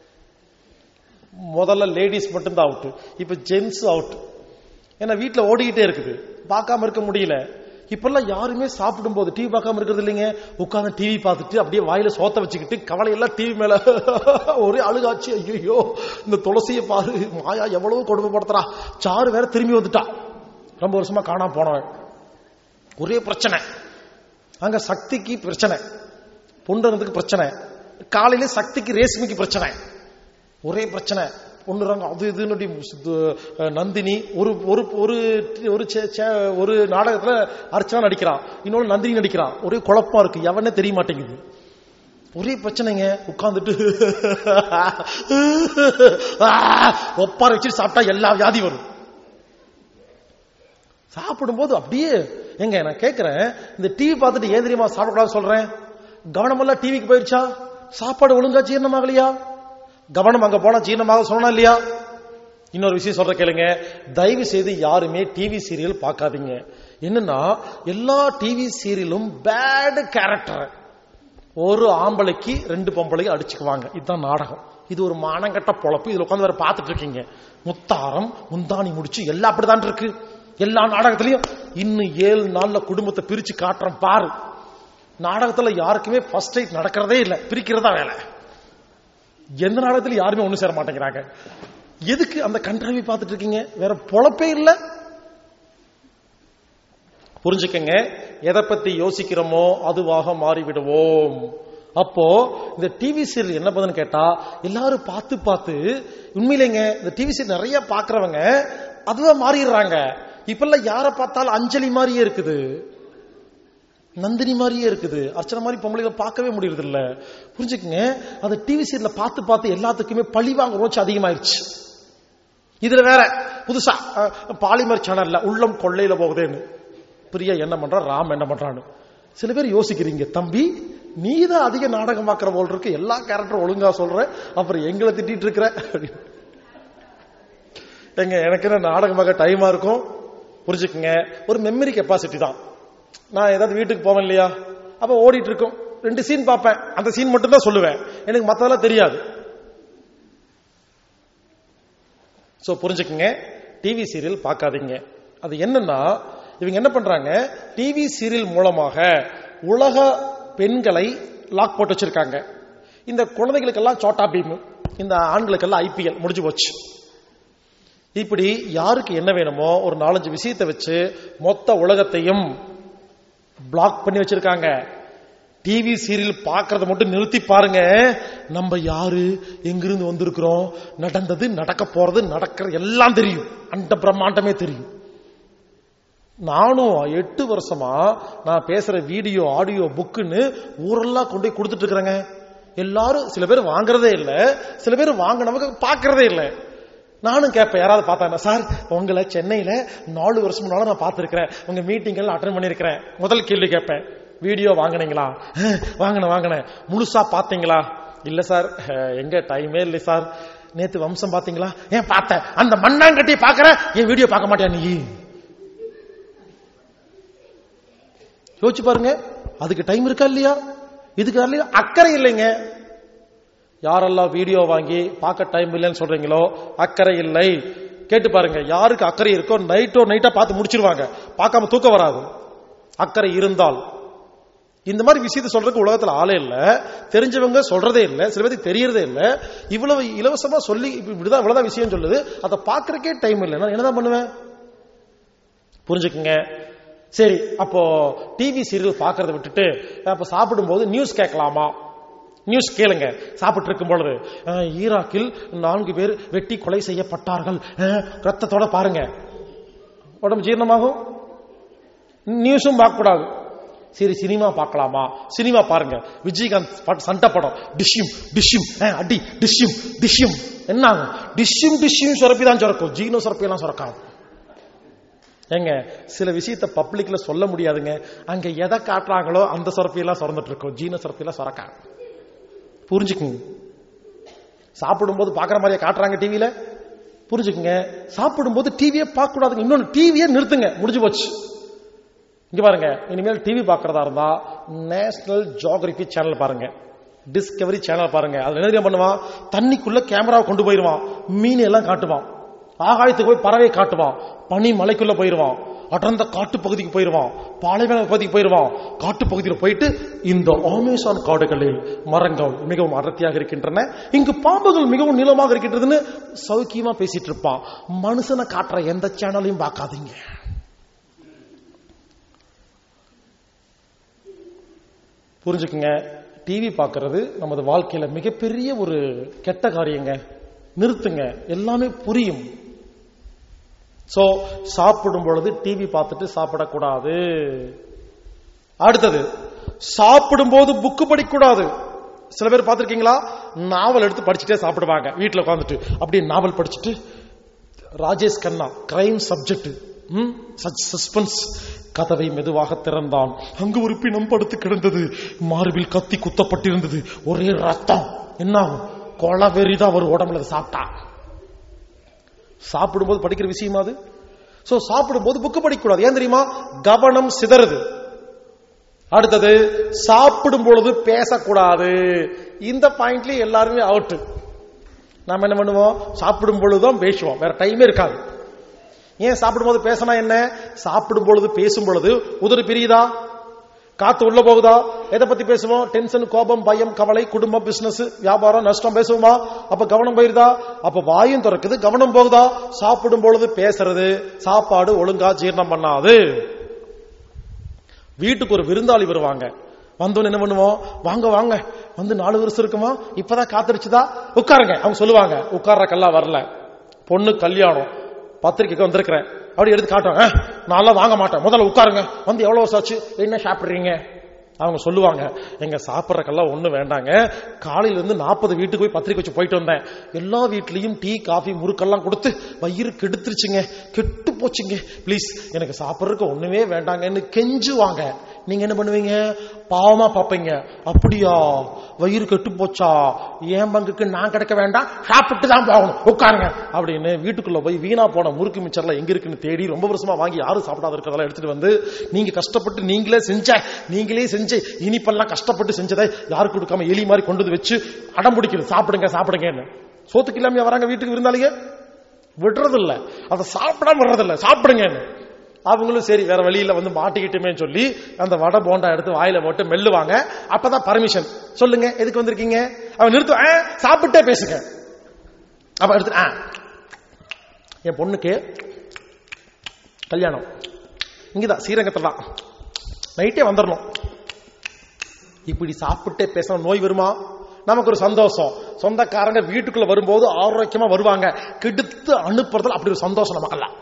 முதல்ல லேடிஸ் மட்டும்தான் அவுட் இப்ப ஜென்ஸ் அவுட் ஏன்னா வீட்டுல ஓடிக்கிட்டே இருக்குது பார்க்காம இருக்க முடியல இப்பெல்லாம் யாருமே சாப்பிடும் போது டிவி பார்க்காம இருக்கிறது இல்லைங்க உட்கார்ந்து டிவி பார்த்துட்டு அப்படியே வாயில சோத்த வச்சுக்கிட்டு கவலை எல்லாம் டிவி மேல ஒரே அழுகாச்சு ஐயோ இந்த துளசியை பாரு மாயா எவ்வளவு கொடுமைப்படுத்துறா சாரு வேற திரும்பி வந்துட்டா ரொம்ப வருஷமா காணாம போனவன் ஒரே பிரச்சனை அங்க சக்திக்கு பிரச்சனை பொண்ணுறதுக்கு பிரச்சனை காலையில சக்திக்கு ரேஷ்மிக்கு பிரச்சனை ஒரே பிரச்சனை பொண்ணுறாங்க அது இதுன்னு நந்தினி ஒரு ஒரு ஒரு ஒரு ஒரு நாடகத்துல அர்ச்சனா நடிக்கிறான் இன்னொரு நந்தினி நடிக்கிறான் ஒரே குழப்பமா இருக்கு எவனே தெரிய மாட்டேங்குது ஒரே பிரச்சனைங்க உட்கார்ந்துட்டு ஒப்பார வச்சுட்டு சாப்பிட்டா எல்லா வியாதி வரும் சாப்பிடும்போது அப்படியே எங்க நான் கேட்கிறேன் இந்த டிவி பார்த்துட்டு ஏன் தெரியுமா சாப்பிடக்கூடாது சொல்றேன் கவனமெல்லாம் டிவிக்கு போயிருச்சா சாப்பாடு ஒழுங்கா ஜீரணமாகலையா கவனம் அங்க போனா ஜீரணமாக சொன்னா இல்லையா இன்னொரு விஷயம் சொல்ற கேளுங்க தயவு செய்து யாருமே டிவி சீரியல் பார்க்காதீங்க என்னன்னா எல்லா டிவி சீரியலும் பேட் கேரக்டர் ஒரு ஆம்பளைக்கு ரெண்டு பொம்பளைக்கு அடிச்சுக்குவாங்க இதுதான் நாடகம் இது ஒரு மானங்கட்ட பொழப்பு இதுல உட்காந்து வேற பார்த்துட்டு இருக்கீங்க முத்தாரம் முந்தாணி முடிச்சு எல்லாம் அப்படிதான் இருக்கு எல்லா நாடகத்திலையும் இன்னும் ஏழு நாள்ல குடும்பத்தை பிரிச்சு காட்டுறோம் பாரு நாடகத்துல யாருக்குமே ஃபர்ஸ்ட் நைட் நடக்கிறதே இல்லை பிரிக்கிறதா வேலை எந்த நாடகத்துல யாருமே ஒண்ணு சேர மாட்டேங்கிறாங்க எதுக்கு அந்த கன்றாவி பார்த்துட்டு இருக்கீங்க வேற பொழப்பே இல்ல புரிஞ்சுக்கங்க எதை பத்தி யோசிக்கிறோமோ அதுவாக மாறிவிடுவோம் அப்போ இந்த டிவி சீரியல் என்ன பண்ணுன்னு கேட்டா எல்லாரும் பார்த்து பார்த்து உண்மையிலேங்க இந்த டிவி சீரியல் நிறைய பாக்குறவங்க அதுதான் மாறிடுறாங்க இப்பெல்லாம் யாரை பார்த்தாலும் அஞ்சலி மாதிரியே இருக்குது நந்தினி மாதிரியே இருக்குது அர்ச்சனை மாதிரி பொம்பளைகளை பார்க்கவே முடியறது இல்ல புரிஞ்சுக்கங்க அந்த டிவி சீரியல்ல பார்த்து பார்த்து எல்லாத்துக்குமே பழி வாங்க ரோச்சு அதிகமாயிருச்சு இதுல வேற புதுசா அஹ், பாலிமர் சேனல்ல உள்ளம் கொள்ளையில போகுதேன்னு பிரியா என்ன பண்றா ராம் என்ன பண்றான்னு சில பேர் யோசிக்கிறீங்க தம்பி நீ தான் அதிக நாடகம் பார்க்கிற போல் இருக்கு எல்லா கேரக்டரும் ஒழுங்கா சொல்ற அப்புறம் எங்களை திட்டிட்டு இருக்கிற அப்படின்னு. எங்க எனக்கு என்ன நாடகம் பார்க்க டைமா இருக்கும் புரிஞ்சுக்குங்க ஒரு மெமரி கெப்பாசிட்டி தான் நான் ஏதாவது வீட்டுக்கு போவேன் இல்லையா அப்ப ஓடிட்டு இருக்கும் ரெண்டு சீன் பார்ப்பேன் அந்த சீன் மட்டும் தான் சொல்லுவேன் எனக்கு மத்ததெல்லாம் தெரியாது சோ புரிஞ்சுக்குங்க டிவி சீரியல் பார்க்காதீங்க அது என்னன்னா இவங்க என்ன பண்றாங்க டிவி சீரியல் மூலமாக உலக பெண்களை லாக் போட்டு வச்சிருக்காங்க இந்த குழந்தைகளுக்கெல்லாம் சோட்டா பீம் இந்த ஆண்களுக்கெல்லாம் ஐபிஎல் முடிஞ்சு போச்சு இப்படி யாருக்கு என்ன வேணுமோ ஒரு நாலஞ்சு விஷயத்தை வச்சு மொத்த உலகத்தையும் பிளாக் பண்ணி வச்சிருக்காங்க டிவி சீரியல் பார்க்கறத மட்டும் நிறுத்தி பாருங்க நம்ம யாரு எங்கிருந்து வந்திருக்கிறோம் நடந்தது நடக்க போறது நடக்கிறது எல்லாம் தெரியும் அந்த பிரம்மாண்டமே தெரியும் நானும் எட்டு வருஷமா நான் பேசுற வீடியோ ஆடியோ புக்குன்னு ஊரெல்லாம் கொண்டு போய் கொடுத்துட்டு இருக்கிறேங்க எல்லாரும் சில பேர் வாங்குறதே இல்ல சில பேர் வாங்கினவங்க பார்க்கறதே இல்ல நானும் கேட்பேன் யாராவது பார்த்தாங்க சார் உங்களை சென்னையில நாலு வருஷம் முன்னால நான் பார்த்திருக்கிறேன் உங்க மீட்டிங் எல்லாம் அட்டன் பண்ணிருக்கிறேன் முதல் கேள்வி கேட்பேன் வீடியோ வாங்குனீங்களா "அஹ், வாங்கினேன் வாங்கினேன் முழுசா பாத்தீங்களா இல்ல சார் அஹ், எங்க டைமே இல்லை சார் நேத்து வம்சம் பாத்தீங்களா ஏன் பார்த்தேன் அந்த மண்ணாங்கட்டி பாக்குற என் வீடியோ பார்க்க மாட்டியா நீ யோசிச்சு பாருங்க அதுக்கு டைம் இருக்கா இல்லையா இதுக்கு இல்லையா அக்கறை இல்லைங்க யாரெல்லாம் வீடியோ வாங்கி பார்க்க டைம் இல்லைன்னு சொல்றீங்களோ அக்கறை இல்லை கேட்டு பாருங்க யாருக்கு அக்கறை இருக்கோ நைட்டோ நைட்டா பார்த்து முடிச்சிருவாங்க பார்க்காம தூக்கம் வராது அக்கறை இருந்தால் இந்த மாதிரி விஷயத்தை சொல்றதுக்கு உலகத்துல ஆளே இல்ல தெரிஞ்சவங்க சொல்றதே இல்ல சில பேருக்கு தெரியறதே இல்ல இவ்வளவு இலவசமா சொல்லி இப்ப இப்படிதான் இவ்வளவுதான் விஷயம் சொல்லுது அதை பாக்குறதுக்கே டைம் இல்லை நான் என்னதான் பண்ணுவேன் புரிஞ்சுக்குங்க சரி அப்போ டிவி சீரியல் பார்க்கறத விட்டுட்டு அப்ப சாப்பிடும்போது நியூஸ் கேட்கலாமா நியூஸ் கேளுங்க சாப்பிட்டு இருக்கும் பொழுது அஹ், ஈராக்கில் நான்கு பேர் வெட்டி கொலை செய்யப்பட்டார்கள் அஹ், ரத்தத்தோட பாருங்க உடம்பு ஜீரணமாகும் நியூஸும் பார்க்க கூடாது சரி சினிமா பார்க்கலாமா சினிமா பாருங்க விஜயகாந்த் பாட்டு சண்டை படம் டிஷ்யூம் டிஷ்யூம் அஹ், அடி டிஷ்யூம் டிஷ்யூம் என்ன ஆகும் டிஷ்யூம் டிஷ்யூம் சுரப்பி தான் சுரக்கும் ஜீனோ சுரப்பி எல்லாம் சுரக்காது ஏங்க சில விஷயத்த பப்ளிக்ல சொல்ல முடியாதுங்க அங்க எதை காட்டுறாங்களோ அந்த சுரப்பியெல்லாம் சுரந்துட்டு இருக்கும் ஜீன சுரப்பியெல்லாம் சுரக்கா புரிஞ்சுக்குங்க சாப்பிடும்போது பாக்குற மாதிரியே காட்டுறாங்க டிவியில புரிஞ்சுக்குங்க சாப்பிடும்போது டிவியே பார்க்க கூடாதுங்க இன்னொன்னு டிவியே நிறுத்துங்க முடிஞ்சு போச்சு இங்க பாருங்க இனிமேல் டிவி பார்க்கறதா இருந்தா நேஷனல் ஜியோகிராபி சேனல் பாருங்க டிஸ்கவரி சேனல் பாருங்க அதுல என்ன தெரியுமா பண்ணுவான் தண்ணிக்குள்ள கேமராவை கொண்டு போயிருவான் மீன் எல்லாம் காட்டுவான் ஆகாயத்துக்கு போய் பறவை காட்டுவான் பனி மலைக்குள்ள போயிருவான் அடர்ந்த காட்டு பகுதிக்கு போயிருவான் பாலைவன பகுதிக்கு போயிருவான் காட்டு பகுதியில் போயிட்டு இந்த அமேசான் காடுகளில் மரங்கள் மிகவும் அடர்த்தியாக இருக்கின்றன இங்கு பாம்புகள் மிகவும் நீளமாக இருக்கின்றதுன்னு சௌக்கியமா பேசிட்டு இருப்பான் மனுஷனை காட்டுற எந்த சேனலையும் பார்க்காதீங்க புரிஞ்சுக்குங்க டிவி பார்க்கிறது நமது வாழ்க்கையில மிகப்பெரிய ஒரு கெட்ட காரியங்க நிறுத்துங்க எல்லாமே புரியும் சோ சாப்பிடும் பொழுது டிவி பார்த்துட்டு சாப்பிடக்கூடாது அடுத்தது சாப்பிடும் போது புக்கு படிக்கக்கூடாது சில பேர் பார்த்திருக்கீங்களா நாவல் எடுத்து படிச்சுட்டே சாப்பிடுவாங்க வீட்டுல உட்காந்துட்டு அப்படியே நாவல் படிச்சுட்டு Rajesh Khanna crime subject suspense கதவை மெதுவாக திறந்தான் அங்கு ஒரு பிணம் படுத்து கிடந்தது மார்பில் கத்தி குத்தப்பட்டிருந்தது ஒரே ரத்தம் என்ன ஆகும் கொலை வெறிதான் ஒரு உடம்புல அதை சாப்பிட்டா சாப்பிடும்போது படிக்கிற விஷயமா அது சோ சாப்பிடும்போது புக்கு படிக்கக்கூடாது ஏன் தெரியுமா கவனம் சிதறுது அடுத்தது சாப்பிடும் பொழுது பேசக்கூடாது இந்த பாயிண்ட்லயே எல்லாருமே அவுட் நாம என்ன பண்ணுவோம் சாப்பிடும் பொழுதுதான் பேசுவோம் வேற டைமே இருக்காது ஏன் சாப்பிடும்போது பேசினா என்ன சாப்பிடும் பொழுது பேசும் பொழுது உதடு பிரியுதா காத்து உள்ள போகுதா எதை பத்தி பேசுவோம் டென்ஷன் கோபம் பயம் கவலை குடும்பம் பிசினஸ் வியாபாரம் நஷ்டம் பேசுவோமா அப்ப கவனம் போயிருதா அப்ப வாயும் திறக்குது கவனம் போகுதா சாப்பிடும் பொழுது பேசுறது சாப்பாடு ஒழுங்கா ஜீரணம் பண்ணாது வீட்டுக்கு ஒரு விருந்தாளி வருவாங்க வந்தோன்னு என்ன பண்ணுவோம் வாங்க வாங்க வந்து நாலு வருஷம் இருக்குமா இப்பதான் காத்திருச்சுதா உட்காருங்க அவங்க சொல்லுவாங்க உட்கார்றக்கெல்லாம் வரல பொண்ணு கல்யாணம் பத்திரிக்கைக்கு வந்திருக்கிறேன் அப்படி எடுத்து காட்டுவாங்க "அஹ், நான்லாம் வாங்க மாட்டேன் முதல்ல உட்காருங்க வந்து எவ்வளவு வருஷம் ஆச்சு என்ன சாப்பிடுறீங்க அவங்க சொல்லுவாங்க எங்க சாப்பிட்றக்கெல்லாம் ஒண்ணு வேண்டாங்க காலையில இருந்து நாற்பது வீட்டுக்கு போய் பத்திரிக்கை வச்சு போயிட்டு வந்தேன் எல்லா வீட்லயும் டீ காஃபி முறுக்கெல்லாம் கொடுத்து வயிறு கெடுத்துருச்சுங்க கெட்டு போச்சுங்க ப்ளீஸ் எனக்கு சாப்பிட்றதுக்கு ஒண்ணுமே வேண்டாங்கன்னு கெஞ்சுவாங்க நீங்க என்ன பண்ணுவீங்க பாவமா பாப்பீங்க அப்படியா வயிறு கெட்டு போச்சா என் பங்குக்கு நான் கிடைக்க வேண்டாம் சாப்பிட்டு தான் போகணும் உட்காருங்க அப்படின்னு வீட்டுக்குள்ள போய் வீணா போன முறுக்கு மிச்சர்லாம் எங்க இருக்குன்னு தேடி ரொம்ப வருஷமா வாங்கி யாரும் சாப்பிடாத இருக்கிறதெல்லாம் எடுத்துட்டு வந்து நீங்க கஷ்டப்பட்டு நீங்களே செஞ்ச நீங்களே செஞ்சு இனிப்பெல்லாம் கஷ்டப்பட்டு செஞ்சதை யாருக்கு கொடுக்காம எலி மாதிரி கொண்டு வந்து வச்சு அடம் பிடிக்கிறது சாப்பிடுங்க சாப்பிடுங்கன்னு சோத்துக்கு இல்லாம வராங்க வீட்டுக்கு விருந்தாளிங்க விடுறது இல்ல அதை சாப்பிடாம வர்றதில்ல சாப்பிடுங்கன்னு அவங்களும் சரி வேற வழியில வந்து மாட்டிக்கிட்டுமே சொல்லி அந்த வடை போண்டா எடுத்து வாயில போட்டு மெல்லுவாங்க அப்பதான் பர்மிஷன் சொல்லுங்க எதுக்கு வந்திருக்கீங்க அவன் நிறுத்து "ஆ, சாப்பிட்டே பேசுங்க அப்ப எடுத்து "ஆ, என் பொண்ணுக்கு கல்யாணம் இங்கதான் ஸ்ரீரங்கத்துல தான் நைட்டே வந்துடணும் இப்படி சாப்பிட்டே பேசணும் நோய் வருமா நமக்கு ஒரு சந்தோஷம் சொந்தக்காரங்க வீட்டுக்குள்ள வரும்போது ஆரோக்கியமா வருவாங்க கெடுத்து அனுப்புறதுல அப்படி ஒரு சந்தோஷம் நமக்கெல்லாம்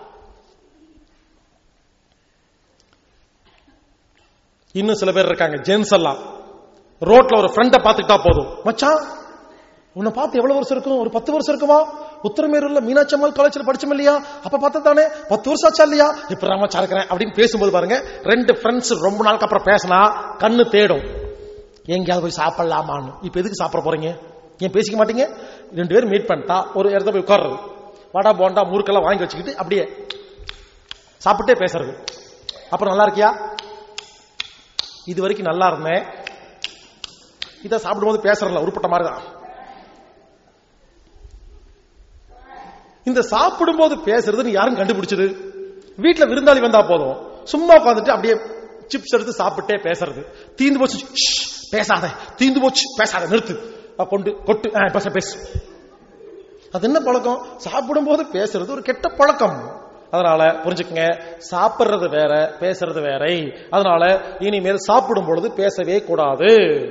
இன்னும் சில பேர் இருக்காங்க ஜென்ஸ் எல்லாம் ரோட்ல ஒரு ஃப்ரெண்ட பாத்துக்கிட்டா போதும் மச்சான் உன்னை பார்த்து எவ்வளவு வருஷம் இருக்கும் ஒரு பத்து வருஷம் இருக்குமா உத்தரமேரூர்ல மீனாட்சி அம்மாள் காலேஜ்ல படிச்சோம் இல்லையா அப்ப பார்த்தா தானே பத்து வருஷம் ஆச்சா இல்லையா இப்ப ராமச்சா இருக்கிறேன் அப்படின்னு பேசும்போது பாருங்க ரெண்டு ஃப்ரெண்ட்ஸ் ரொம்ப நாளுக்கு அப்புறம் பேசினா கண்ணு தேடும் எங்கேயாவது போய் சாப்பிடலாமான்னு இப்ப எதுக்கு சாப்பிட போறீங்க ஏன் பேசிக்க மாட்டீங்க ரெண்டு பேரும் மீட் பண்ணிட்டா ஒரு இடத்துல போய் உட்கார்றது வடை போண்டா முறுக்கெல்லாம் வாங்கி வச்சுக்கிட்டு அப்படியே சாப்பிட்டே பேசுறது அப்புறம் நல்லா இருக்கியா இது வரைக்கும் நல்லா இருந்தேன் இதை சாப்பிடும்போது பேசுறல உருப்பட்ட மாதிரி தான் இந்த சாப்பிடும்போது பேசுறதுன்னு யாரும் கண்டுபிடிச்சது வீட்டுல விருந்தாளி வந்தா போதும் சும்மா உட்காந்துட்டு அப்படியே சிப்ஸ் எடுத்து சாப்பிட்டே பேசுறது தீந்து போச்சு ஷ், பேசாத தீந்து போச்சு பேசாத நிறுத்து அஹ் கொண்டு கொட்டு ஆ, பேச பேசு அது என்ன பழக்கம் சாப்பிடும்போது பேசுறது ஒரு கெட்ட பழக்கம் அதனால புரிஞ்சுக்கங்க சாப்பிடுறது வேற பேசுறது வேற அதனால இனிமேல் சாப்பிடும் பொழுது பேசவே கூடாது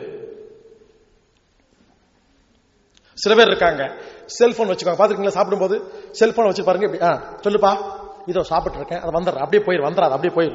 சில பேர் இருக்காங்க செல்போன் வச்சுக்கோங்க பாத்துருக்கீங்களா சாப்பிடும்போது செல்போன் வச்சு பாருங்க இப்படி ஆ, சொல்லுப்பா இதோ சாப்பிட்டு இருக்கேன் அது வந்துடுற அப்படியே போயிரு வந்துடாது அப்படியே போயிரு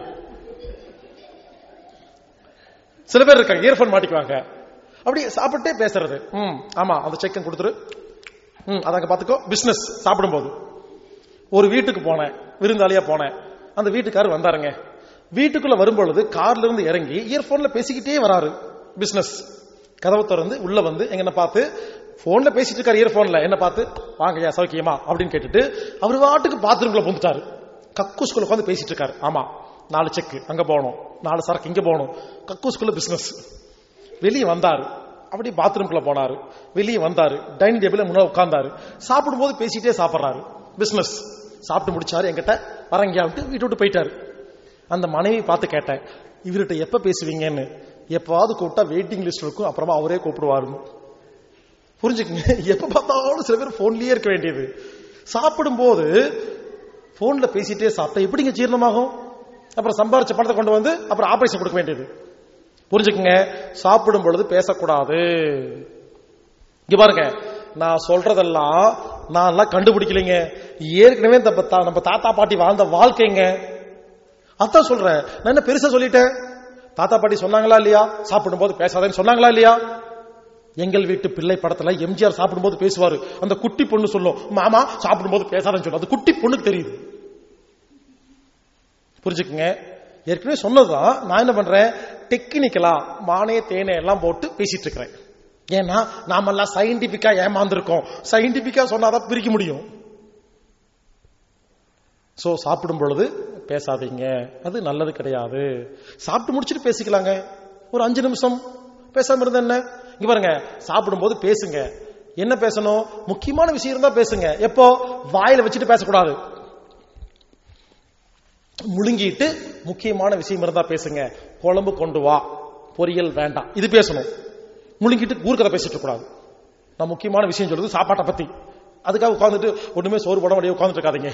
சில பேர் இருக்காங்க இயர்போன் மாட்டிக்குவாங்க அப்படி சாப்பிட்டே பேசுறது ம் ஆமா அந்த செக்கன் கொடுத்துரு ம் அதாங்க பாத்துக்கோ பிசினஸ் சாப்பிடும்போது ஒரு வீட்டுக்கு போனேன் விருந்தாளியா போனேன் அந்த வீட்டுக்காரர் வந்தாருங்க வீட்டுக்குள்ள வரும்பொழுது கார்ல இருந்து இறங்கி இயர்போன்ல பேசிக்கிட்டே வராரு பிசினஸ் கதவை திறந்து உள்ள வந்து எங்க பார்த்து போன்ல பேசிட்டு இருக்காரு இயர்போன்ல என்ன பார்த்து வாங்கய்யா சௌக்கியமா அப்படின்னு கேட்டுட்டு அவர் வாட்டுக்கு பாத்ரூம்குள்ள புந்துட்டாரு கக்கூஸ்குள்ள உட்காந்து பேசிட்டு இருக்காரு ஆமா நாலு செக் அங்க போகணும் நாலு சரக்கு இங்க போகணும் கக்கூஸ்குள்ள பிசினஸ் வெளியே வந்தாரு அப்படி பாத்ரூம்குள்ள போனாரு வெளியே வந்தாரு டைனிங் டேபிள்ல முன்னாடி உட்கார்ந்தாரு சாப்பிடும்போது பேசிட்டே சாப்பிடுறாரு பிசினஸ் சாப்பிட்டு முடிச்சாரு என்கிட்ட வரங்கியா விட்டு வீட்டு விட்டு போயிட்டாரு அந்த மனைவி பார்த்து கேட்டேன் இவர்கிட்ட எப்ப பேசுவீங்கன்னு எப்பாவது கூப்பிட்டா வெயிட்டிங் லிஸ்ட் இருக்கும் அப்புறமா அவரே கூப்பிடுவாருன்னு புரிஞ்சுக்குங்க எப்ப பார்த்தாலும் சில பேர் போன்லயே இருக்க வேண்டியது சாப்பிடும்போது போன்ல பேசிட்டே சாப்பிட்டா எப்படிங்க ஜீரணமாகும் அப்புறம் சம்பாரிச்ச பணத்தை கொண்டு வந்து அப்புறம் ஆபரேஷன் கொடுக்க வேண்டியது புரிஞ்சுக்குங்க சாப்பிடும் பொழுது பேசக்கூடாது இங்க பாருங்க நான் சொல்றதெல்லாம் நான் எல்லாம் கண்டுபிடிக்கலைங்க ஏற்கனவே இந்த பத்தா- நம்ம தாத்தா பாட்டி வாழ்ந்த வாழ்க்கைங்க அதான் சொல்றேன் நான் என்ன பெருசா சொல்லிட்டேன் தாத்தா பாட்டி சொன்னாங்களா இல்லையா சாப்பிடும் போது பேசாதேன்னு சொன்னாங்களா இல்லையா எங்கள் வீட்டு பிள்ளை படத்துல எம்ஜிஆர் சாப்பிடும்போது பேசுவாரு அந்த குட்டி பொண்ணு சொல்லும் மாமா சாப்பிடும்போது பேசாதன்னு சொல்லும் அது குட்டி பொண்ணுக்கு தெரியுது புரிஞ்சுக்குங்க ஏற்கனவே சொன்னதுதான் நான் என்ன பண்றேன் டெக்னிக்கலா மானே தேனே எல்லாம் போட்டு பேசிட்டு இருக்கிறேன் ஏன்னா நாமெல்லாம் சயின்டிபிக்கா ஏமாந்துருக்கோம் சயின்டிபிக்கா சொன்னாதான் பிரிக்க முடியும் சோ சாப்பிடும் பொழுது பேசாதீங்க அது நல்லது கிடையாது சாப்பிட்டு முடிச்சிட்டு பேசிக்கலாங்க ஒரு அஞ்சு நிமிஷம் பேசாம இருந்தா என்ன இங்க பாருங்க சாப்பிடும்போது பேசுங்க என்ன பேசணும் முக்கியமான விஷயம் இருந்தா பேசுங்க எப்போ வாயில வச்சுட்டு பேசக்கூடாது முழுங்கிட்டு முக்கியமான விஷயம் இருந்தா பேசுங்க குழம்பு கொண்டு வா பொரியல் வேண்டாம் இது பேசணும் முழுங்கிட்டு ஊர்க்கதை பேசிட்டு இருக்கக் கூடாது நான் முக்கியமான விஷயம் சொல்றது சாப்பாட்டை பத்தி அதுக்காக உட்கார்ந்துட்டு ஒண்ணுமே சோறு போட முடியாது உட்கார்ந்துட்டு இருக்காதீங்க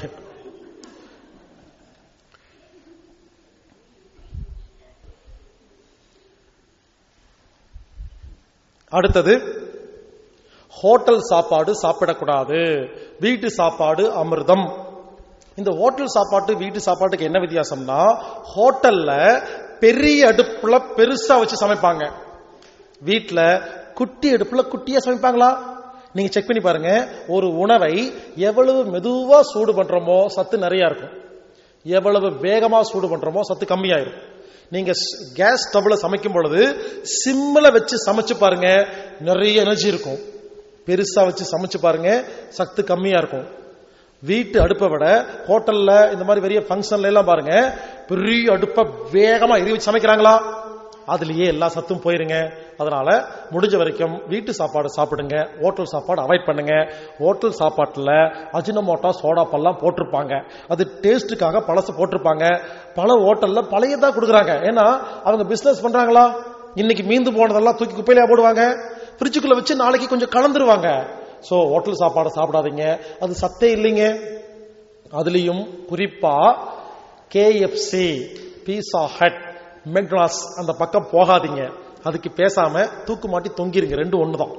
அடுத்தது ஹோட்டல் சாப்பாடு சாப்பிடக்கூடாது வீட்டு சாப்பாடு அமிர்தம் இந்த ஹோட்டல் சாப்பாட்டு வீட்டு சாப்பாட்டுக்கு என்ன வித்தியாசம்னா ஹோட்டல்ல பெரிய அடுப்புல பெருசா வச்சு சமைப்பாங்க வீட்ல குட்டி அடுப்புல குட்டியா சமைப்பாங்களா நீங்க செக் பண்ணி பாருங்க ஒரு உணவை எவ்வளவு மெதுவா சூடு பண்றோமோ சத்து நிறைய இருக்கும் எவ்வளவு வேகமா சூடு பண்றோமோ சத்து கம்மியாயிரும் நீங்க கேஸ் ஸ்டவ்ல சமைக்கும் பொழுது சிம்ல வச்சு சமைச்சு பாருங்க நிறைய எனர்ஜி இருக்கும் பெருசா வச்சு சமைச்சு பாருங்க சத்து கம்மியா இருக்கும் வீட்டு அடுப்பை விட ஹோட்டல்ல இந்த மாதிரி பெரிய ஃபங்க்ஷன்ல எல்லாம் பாருங்க பெரிய அடுப்பை வேகமா எரி வச்சு சமைக்கிறாங்களா அதுலயே எல்லா சத்தும் போயிருங்க அதனால முடிஞ்ச வரைக்கும் வீட்டு சாப்பாடு சாப்பிடுங்க ஹோட்டல் சாப்பாடு அவாய்ட் பண்ணுங்க ஹோட்டல் சாப்பாட்டுல அஜினமோட்டா சோடா பல்லாம் போட்டிருப்பாங்க அது டேஸ்ட்டுக்காக பழசு போட்டிருப்பாங்க பல ஹோட்டல்ல பழையதா கொடுக்குறாங்க ஏன்னா அவங்க பிசினஸ் பண்றாங்களா இன்னைக்கு மீந்து போனதெல்லாம் தூக்கி குப்பையில போடுவாங்க ஃப்ரிட்ஜுக்குள்ள வச்சு நாளைக்கு கொஞ்சம் கலந்துருவாங்க சோ ஹோட்டல் சாப்பாடு சாப்பிடாதீங்க அது சத்தே இல்லைங்க அதுலயும் குறிப்பா கேஎஃப்சி பீஸா ஹட் மெக்டானல்ஸ் அந்த பக்கம் போகாதீங்க அதுக்கு பேசாம தூக்கு மாட்டி தொங்கிருங்க ரெண்டு ஒண்ணுதான்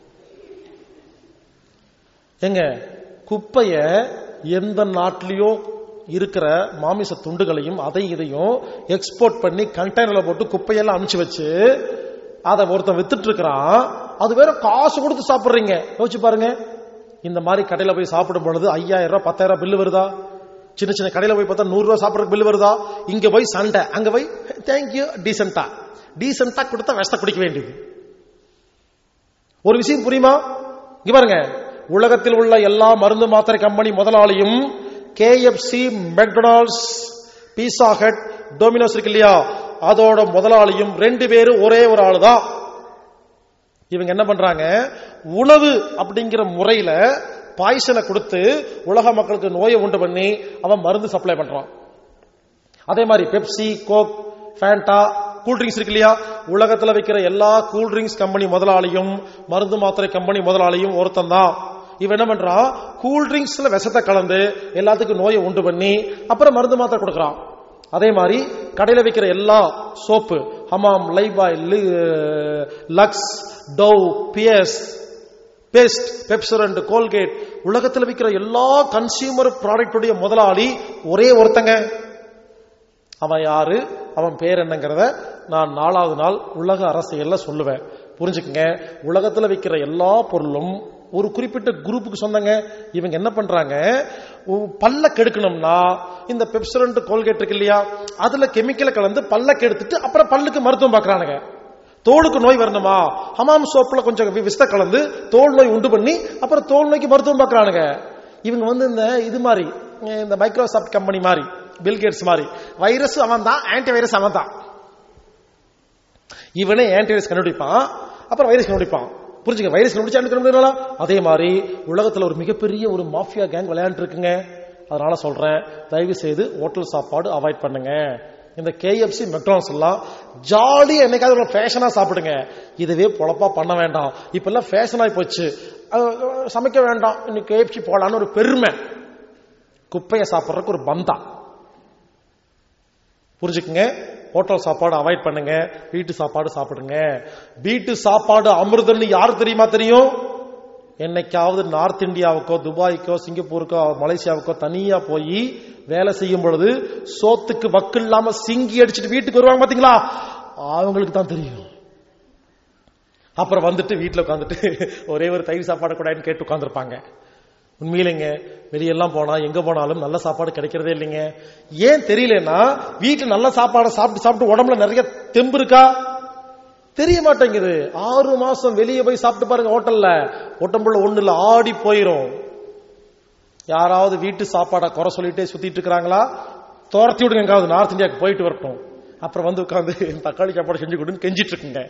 எங்க குப்பைய எந்த நாட்டிலையும் இருக்கிற மாமிச துண்டுகளையும் அதை இதையும் எக்ஸ்போர்ட் பண்ணி கண்டெய்னர்ல போட்டு குப்பையெல்லாம் அனுப்பிச்சு வச்சு அதை ஒருத்தன் வித்துட்டு இருக்கிறான் அது வேற காசு கொடுத்து சாப்பிடுறீங்க யோசிச்சு பாருங்க இந்த மாதிரி கடையில போய் சாப்பிடும் பொழுது ஐயாயிரம் ரூபாய் பத்தாயிரம் ரூபாய் பில்லு வருதா சின்ன சின்ன கடையில போய் பார்த்தா நூறு ரூபாய் சாப்பிடறதுக்கு பில்லு வருதா இங்க போய் சண்டை அங்க போய் தேங்க்யூ டீசென்டா டீசென்டா கொடுத்தா விஷத்தை குடிக்க வேண்டியது ஒரு விஷயம் புரியுமா இங்க பாருங்க உலகத்தில் உள்ள எல்லா மருந்து மாத்திரை கம்பெனி முதலாளியும் KFC McDonald's Pizza Hut Domino's இருக்கு இல்லையா அதோட முதலாளியும் ரெண்டு பேரும் ஒரே ஒரு ஆளு தான் இவங்க என்ன பண்றாங்க உணவு அப்படிங்கிற முறையில பாய்சனை கொடுத்து உலக மக்களுக்கு நோயை உண்டு பண்ணி அவன் மருந்து சப்ளை பண்றான் அதே மாதிரி பெப்சி கோக் ஃபேண்டா கூல்ட்ரிங்க்ஸ் இருக்கு இல்லையா உலகத்துல வைக்கிற எல்லா கூல்ட்ரிங்க்ஸ் கம்பெனி முதலாளியும் மருந்து மாத்திரை கம்பெனி முதலாளியும் ஒருத்தன் தான் இவன் என்ன பண்றான் கூல்ட்ரிங்க்ஸ்ல விஷத்தை கலந்து எல்லாத்துக்கும் நோயை உண்டு பண்ணி அப்புறம் மருந்து மாத்திரை கொடுக்கறான் அதே மாதிரி கடையில வைக்கிற எல்லா soap Hamam Lifebuoy Lux Dove Pears paste Pepsodent Colgate உலகத்தில் விற்கிற எல்லா கன்சியூமர் ப்ராடக்டுடைய முதலாளி ஒரே ஒருத்தங்க அவன் யாரு அவன் பேர் என்னங்கிறத நான் நாலாவது நாள் உலக அரசியல்ல சொல்லுவேன் புரிஞ்சுக்கங்க உலகத்துல விற்கிற எல்லா பொருளும் ஒரு குறிப்பிட்ட குரூப்புக்கு சொந்தங்க இவங்க என்ன பண்றாங்க பல்ல கெடுக்கணும்னா இந்த பெப்சரண்ட் கோல்கேட் இருக்கு இல்லையா அதுல கெமிக்கலை கலந்து பல்ல கெடுத்துட்டு அப்புறம் பல்லுக்கு மருத்துவம் பாக்குறானுங்க தோலுக்கு நோய் வரணுமா ஹமாம் சோப்புல கொஞ்சம் விஸ்த கலந்து தோல் நோய் உண்டு பண்ணி அப்புறம் தோல் நோய்க்கு மருத்துவம் பாக்குறானுங்க இவங்க வந்து இந்த இது மாதிரி இந்த மைக்ரோசாப்ட் கம்பெனி மாதிரி பில்கேட்ஸ் மாதிரி வைரஸ் அவன் தான் ஆன்டி வைரஸ் அவன் தான் இவனே ஆன்டி வைரஸ் கண்டுபிடிப்பான் அப்புறம் வைரஸ் கண்டுபிடிப்பான் புரிஞ்சுங்க வைரஸ் கண்டுபிடிச்சா கண்டுபிடிக்கலாம் அதே மாதிரி உலகத்துல ஒரு மிகப்பெரிய ஒரு மாஃபியா கேங் விளையாண்டு இருக்குங்க அதனால சொல்றேன் தயவு செய்து ஹோட்டல் சாப்பாடு அவாய்ட் பண்ணுங்க இந்த கேஎஃப்சி மெக்டானல்ஸ் எல்லாம் ஜாலியா என்னைக்காவது ஒரு ஃபேஷனா சாப்பிடுங்க இதுவே பொழப்பா பண்ண வேண்டாம் இப்ப எல்லாம் ஃபேஷன் ஆகி போச்சு சமைக்க வேண்டாம் இன்னைக்கு கேஎஃப்சி போலான்னு ஒரு பெருமை குப்பையை சாப்பிட்றதுக்கு ஒரு பந்தா புரிஞ்சுக்குங்க ஹோட்டல் சாப்பாடு அவாய்ட் பண்ணுங்க வீட்டு சாப்பாடு சாப்பிடுங்க வீட்டு சாப்பாடு அமிர்தம்னு யாருக்கு தெரியுமா தெரியும் என்னைக்காவது நார்த் இந்தியாவுக்கோ துபாய்க்கோ சிங்கப்பூருக்கோ மலேசியாவுக்கோ தனியா போய் வேலை செய்யும் பொழுது சோத்துக்கு வக்கு இல்லாம சிங்கி அடிச்சுட்டு வீட்டுக்கு வருவாங்க பாத்தீங்களா அவங்களுக்கு தான் தெரியும் அப்புறம் வந்துட்டு வீட்டுல உட்காந்துட்டு ஒரே ஒரு தயிர் சாப்பாடு கூடாதுன்னு கேட்டு உட்காந்துருப்பாங்க உண்மையிலேங்க வெளியெல்லாம் போனா எங்க போனாலும் நல்ல சாப்பாடு கிடைக்கிறதே இல்லைங்க ஏன் தெரியலன்னா வீட்டுல நல்ல சாப்பாடை சாப்பிட்டு சாப்பிட்டு உடம்புல நிறைய தெம்பு இருக்கா தெரிய மாட்டேங்குது ஆறு மாசம் வெளியே போய் சாப்பிட்டு பாருங்க ஹோட்டல்ல உடம்புல ஒண்ணு இல்ல ஆடி போயிரும் யாராவது வீட்டு சாப்பாடை குறை சொல்லிட்டே சுத்திட்டு இருக்கிறாங்களா துரத்தி விடுங்க எங்காவது நார்த் இந்தியாவுக்கு போயிட்டு வரட்டும் அப்புறம் வந்து உட்காந்து தக்காளி சாப்பாடு செஞ்சு கொடுன்னு கெஞ்சிட்டு இருக்குங்க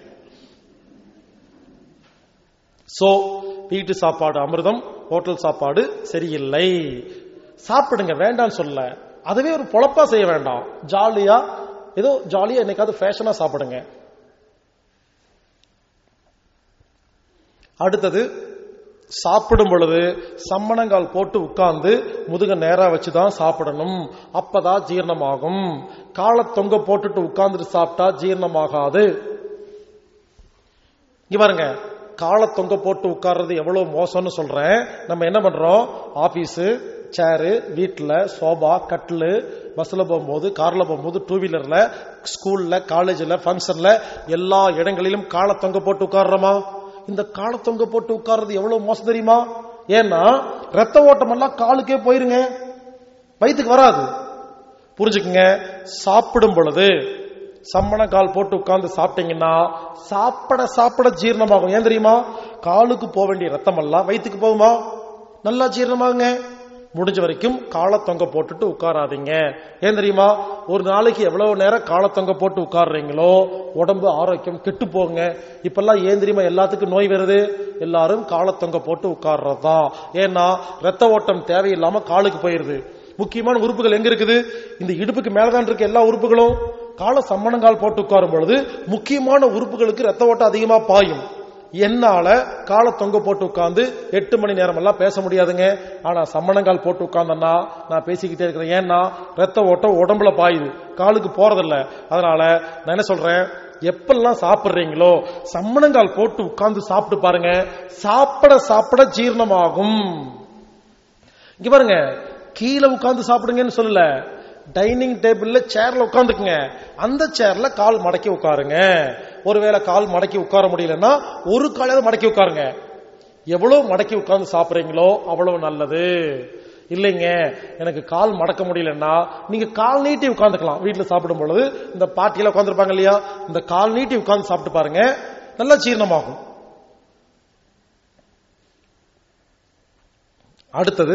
சோ வீட்டு சாப்பாடு அமிர்தம் ஹோட்டல் சாப்பாடு சரியில்லை சாப்பிடுங்க வேண்டாம்னு சொல்ல அதுவே ஒரு பொழப்பா செய்ய வேண்டாம் ஜாலியா ஏதோ ஜாலியா என்னைக்காவது ஃபேஷனா சாப்பிடுங்க அடுத்தது சாப்பிடும் பொழுது சம்மணங்கால் போட்டு உட்கார்ந்து முதுக நேரா வச்சுதான் சாப்பிடணும் அப்பதான் ஜீரணமாகும் காலை தொங்க போட்டுட்டு உட்கார்ந்துட்டு சாப்பிட்டா ஜீரணமாகாது இங்க பாருங்க காலை தொங்க போட்டு உட்கார்றது எவ்வளவு மோசம்னு சொல்றேன் நம்ம என்ன பண்றோம் ஆபீஸ் சேரு வீட்டுல சோபா கட்டிலு பஸ்ல போகும்போது கார்ல போகும்போது டூ வீலர்ல ஸ்கூல்ல காலேஜ்ல ஃபங்க்ஷன்ல எல்லா இடங்களிலும் காலை தொங்க போட்டு உட்கார்றோமா இந்த காலை தொங்க போட்டு உட்கார்றது எவ்வளவு மோசம் தெரியுமா ஏன்னா ரத்த ஓட்டம் எல்லாம் காலுக்கே போயிருங்க வயிற்றுக்கு வராது புரிஞ்சுக்குங்க சாப்பிடும் பொழுது சம்மண கால் போட்டு உட்கார்ந்து சாப்பிட்டீங்கன்னா சாப்பிட சாப்பிட ஜீரணமாகும் ஏன் தெரியுமா காலுக்கு போக வேண்டிய ரத்தம் எல்லாம் வயிற்றுக்கு போகுமா நல்லா ஜீரணமாகுங்க முடிஞ்ச வரைக்கும் காலை தொங்க போட்டுட்டு உட்காராதீங்க ஏன் தெரியுமா ஒரு நாளைக்கு எவ்வளவு நேரம் காலை தொங்க போட்டு உட்கார்றீங்களோ உடம்பு ஆரோக்கியம் கெட்டு போங்க இப்பெல்லாம் ஏன் தெரியுமா எல்லாத்துக்கும் நோய் வருது எல்லாரும் காலை தொங்க போட்டு உட்கார்றதுதான் ஏன்னா ரத்த ஓட்டம் தேவையில்லாம காலுக்கு போயிருது முக்கியமான உறுப்புகள் எங்க இருக்குது இந்த இடுப்புக்கு மேலதான் இருக்க எல்லா உறுப்புகளும் கால சம்மணங்கால் போட்டு உட்காரும் பொழுது முக்கியமான உறுப்புகளுக்கு ரத்த ஓட்டம் அதிகமா பாயும் என்னால காலை தொங்க போட்டு உட்கார்ந்து எட்டு மணி நேரம் எல்லாம் பேச முடியாதுங்க ஆனா சம்மணங்கால் போட்டு உட்கார்ந்தேன்னா நான் பேசிக்கிட்டே இருக்கிறேன் ஏன்னா ரத்த ஓட்டம் உடம்புல பாயுது காலுக்கு போறதில்ல அதனால நான் என்ன சொல்றேன் எப்பெல்லாம் சாப்பிடுறீங்களோ சம்மணங்கால் போட்டு உட்கார்ந்து சாப்பிட்டு பாருங்க சாப்பிட சாப்பிட ஜீரணமாகும் இங்க பாருங்க கீழே உட்கார்ந்து சாப்பிடுங்கன்னு சொல்லல டைனிங் டேபிள்ல சேர்ல உட்காந்துக்குங்க அந்த சேர்ல கால் மடக்கி உட்காருங்க ஒருவேளை கால் மடக்கி உட்கார முடியலன்னா ஒரு காலையாவது மடக்கி உட்காருங்க எவ்வளவு மடக்கி உட்கார்ந்து சாப்பிடுறீங்களோ அவ்வளவு நல்லது இல்லைங்க எனக்கு கால் மடக்க முடியலன்னா நீங்க கால் நீட்டி உட்காந்துக்கலாம் வீட்டுல சாப்பிடும் பொழுது இந்த பாட்டியில உட்காந்துருப்பாங்க இல்லையா இந்த கால் நீட்டி உட்கார்ந்து சாப்பிட்டு பாருங்க நல்லா ஜீரணமாகும் அடுத்தது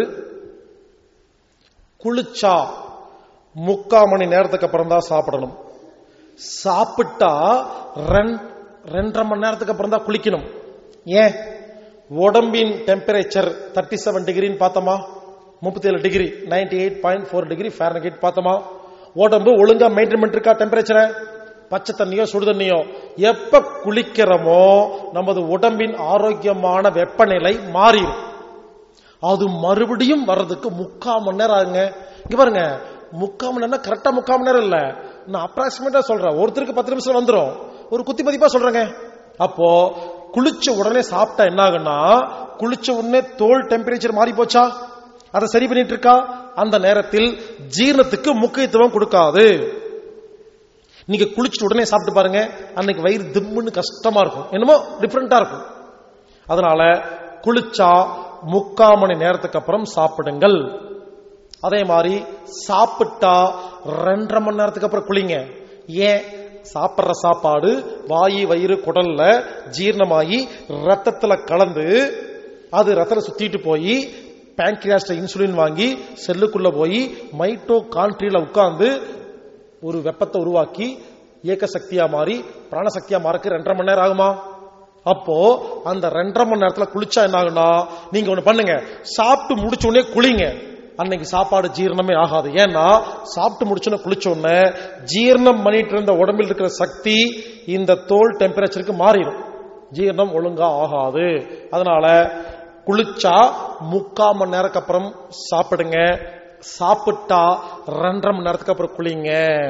குளிச்சா முக்கால் மணி நேரத்துக்கு அப்புறம் தான் சாப்பிடணும் சாப்பிட்டா ரெண்- ரெண்டரை மணி நேரத்துக்கு அப்புறம் தான் குளிக்கணும் ஏன் உடம்பின் டெம்பரேச்சர் தேர்ட்டி செவன் டிகிரின்னு பார்த்தோமா முப்பத்தி ஏழு degree ninety eight point four degree Fahrenheit பார்த்தோமா உடம்பு ஒழுங்கா மெயின்டைன் இருக்கா டெம்பரேச்சரை பச்சை தண்ணியோ சுடு தண்ணியோ எப்ப குளிக்கிறோமோ நமது உடம்பின் ஆரோக்கியமான வெப்பநிலை மாறிடும் அது மறுபடியும் வர்றதுக்கு முக்கால் மணி நேரம் ஆகுங்க இங்க பாருங்க முக்கால் மணி நேரம் கரெக்டா முக்கால் மணி நேரம் இல்ல நான் அப்ராக்சிமேட்டா சொல்றேன் ஒருத்தருக்கு பத்து நிமிஷம் வந்துரும் ஒரு குத்தி மதிப்பா சொல்றேங்க அப்போ குளிச்ச உடனே சாப்பிட்டா என்ன ஆகுன்னா குளிச்ச உடனே தோல் டெம்பரேச்சர் மாறி போச்சா அதை சரி பண்ணிட்டு இருக்கா அந்த நேரத்தில் ஜீரணத்துக்கு முக்கியத்துவம் கொடுக்காது நீங்க குளிச்சுட்டு உடனே சாப்பிட்டு பாருங்க அன்னைக்கு வயிறு திம்முன்னு கஷ்டமா இருக்கும் என்னமோ டிஃப்ரெண்டா இருக்கும் அதனால குளிச்சா முக்கால் மணி நேரத்துக்கு அப்புறம் சாப்பிடுங்கள் அதே மாதிரி சாப்பிட்டா ரெண்டரை மணி நேரத்துக்கு அப்புறம் குளிங்க ஏன் சாப்பிடுற சாப்பாடு வாயு வயிறு குடல்ல ஜீரணமாகி ரத்தத்துல கலந்து அது ரத்தத்துல சுத்திட்டு போய் பேங்க்ரியாஸ்ட இன்சுலின் வாங்கி செல்லுக்குள்ள போய் மைட்டோ கான்ட்ரியில உட்கார்ந்து ஒரு வெப்பத்தை உருவாக்கி இயக்க சக்தியா மாறி பிராணசக்தியா மாறக்கு ரெண்டரை மணி நேரம் ஆகுமா அப்போ அந்த ரெண்டரை மணி நேரத்துல குளிச்சா என்ன ஆகுனா நீங்க ஒண்ணு பண்ணுங்க சாப்பிட்டு முடிச்ச உடனே குளிங்க அன்னைக்கு சாப்பாடு ஜீரணமே ஆகாது ஏன்னா சாப்பிட்டு முடிச்சோன்னு குளிச்ச உடனே ஜீரணம் பண்ணிட்டு இருந்த உடம்பில் இருக்கிற சக்தி இந்த தோல் டெம்பரேச்சருக்கு மாறிடும் ஜீரணம் ஒழுங்கா ஆகாது அதனால குளிச்சா முக்கால் மணி நேரத்துக்கு அப்புறம் சாப்பிடுங்க சாப்பிட்டா ரெண்டரை மணி நேரத்துக்கு அப்புறம் குளிங்க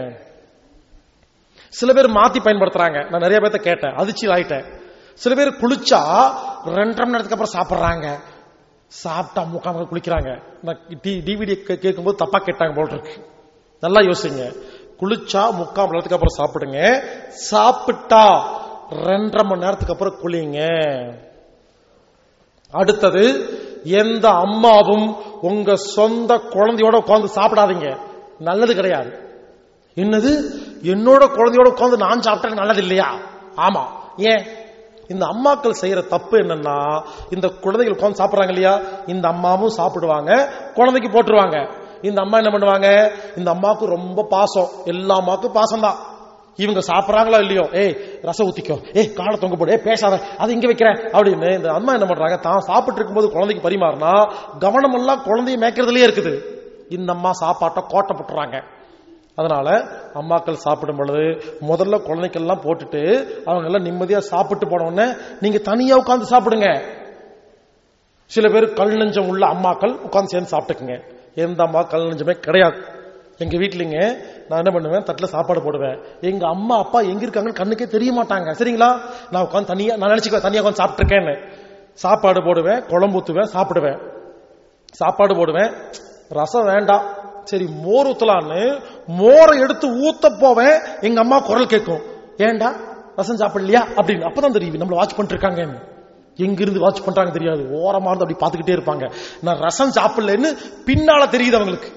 சில பேர் மாத்தி பயன்படுத்துறாங்க நான் நிறைய பேர்த்த கேட்டேன் அதிர்ச்சி ஆயிட்டேன் சில பேர் குளிச்சா ரெண்டரை மணி நேரத்துக்கு அப்புறம் சாப்பிடுறாங்க சாப்பிட்டா முக்கால் மணி நேரம் குளிக்கிறாங்க நான் டிவிடி கேட்கும்போது தப்பா கேட்டாங்க போல் இருக்கு நல்லா யோசிங்க குளிச்சா முக்கால் மணி நேரத்துக்கு அப்புறம் சாப்பிடுங்க சாப்பிட்டா ரெண்டரை மணி நேரத்துக்கு அப்புறம் குளிங்க அடுத்தது எந்த அம்மாவும் உங்க சொந்த குழந்தையோட உட்கார்ந்து சாப்பிடாதீங்க நல்லது கிடையாது என்னது என்னோட குழந்தையோட உட்கார்ந்து நான் சாப்பிட்டா நல்லது இல்லையா ஆமா ஏன் இந்த அம்மாக்கள் செய்யற தப்பு என்னன்னா இந்த குழந்தைகள் உட்கார்ந்து சாப்பிடுறாங்க இல்லையா இந்த அம்மாவும் சாப்பிடுவாங்க குழந்தைக்கு போட்டுருவாங்க இந்த அம்மா என்ன பண்ணுவாங்க இந்த அம்மாவுக்கு ரொம்ப பாசம் எல்லா அம்மாவுக்கும் பாசம் தான் இவங்க சாப்பிடுறாங்களோ இல்லையோ ஏய் ரசம் ஊத்திக்கோ ஏய் காலை தொங்க போடு ஏய் பேசாத அது இங்க வைக்கிறேன் அப்படின்னு இந்த அம்மா என்ன பண்றாங்க தான் சாப்பிட்டு இருக்கும்போது குழந்தைக்கு பரிமாறினா கவனம் எல்லாம் குழந்தைய மேய்க்கிறதுலயே இருக்குது இந்த அம்மா சாப்பாட்டை கோட்டை போட்டுறாங்க அதனால அம்மாக்கள் சாப்பிடும் பொழுது முதல்ல குழந்தைக்கெல்லாம் போட்டுட்டு அவங்க எல்லாம் நிம்மதியா சாப்பிட்டு போன உடனே நீங்க தனியா உட்கார்ந்து சாப்பிடுங்க சில பேர் கல் நெஞ்சம் உள்ள அம்மாக்கள் உட்கார்ந்து சேர்ந்து சாப்பிட்டுக்குங்க எந்த அம்மா கல் நெஞ்சமே கிடையாது எங்க வீட்லங்க நான் என்ன பண்ணுவேன் தட்டுல சாப்பாடு போடுவேன் எங்க அம்மா அப்பா எங்க இருக்காங்கன்னு கண்ணுக்கே தெரிய மாட்டாங்க சரிங்களா நான் உட்காந்து தனியா நான் நினைச்சுக்குவேன் தனியா உட்காந்து சாப்பிட்டுருக்கேன்னு சாப்பாடு போடுவேன் குழம்பு ஊத்துவேன் சாப்பிடுவேன் சாப்பாடு போடுவேன் ரசம் வேண்டாம் சரி மோர் ஊத்தலான்னு மோரை எடுத்து ஊத்த போவேன் எங்க அம்மா குரல் கேட்கும் ஏன்டா ரசம் சாப்பிடலையா அப்படின்னு அப்பதான் தெரியும் நம்மள வாட்ச் பண்ணிட்டு இருக்காங்கன்னு எங்க இருந்து வாட்ச் பண்றாங்க தெரியாது ஓரமா இருந்து அப்படி பாத்துக்கிட்டே இருப்பாங்க நான் ரசம் சாப்பிடலன்னு பின்னால தெரியுது அவங்களுக்கு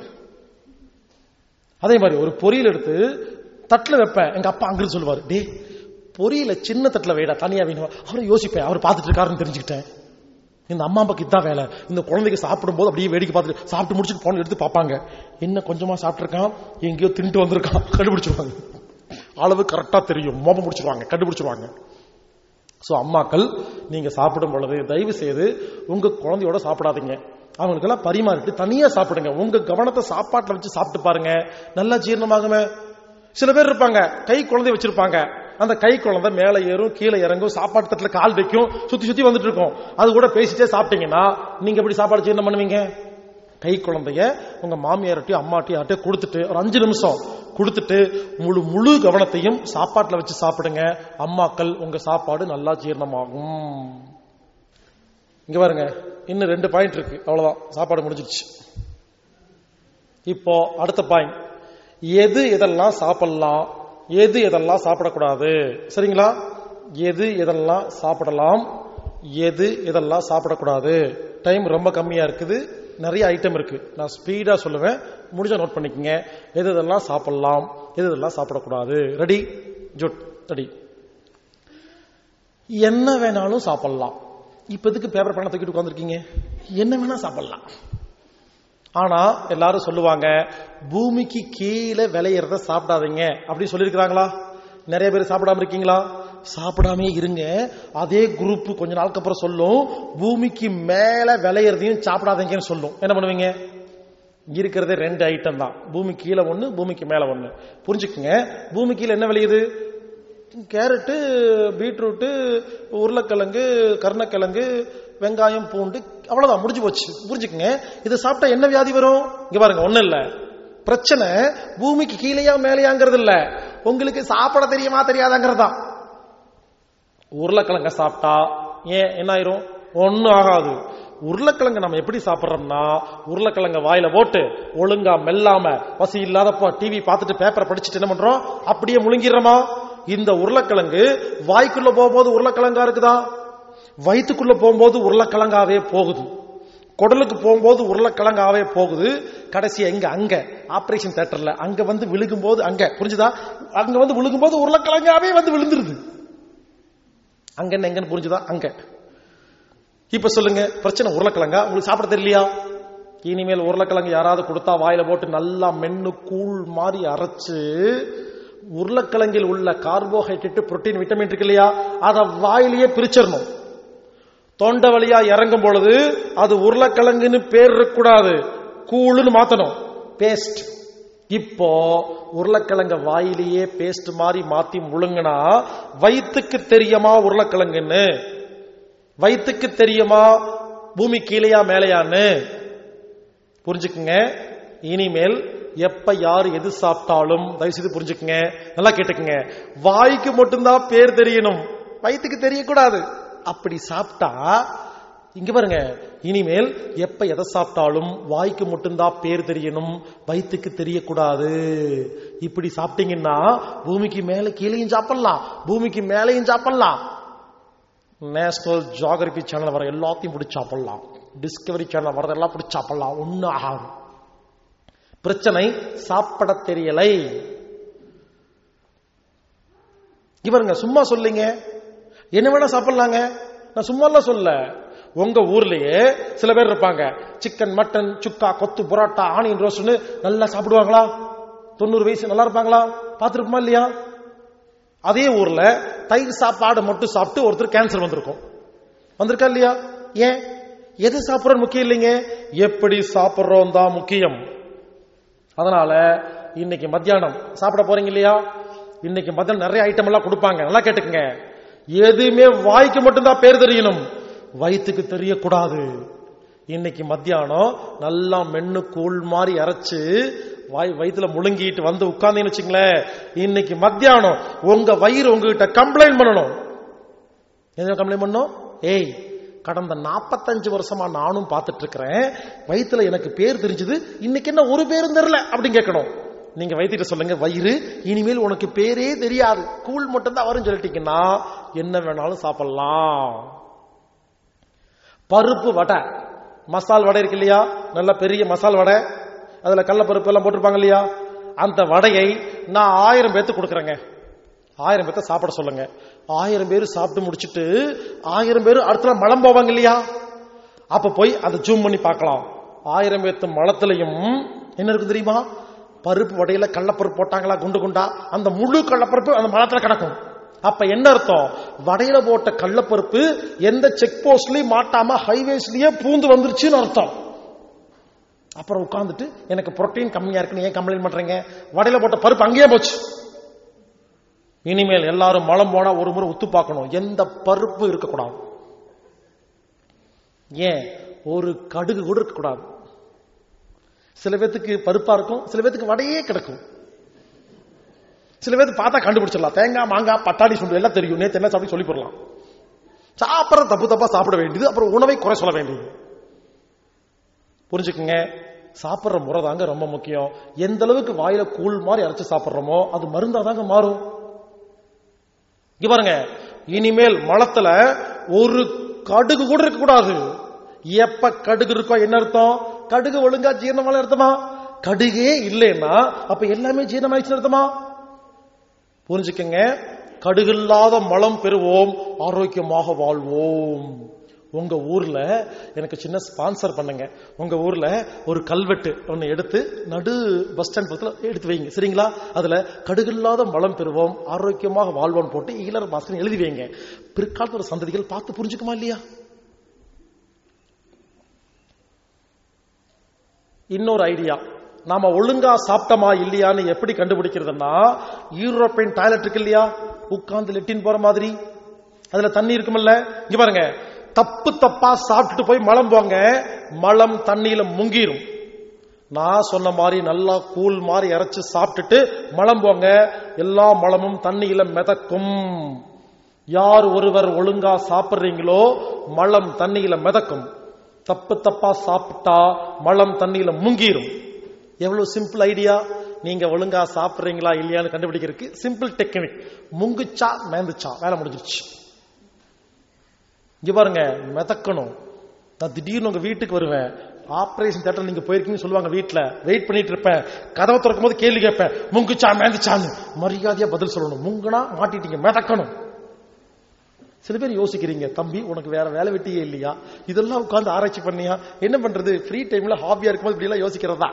அதே மாதிரி ஒரு பொரியல் எடுத்து தட்டுல வைப்பேன் எங்க அப்பா அங்கிருந்து சொல்லுவாரு டே பொரியல சின்ன தட்டுல வைடா தனியா வேணும் அவரை யோசிப்பேன் அவர் பார்த்துட்டு இருக்காருன்னு தெரிஞ்சுக்கிட்டேன் இந்த அம்மா அப்பாக்கு இதான் வேலை இந்த குழந்தைக்கு சாப்பிடும்போது அப்படியே வேடிக்கை பார்த்துட்டு சாப்பிட்டு முடிச்சுட்டு போன எடுத்து பார்ப்பாங்க என்ன கொஞ்சமா சாப்பிட்டுருக்கான் எங்கேயோ தின்ட்டு வந்திருக்கான் கண்டுபிடிச்சிருவாங்க அளவு கரெக்டா தெரியும் மோபம் முடிச்சிருவாங்க கண்டுபிடிச்சிருவாங்க சோ அம்மாக்கள் நீங்க சாப்பிடும் பொழுது தயவு செய்து உங்க குழந்தையோட சாப்பிடாதீங்க அவங்களுக்கெல்லாம் பரிமாறிட்டு தனியா சாப்பிடுங்க உங்க கவனத்தை சாப்பாட்டுல வச்சு சாப்பிட்டு பாருங்க நல்லா ஜீரணமாகுமே சில பேர் இருப்பாங்க கை குழந்தை வச்சிருப்பாங்க அந்த கை குழந்தை மேல ஏறும் கீழே இறங்கும் சாப்பாட்டு தட்டுல கால் வைக்கும் சுத்தி சுத்தி வந்துட்டு இருக்கும் அது கூட பேசிட்டே சாப்பிட்டீங்கன்னா நீங்க எப்படி சாப்பாடு ஜீரணம் பண்ணுவீங்க கை குழந்தைய உங்க மாமியார்ட்டையும் அம்மாட்டையும் யார்ட்டையும் கொடுத்துட்டு ஒரு அஞ்சு நிமிஷம் கொடுத்துட்டு முழு முழு கவனத்தையும் சாப்பாட்டுல வச்சு சாப்பிடுங்க அம்மாக்கள் உங்க சாப்பாடு நல்லா ஜீரணமாகும் இங்க பாருங்க இன்னும் ரெண்டு பாயிண்ட் இருக்கு அவ்வளவுதான் சாப்பாடு முடிஞ்சிருச்சு இப்போ அடுத்த பாயிண்ட் எது எதெல்லாம் சாப்பிடலாம் எது எதெல்லாம் சாப்பிடக்கூடாது சரிங்களா எது எதெல்லாம் சாப்பிடலாம் எது எதெல்லாம் சாப்பிடக்கூடாது டைம் ரொம்ப கம்மியா இருக்குது நிறைய ஐட்டம் இருக்கு நான் ஸ்பீடா சொல்லுவேன் முடிஞ்சா நோட் பண்ணிக்கங்க எது எதெல்லாம் சாப்பிடலாம் எது எதெல்லாம் சாப்பிடக்கூடாது ரெடி ஜுட் ரெடி என்ன வேணாலும் சாப்பிடலாம் இப்ப எதுக்கு பேப்பர் பண்ண தூக்கிட்டு உட்காந்துருக்கீங்க என்ன வேணா சாப்பிடலாம் ஆனா எல்லாரும் சொல்லுவாங்க பூமிக்கு கீழே விளையிறத சாப்பிடாதீங்க அப்படி சொல்லியிருக்கிறாங்களா நிறைய பேர் சாப்பிடாம இருக்கீங்களா சாப்பிடாம இருங்க அதே குரூப் கொஞ்ச நாளுக்கு அப்புறம் சொல்லும் பூமிக்கு மேல விளையிறதையும் சாப்பிடாதீங்கன்னு சொல்லும் என்ன பண்ணுவீங்க இருக்கிறதே ரெண்டு ஐட்டம் தான் பூமி கீழே ஒண்ணு பூமிக்கு மேல ஒண்ணு புரிஞ்சுக்குங்க பூமி கீழே என்ன விளையுது கேரட்டு பீட்ரூட்டு உருளைக்கிழங்கு கருணக்கிழங்கு வெங்காயம் பூண்டு அவ்வளவுதான் முடிஞ்சு போச்சு புரிஞ்சுக்குங்க இதை சாப்பிட்டா என்ன வியாதி வரும் இங்க பாருங்க ஒண்ணு இல்ல பிரச்சனை பூமிக்கு கீழேயா மேலேயாங்கிறது இல்ல உங்களுக்கு சாப்பிட தெரியுமா தெரியாதாங்கிறது தான் உருளைக்கிழங்க சாப்பிட்டா ஏன் என்ன ஆயிரும் ஒன்னும் ஆகாது உருளைக்கிழங்கு நம்ம எப்படி சாப்பிடுறோம்னா உருளைக்கிழங்க வாயில போட்டு ஒழுங்கா மெல்லாம பசி இல்லாதப்போ டிவி பார்த்துட்டு பேப்பரை படிச்சுட்டு என்ன பண்றோம் அப்படியே முழுங்கிடுறோமா இந்த உருளைக்கிழங்கு வாய்க்குள்ள போகும்போது உருளைக்கிழங்கா இருக்குதா வயிற்றுக்குள்ள போகும்போது உருளைக்கிழங்காவே போகுது குடலுக்கு போகும்போது உருளைக்கிழங்காவே போகுது கடைசி எங்க அங்க ஆபரேஷன் தியேட்டர்ல அங்க வந்து விழுகும் போது அங்க புரிஞ்சுதா அங்க வந்து விழுகும் போது உருளைக்கிழங்காவே வந்து விழுந்துருது அங்க என்ன எங்கன்னு புரிஞ்சுதா அங்க இப்ப சொல்லுங்க பிரச்சனை உருளைக்கிழங்கா உங்களுக்கு சாப்பிட தெரியலையா இனிமேல் உருளைக்கிழங்கு யாராவது கொடுத்தா வாயில போட்டு நல்லா மென்னு கூழ் மாதிரி அரைச்சு உருளைக்கிழங்கில் உள்ள கார்போஹைட்ரேட் புரோட்டீன் விட்டமின் இருக்கு இல்லையா அதை வாயிலேயே பிரிச்சிடணும் தொண்டை வழியா இறங்கும் பொழுது அது உருளைக்கிழங்குன்னு பேர் இருக்கக்கூடாது கூழுன்னு மாத்தணும் பேஸ்ட் இப்போ உருளைக்கிழங்க வாயிலேயே பேஸ்ட் மாதிரி மாத்தி முழுங்கினா வயிற்றுக்கு தெரியுமா உருளைக்கிழங்குன்னு வயிற்றுக்கு தெரியுமா பூமி கீழையா மேலையான்னு புரிஞ்சுக்குங்க இனிமேல் எப்ப யாரு எது சாப்பிட்டாலும் தயவு செய்து புரிஞ்சுக்குங்க நல்லா கேட்டுக்குங்க வாய்க்கு மட்டும்தான் பேர் தெரியணும் வயிற்றுக்கு தெரியக்கூடாது அப்படி சாப்பிட்டா இங்க பாருங்க இனிமேல் எப்ப எதை சாப்பிட்டாலும் வாய்க்கு மட்டும்தான் பேர் தெரியணும் வயிற்றுக்கு தெரியக்கூடாது இப்படி சாப்பிட்டீங்கன்னா பூமிக்கு மேல கீழேயும் சாப்பிடலாம் பூமிக்கு மேலேயும் சாப்பிடலாம் நேஷனல் ஜியாகிரபி சேனல் வர எல்லாத்தையும் பிடிச்சி சாப்பிடலாம் டிஸ்கவரி சேனல் வரதெல்லாம் பிடிச்சி சாப்பிடலாம் ஒன்னும் ஆகாது பிரச்சனை சாப்பிட தெரியலை இவருங்க சும்மா சொல்லுங்க என்ன வேணா சாப்பிடலாங்க நான் சும்மா சொல்ல உங்க ஊர்லயே சில பேர் இருப்பாங்க சிக்கன் மட்டன் சுக்கா கொத்து புரோட்டா ஆனியன் ரோஸ்ட்னு நல்லா சாப்பிடுவாங்களா தொண்ணூறு வயசு நல்லா இருப்பாங்களா பார்த்துருப்போமா இல்லையா அதே ஊர்ல தயிர் சாப்பாடு மட்டும் சாப்பிட்டு ஒருத்தர் கேன்சர் வந்திருக்கும் வந்திருக்கா இல்லையா ஏன் எது சாப்பிடுறோம் முக்கியம் இல்லைங்க எப்படி சாப்பிடுறோம் தான் முக்கியம் அதனால இன்னைக்கு மத்தியானம் சாப்பிட போறீங்க இல்லையா இன்னைக்கு மத்தியானம் நிறைய ஐட்டம் எல்லாம் கொடுப்பாங்க நல்லா கேட்டுக்கங்க எதுவுமே வாய்க்கு மட்டும்தான் பேர் தெரியணும் வயிற்றுக்கு தெரியக்கூடாது இன்னைக்கு மத்தியானம் நல்லா மென்னு கூழ் மாதிரி அரைச்சு வாய் வயித்துல முழுங்கிட்டு வந்து உட்கார்ந்தீங்கன்னு வச்சுங்களேன் இன்னைக்கு மத்தியானம் உங்க வயிறு உங்ககிட்ட கம்ப்ளைண்ட் பண்ணணும் என்ன கம்ப்ளைண்ட் பண்ணணும் ஏய் கடந்த 45 வருஷமா நானும் பார்த்துட்டு இருக்கிறேன் வயித்துல எனக்கு பேர் தெரிஞ்சது இன்னைக்கு என்ன ஒரு பேரும் தெரியல அப்படின்னு கேட்கணும் நீங்க வைத்திட்டு சொல்லுங்க வயிறு இனிமேல் உனக்கு பேரே தெரியாது கூழ் மட்டும் தான் வரும்னு சொல்லிட்டீங்கன்னா என்ன வேணாலும் சாப்பிடலாம் பருப்பு வடை மசால் வடை இருக்கு இல்லையா நல்ல பெரிய மசால் வடை அதுல கடல பருப்பு எல்லாம் போட்டிருப்பாங்க இல்லையா அந்த வடையை நான் ஆயிரம் பேர்த்து கொடுக்குறேங்க ஆயிரம் பேர்த்த சாப்பிட சொல்லுங்க ஆயிரம் பேர் சாப்பிட்டு முடிச்சிட்டு ஆயிரம் பேர் அடுத்த நாள் மலம் போவாங்க இல்லையா அப்ப போய் அதை ஜூம் பண்ணி பார்க்கலாம் ஆயிரம் பேர்த்து மலத்திலையும் என்ன இருக்கு தெரியுமா பருப்பு வடையில கடலப்பருப்பு போட்டாங்களா குண்டு குண்டா அந்த முழு கடலப்பருப்பு அந்த மலத்துல கிடக்கும் அப்ப என்ன அர்த்தம் வடையில போட்ட கடலப்பருப்பு எந்த செக் போஸ்ட்லயும் மாட்டாம ஹைவேஸ்லயே பூந்து வந்துருச்சுன்னு அர்த்தம் அப்புறம் உட்கார்ந்துட்டு எனக்கு புரோட்டீன் கம்மியா இருக்குன்னு ஏன் கம்ப்ளைண்ட் பண்றீங்க வடையில போட்ட பருப்பு அங்கேயே போச்சு இனிமேல் எல்லாரும் மலம் போனா ஒரு முறை உத்து பார்க்கணும் எந்த பருப்பு இருக்கக்கூடாது ஏன் ஒரு கடுகு கூட இருக்கக்கூடாது சில பேத்துக்கு பருப்பா இருக்கும் சில பேத்துக்கு வடையே கிடக்கும் சில பேருக்கு பார்த்தா கண்டுபிடிச்சிடலாம் தேங்காய் மாங்காய் பட்டாணி சுண்டு எல்லாம் தெரியும் நேத்து என்ன சாப்பிட்டு சொல்லி போடலாம் சாப்பிட்ற தப்பு தப்பா சாப்பிட வேண்டியது அப்புறம் உணவை குறை சொல்ல வேண்டியது புரிஞ்சுக்குங்க சாப்பிடுற முறை தாங்க ரொம்ப முக்கியம் எந்த அளவுக்கு வாயில கூழ் மாதிரி அரைச்சு சாப்பிடுறோமோ அது மருந்தா தாங்க மாறும் இங்க பாருங்க இனிமேல் மலத்துல ஒரு கடுகு கூட இருக்க கூடாது எப்ப கடுகு இருக்கோ என்ன அர்த்தம் கடுகு ஒழுங்கா ஜீரணமான அர்த்தமா கடுகே இல்லைன்னா அப்ப எல்லாமே ஜீரணமாயிடுச்சு அர்த்தமா புரிஞ்சுக்கங்க கடுகில்லாத மலம் பெறுவோம் ஆரோக்கியமாக வாழ்வோம் உங்க ஊர்ல எனக்கு சின்ன ஸ்பான்சர் பண்ணுங்க உங்க ஊர்ல ஒரு கல்வெட்டு ஒன்னு எடுத்து நடு பஸ் ஸ்டாண்ட் பக்கத்துல எடுத்து வைங்க சரிங்களா அதுல கடுகில்லாத மலம் பெறுவோம் ஆரோக்கியமாக வாழ்வோம் போட்டு ஈழர் பாசன் எழுதி வைங்க பிற்காலத்துல சந்ததிகள் பார்த்து புரிஞ்சுக்குமா இல்லையா இன்னொரு ஐடியா நாம ஒழுங்கா சாப்பிட்டோமா இல்லையான்னு எப்படி கண்டுபிடிக்கிறதுனா யூரோப்பியன் டாய்லெட் இருக்கு இல்லையா உட்கார்ந்து லெட்டின் போற மாதிரி அதுல தண்ணி இருக்குமில்ல இங்க பாருங்க தப்பு தப்பா சாப்பிட்டுட்டு போய் மலம் போங்க மலம் தண்ணியில முங்கிரும் நான் சொன்ன மாதிரி நல்லா கூழ் மாதிரி இறைச்சு சாப்பிட்டுட்டு மலம் போங்க எல்லா மலமும் தண்ணியில மிதக்கும் யார் ஒருவர் ஒழுங்கா சாப்பிடுறீங்களோ மலம் தண்ணியில மிதக்கும் தப்பு தப்பா சாப்பிட்டா மலம் தண்ணியில முங்கிரும் எவ்வளவு சிம்பிள் ஐடியா நீங்க ஒழுங்கா சாப்பிடுறீங்களா இல்லையான்னு கண்டுபிடிக்கிறதுக்கு சிம்பிள் டெக்னிக் முங்குச்சா மேந்துச்சா வேலை முடிஞ்சிருச்சு இங்க பாருங்க மிதக்கணும் நான் திடீர்னு உங்க வீட்டுக்கு வருவேன் ஆபரேஷன் தேட்டர் நீங்க போயிருக்கீங்கன்னு சொல்லுவாங்க வீட்டுல வெயிட் பண்ணிட்டு இருப்பேன் கதவை திறக்கும் போது கேள்வி கேட்பேன் முங்குச்சா மேந்துச்சான்னு மரியாதையா பதில் சொல்லணும் முங்குனா மாட்டிட்டீங்க மிதக்கணும் சில பேர் யோசிக்கிறீங்க தம்பி உனக்கு வேற வேலை வெட்டியே இல்லையா இதெல்லாம் உட்கார்ந்து ஆராய்ச்சி பண்ணியா என்ன பண்றது ஃப்ரீ டைம்ல ஹாபியா இருக்கும்போது இப்படி எல்லாம் யோசிக்கிறதா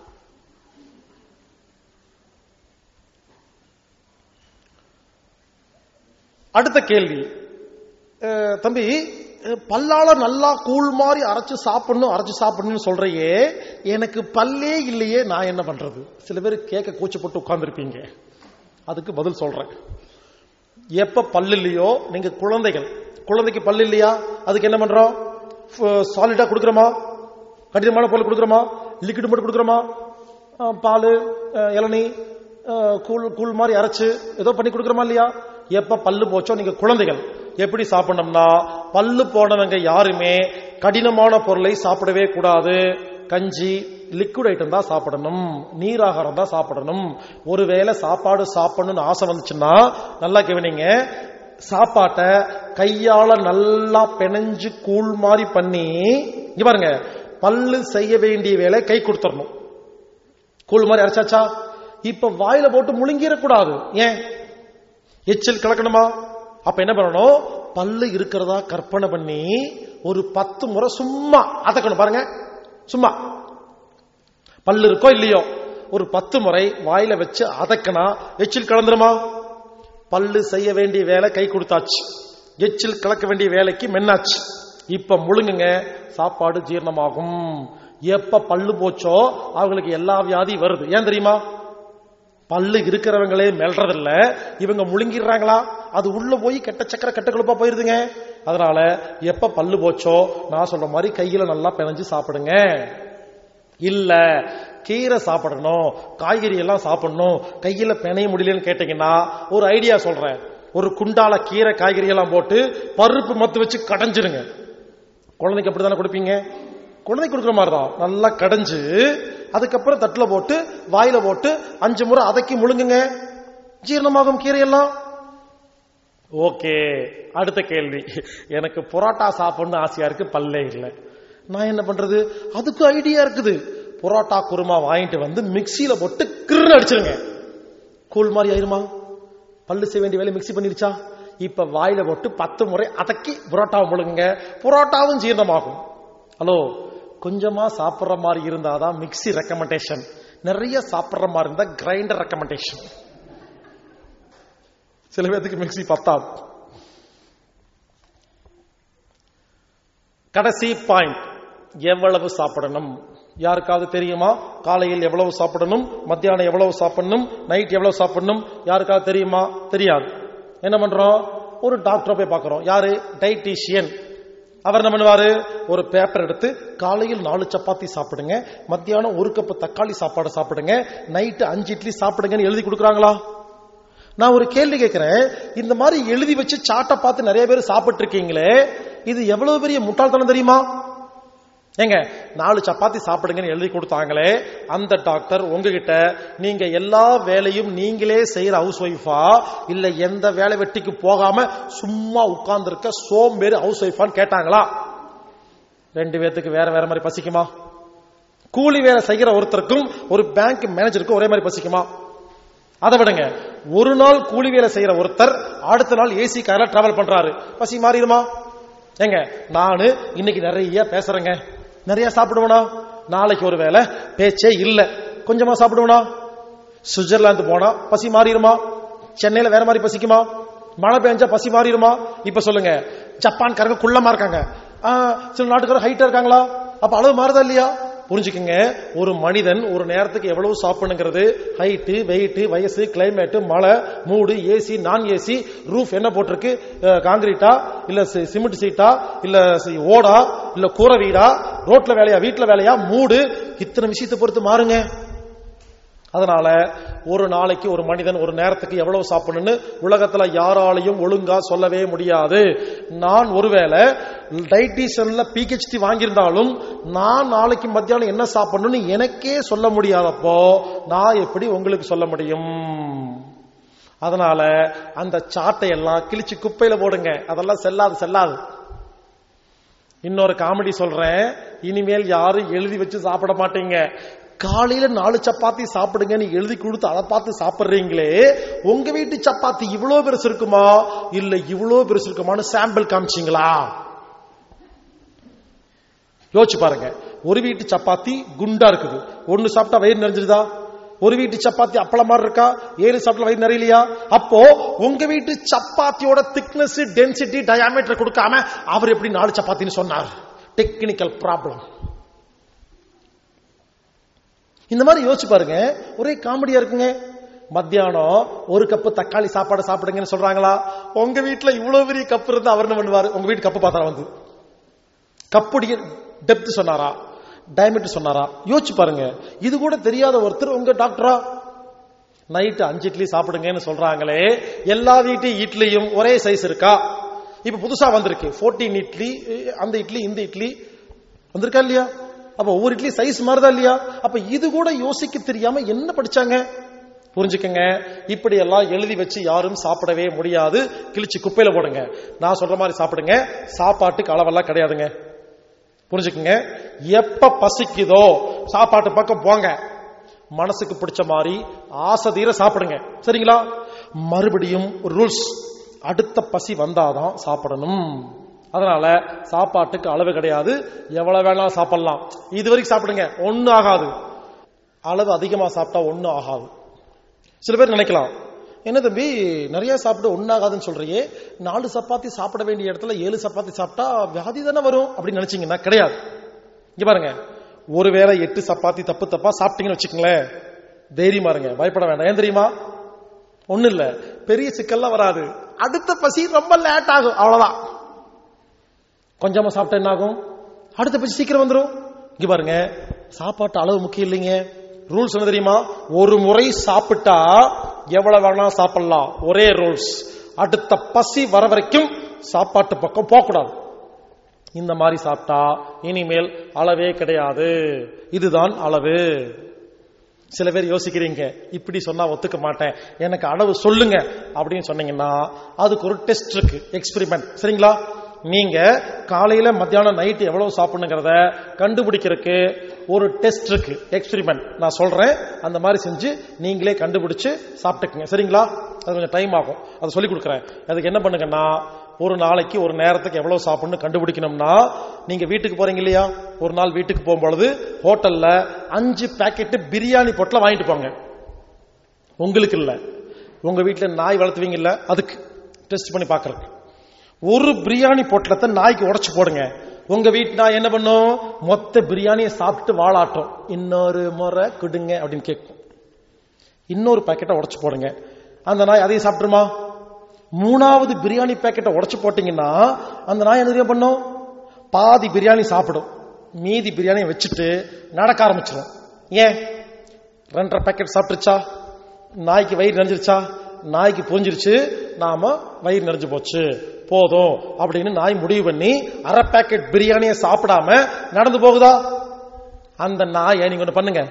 அடுத்த கேள்வி அஹ், தம்பி அஹ், பல்லால நல்லா கூழ் மாதிரி அரைச்சு சாப்பிடணும் அரைச்சு சாப்பிடணும்னு சொல்றையே எனக்கு பல்லே இல்லையே நான் என்ன பண்றது சில பேர் கேட்க கூச்சப்பட்டு உட்கார்ந்துருப்பீங்க அதுக்கு பதில் சொல்றேன் எப்ப பல்லு இல்லையோ நீங்க குழந்தைகள் குழந்தைக்கு பல்லு இல்லையா அதுக்கு என்ன பண்றோம் சாலிடா கொடுக்குறோமா கடினமான பொருள் கொடுக்குறோமா லிக்விட் மட்டும் கொடுக்குறோமா அஹ், பால் அஹ், இளநீ அஹ், கூழ் கூழ் மாதிரி அரைச்சு ஏதோ பண்ணி கொடுக்குறோமா இல்லையா எப்ப பல்லு போச்சோ நீங்க குழந்தைகள் எப்படி சாப்பிடணும்னா பல்லு போனவங்க யாருமே கடினமான பொருளை சாப்பிடவே கூடாது கஞ்சி லிக்விட் ஐட்டம் தான் சாப்பிடணும் நீராகாரம் தான் சாப்பிடணும் ஒருவேளை சாப்பாடு சாப்பிடணும்னு ஆசை வந்துச்சுன்னா நல்லா கவனிங்க சாப்பாட்டை கையால நல்லா பெனஞ்சு கூழ் மாதிரி பண்ணி இங்க பாருங்க பல்லு செய்ய வேண்டிய வேலை கை கொடுத்துடணும் கூழ் மாதிரி அரைச்சாச்சா இப்ப வாயில போட்டு முழுங்கிடக்கூடாது ஏன் எச்சில் கலக்கணுமா அப்ப என்ன பண்ணணும் பல்லு இருக்கிறதா கற்பனை பண்ணி ஒரு பத்து முறை சும்மா அதக்கணும் பாருங்க சும்மா பல்லு இருக்கோ இல்லையோ ஒரு பத்து முறை வாயில வச்சு அதக்கனா எச்சில் கலந்துருமா பல்லு செய்ய வேண்டிய வேலை கை கொடுத்தாச்சு எச்சில் கலக்க வேண்டிய வேலைக்கு மென்னாச்சு இப்ப முழுங்குங்க சாப்பாடு ஜீரணமாகும் எப்ப பல்லு போச்சோ அவங்களுக்கு எல்லா வியாதி வருது ஏன் தெரியுமா பல்லு இருக்கிறவங்களே மெல்றதில்ல இவங்க முழுங்கிடுறாங்களா அது உள்ள போய் கெட்ட சக்கர கெட்ட கொழுப்பா போயிருதுங்க அதனால எப்ப பல்லு போச்சோ நான் சொல்ற மாதிரி கையில நல்லா பிணைஞ்சு சாப்பிடுங்க இல்ல கீரை சாப்பிடணும் காய்கறி எல்லாம் சாப்பிடணும் கையில பிணைய முடியலன்னு கேட்டீங்கன்னா ஒரு ஐடியா சொல்றேன் ஒரு குண்டால கீரை காய்கறி எல்லாம் போட்டு பருப்பு மத்து வச்சு கடைஞ்சிருங்க குழந்தைக்கு அப்படித்தானே கொடுப்பீங்க குழந்தைக்கு கொடுக்குற மாதிரி தான் நல்லா கடைஞ்சு அதுக்கப்புறம் தட்டுல போட்டு வாயில போட்டு அஞ்சு முறை அதக்கி முழுங்குங்க ஜீரணமாகும் கீரையெல்லாம் ஓகே அடுத்த கேள்வி எனக்கு புரோட்டா சாப்பிடணும்னு ஆசையா இருக்கு பல்லே இல்லை நான் என்ன பண்றது அதுக்கு ஐடியா இருக்குது புரோட்டா குருமா வாங்கிட்டு வந்து மிக்சியில போட்டு கிருன்னு அடிச்சிருங்க கூழ் மாதிரி ஆயிருமா பல்லு செய்ய வேண்டிய வேலை மிக்ஸி பண்ணிருச்சா இப்ப வாயில போட்டு பத்து முறை அதக்கி புரோட்டாவை முழுங்குங்க புரோட்டாவும் ஜீரணமாகும் ஹலோ கொஞ்சமா சாப்பிடுற மாதிரி இருந்தாதான் மிக்ஸி ரெக்கமெண்டேஷன் நிறைய சாப்பிடுற மாதிரி இருந்தா கிரைண்டர் ரெக்கமெண்டேஷன் சில பேருக்கு மிக்ஸி பத்தாது கடைசி பாயிண்ட் எவ்வளவு சாப்பிடணும் யாருக்காவது தெரியுமா காலையில் எவ்வளவு சாப்பிடணும் மத்தியானம் எவ்வளவு சாப்பிடணும் நைட் எவ்வளவு சாப்பிடணும் யாருக்காவது தெரியுமா தெரியாது என்ன பண்றோம் ஒரு டாக்டரை போய் பார்க்கிறோம் யாரு டைட்டீஷியன் அவர் என்ன பண்ணுவாரு ஒரு பேப்பர் எடுத்து காலையில் நாலு சப்பாத்தி சாப்பிடுங்க மத்தியானம் ஒரு கப்பு தக்காளி சாப்பாடு சாப்பிடுங்க நைட்டு அஞ்சு இட்லி சாப்பிடுங்கன்னு எழுதி கொடுக்குறாங்களா நான் ஒரு கேள்வி கேட்கிறேன் இந்த மாதிரி எழுதி வச்சு சாட்டை பார்த்து நிறைய பேர் சாப்பிட்டு இருக்கீங்களே இது எவ்வளவு பெரிய முட்டாள்தனம் தெரியுமா ஏங்க நாலு சப்பாத்தி சாப்பிடுங்கன்னு எழுதி கொடுத்தாங்களே அந்த டாக்டர் உங்ககிட்ட நீங்க எல்லா வேலையும் நீங்களே செய்யற ஹவுஸ் ஒய்ஃபா இல்ல எந்த வேலை வெட்டிக்கு போகாம சும்மா உட்கார்ந்து இருக்க சோம்பேறி ஹவுஸ் ஒய்ஃபான்னு கேட்டாங்களா ரெண்டு பேத்துக்கு வேற வேற மாதிரி பசிக்குமா கூலி வேலை செய்கிற ஒருத்தருக்கும் ஒரு பேங்க் மேனேஜருக்கும் ஒரே மாதிரி பசிக்குமா அதை விடுங்க ஒரு நாள் கூலி வேலை செய்யற ஒருத்தர் அடுத்த நாள் ஏசி கார்ல டிராவல் பண்றாரு பசி மாறிடுமா ஏங்க நானு இன்னைக்கு நிறைய பேசுறேங்க நிறைய சாப்பிடுவனா நாளைக்கு ஒரு வேலை பேச்சே இல்ல கொஞ்சமா சாப்பிடுவனா சுவிட்சர்லாந்து போனா பசி மாறிடுமா சென்னையில வேற மாதிரி பசிக்குமா மழை பெஞ்சா பசி மாறிடுமா இப்ப சொல்லுங்க ஜப்பான்காரங்க குள்ளமா இருக்காங்க ஆ, சில நாட்டுக்காரங்க ஹைட்டா இருக்காங்களா அப்ப அளவு மாறுதா இல்லையா புரிஞ்சுக்கங்க ஒரு மனிதன் ஒரு நேரத்துக்கு எவ்வளவு சாப்பிடணுங்கிறது ஹைட்டு வெயிட் வயசு கிளைமேட் மழை மூடு ஏசி நான் ஏசி ரூஃப் என்ன போட்டிருக்கு அஹ், காங்கிரீட்டா இல்ல சி- சிமெண்ட் சீட்டா இல்ல சி- ஓடா இல்ல கூரை வீடா ரோட்ல வேலையா வீட்ல வேலையா மூடு இத்தனை விஷயத்தை பொறுத்து மாறுங்க அதனால ஒரு நாளைக்கு ஒரு மனிதன் ஒரு நேரத்துக்கு எவ்வளவு சாப்பிடணும்னு உலகத்துல யாராலையும் ஒழுங்கா சொல்லவே முடியாது நான் ஒருவேளை டைட்டிஷன்ல பிஹெச்டி வாங்கியிருந்தாலும் நான் நாளைக்கு மத்தியானம் என்ன சாப்பிடணும்னு எனக்கே சொல்ல முடியாதப்போ நான் எப்படி உங்களுக்கு சொல்ல முடியும் அதனால அந்த சாட்டை எல்லாம் கிழிச்சு குப்பையில போடுங்க அதெல்லாம் செல்லாது செல்லாது இன்னொரு காமெடி சொல்றேன் இனிமேல் யாரும் எழுதி வச்சு சாப்பிட மாட்டீங்க காலையில நாலு சப்பாத்தி சாப்பிடுங்கன்னு எழுதி கொடுத்து அதை பார்த்து சாப்பிடுறீங்களே உங்க வீட்டு சப்பாத்தி இவ்வளவு பெருசு இருக்குமா இல்ல இவ்வளவு பெருசு இருக்குமான்னு சாம்பிள் காமிச்சீங்களா யோசிச்சு பாருங்க ஒரு வீட்டு சப்பாத்தி குண்டா இருக்குது ஒன்னு சாப்பிட்டா வயிறு நிறைஞ்சிருதா ஒரு வீட்டு சப்பாத்தி அப்பளம் மாதிரி இருக்கா ஏழு சாப்பிட்டா வயிறு நிறையலையா அப்போ உங்க வீட்டு சப்பாத்தியோட திக்னஸ் டென்சிட்டி டயாமீட்டர் கொடுக்காம அவர் எப்படி நாலு சப்பாத்தின்னு சொன்னார் டெக்னிக்கல் ப்ராப்ளம் இந்த மாதிரி யோசிச்சு பாருங்க ஒரே காமெடியா இருக்குங்க மத்தியானம் ஒரு கப்பு தக்காளி சாப்பாடு சாப்பிடுங்கன்னு சொல்றாங்களா உங்க வீட்டுல இவ்வளவு பெரிய கப்பு இருந்தா அவர் என்ன பண்ணுவாரு உங்க வீட்டு கப்பு பார்த்தா வந்து கப்புடைய டெப்த் சொன்னாரா டயமீட்டர் சொன்னாரா யோசிச்சு பாருங்க இது கூட தெரியாத ஒருத்தர் உங்க டாக்டரா நைட்டு அஞ்சு இட்லி சாப்பிடுங்கன்னு சொல்றாங்களே எல்லா வீட்டு இட்லியும் ஒரே சைஸ் இருக்கா இப்ப புதுசா வந்திருக்கு 14 இட்லி அந்த இட்லி இந்த இட்லி வந்திருக்கா இல்லையா அப்ப ஒவ்வொரு இட்லி சைஸ் மாறுதா இல்லையா அப்ப இது கூட யோசிக்க தெரியாம என்ன படிச்சாங்க புரிஞ்சுக்கங்க இப்படி எல்லாம் எழுதி வச்சு யாரும் சாப்பிடவே முடியாது கிழிச்சு குப்பையில போடுங்க நான் சொல்ற மாதிரி சாப்பிடுங்க சாப்பாட்டுக்கு அளவெல்லாம் கிடையாதுங்க புரிஞ்சுக்குங்க எப்ப பசிக்குதோ சாப்பாட்டு பக்கம் போங்க மனசுக்கு பிடிச்ச மாதிரி ஆசை தீர சாப்பிடுங்க சரிங்களா மறுபடியும் ரூல்ஸ் அடுத்த பசி வந்தாதான் சாப்பிடணும் அதனால சாப்பாட்டுக்கு அளவு கிடையாது எவ்வளவு வேணாலும் சாப்பிடலாம் இது வரைக்கும் சாப்பிடுங்க ஒண்ணு ஆகாது அளவு அதிகமா சாப்பிட்டா ஒண்ணு ஆகாது சில பேர் நினைக்கலாம் என்ன தம்பி நிறைய சாப்பிட்டு ஒண்ணாகாதுன்னு சொல்றியே நாலு சப்பாத்தி சாப்பிட வேண்டிய இடத்துல ஏழு சப்பாத்தி சாப்பிட்டா வியாதி தானே வரும் அப்படின்னு நினைச்சீங்கன்னா கிடையாது இங்க பாருங்க ஒருவேளை எட்டு சப்பாத்தி தப்பு தப்பா சாப்பிட்டீங்கன்னு வச்சுக்கங்களேன் தைரியமா இருங்க பயப்பட வேண்டாம் ஏன் தெரியுமா ஒண்ணு இல்ல பெரிய சிக்கல்லாம் வராது அடுத்த பசி ரொம்ப லேட் ஆகும் அவ்வளவுதான் கொஞ்சமா சாப்பிட்டா என்ன ஆகும் அடுத்த பசி சீக்கிரம் வந்துடும் இங்க பாருங்க சாப்பாட்டு அளவு முக்கியம் இல்லைங்க ரூல்ஸ் என்ன தெரியுமா ஒரு முறை சாப்பிட்டா எவ்வளவு வேணா சாப்பிடலாம் ஒரே ரூல்ஸ் அடுத்த பசி வர வரைக்கும் சாப்பாட்டு பக்கம் போகக்கூடாது இந்த மாதிரி சாப்பிட்டா இனிமேல் அளவே கிடையாது இதுதான் அளவு சில பேர் யோசிக்கிறீங்க இப்படி சொன்னா ஒத்துக்க மாட்டேன் எனக்கு அளவு சொல்லுங்க அப்படின்னு சொன்னீங்கன்னா அதுக்கு ஒரு டெஸ்ட் இருக்கு எக்ஸ்பெரிமெண்ட் சரிங்களா நீங்க காலையில மத்தியானம் நைட்டு எவ்வளவு சாப்பிடணுங்கிறத கண்டுபிடிக்கிறதுக்கு ஒரு டெஸ்ட் இருக்கு எக்ஸ்பெரிமெண்ட் நான் சொல்றேன் அந்த மாதிரி செஞ்சு நீங்களே கண்டுபிடிச்சு சாப்பிட்டுக்குங்க சரிங்களா அது கொஞ்சம் டைம் ஆகும் அதை சொல்லி கொடுக்குறேன் அதுக்கு என்ன பண்ணுங்கன்னா ஒரு நாளைக்கு ஒரு நேரத்துக்கு எவ்வளவு சாப்பிடணும் கண்டுபிடிக்கணும்னா நீங்க வீட்டுக்கு போறீங்க இல்லையா ஒரு நாள் வீட்டுக்கு போகும்பொழுது ஹோட்டல்ல அஞ்சு பாக்கெட் பிரியாணி பொட்டல வாங்கிட்டு போங்க உங்களுக்கு இல்ல உங்க வீட்டுல நாய் வளர்த்துவீங்க இல்ல அதுக்கு டெஸ்ட் பண்ணி பாக்குறதுக்கு ஒரு பிரியாணி பொட்டலத்தை நாய்க்கு உடைச்சு போடுங்க உங்க வீட்டு நாய் என்ன பண்ணும் மொத்த பிரியாணியை சாப்பிட்டு வாழாட்டும் இன்னொரு முறை கொடுங்க அப்படின்னு கேட்கும் இன்னொரு பாக்கெட்டை உடைச்சு போடுங்க அந்த நாய் அதையும் சாப்பிட்டுருமா மூணாவது பிரியாணி பாக்கெட்டை உடைச்சு போட்டீங்கன்னா அந்த நாய் என்ன தெரியும் பண்ணும் பாதி பிரியாணி சாப்பிடும் மீதி பிரியாணியை வச்சுட்டு நடக்க ஆரம்பிச்சிடும் ஏன் ரெண்டரை பாக்கெட் சாப்பிட்டுருச்சா நாய்க்கு வயிறு நிறைஞ்சிருச்சா நாய்க்கு புரிஞ்சிருச்சு நாம வயிறு நிறைஞ்சு போச்சு போதும் அப்படின்னு நாய் முடிவு பண்ணி அரை பாக்கெட் பிரியாணியை சாப்பிடாம நடந்து போகுதா அந்த நாயை நீங்க ஒண்ணு பண்ணுங்க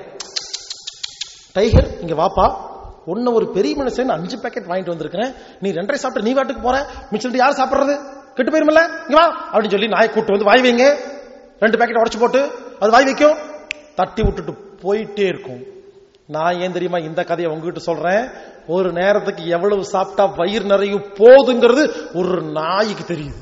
டைகர் இங்க வாப்பா உன்ன ஒரு பெரிய மனுஷன் அஞ்சு பாக்கெட் வாங்கிட்டு வந்திருக்கிறேன் நீ ரெண்டரை சாப்பிட்டு நீ வாட்டுக்கு போற மிச்சம் யார் சாப்பிடுறது கெட்டு போயிருமில்ல இங்க வா அப்படின்னு சொல்லி நாயை கூட்டு வந்து வாய் வைங்க ரெண்டு பாக்கெட் உடைச்சு போட்டு அது வாய் வைக்கும் தட்டி விட்டுட்டு போயிட்டே இருக்கும் நான் ஏன் தெரியுமா இந்த கதையை உங்ககிட்ட சொல்றேன் ஒரு நேரத்துக்கு எவ்வளவு சாப்பிட்டா வயிறு நிறையும் போதுங்கிறது ஒரு நாய்க்கு தெரியுது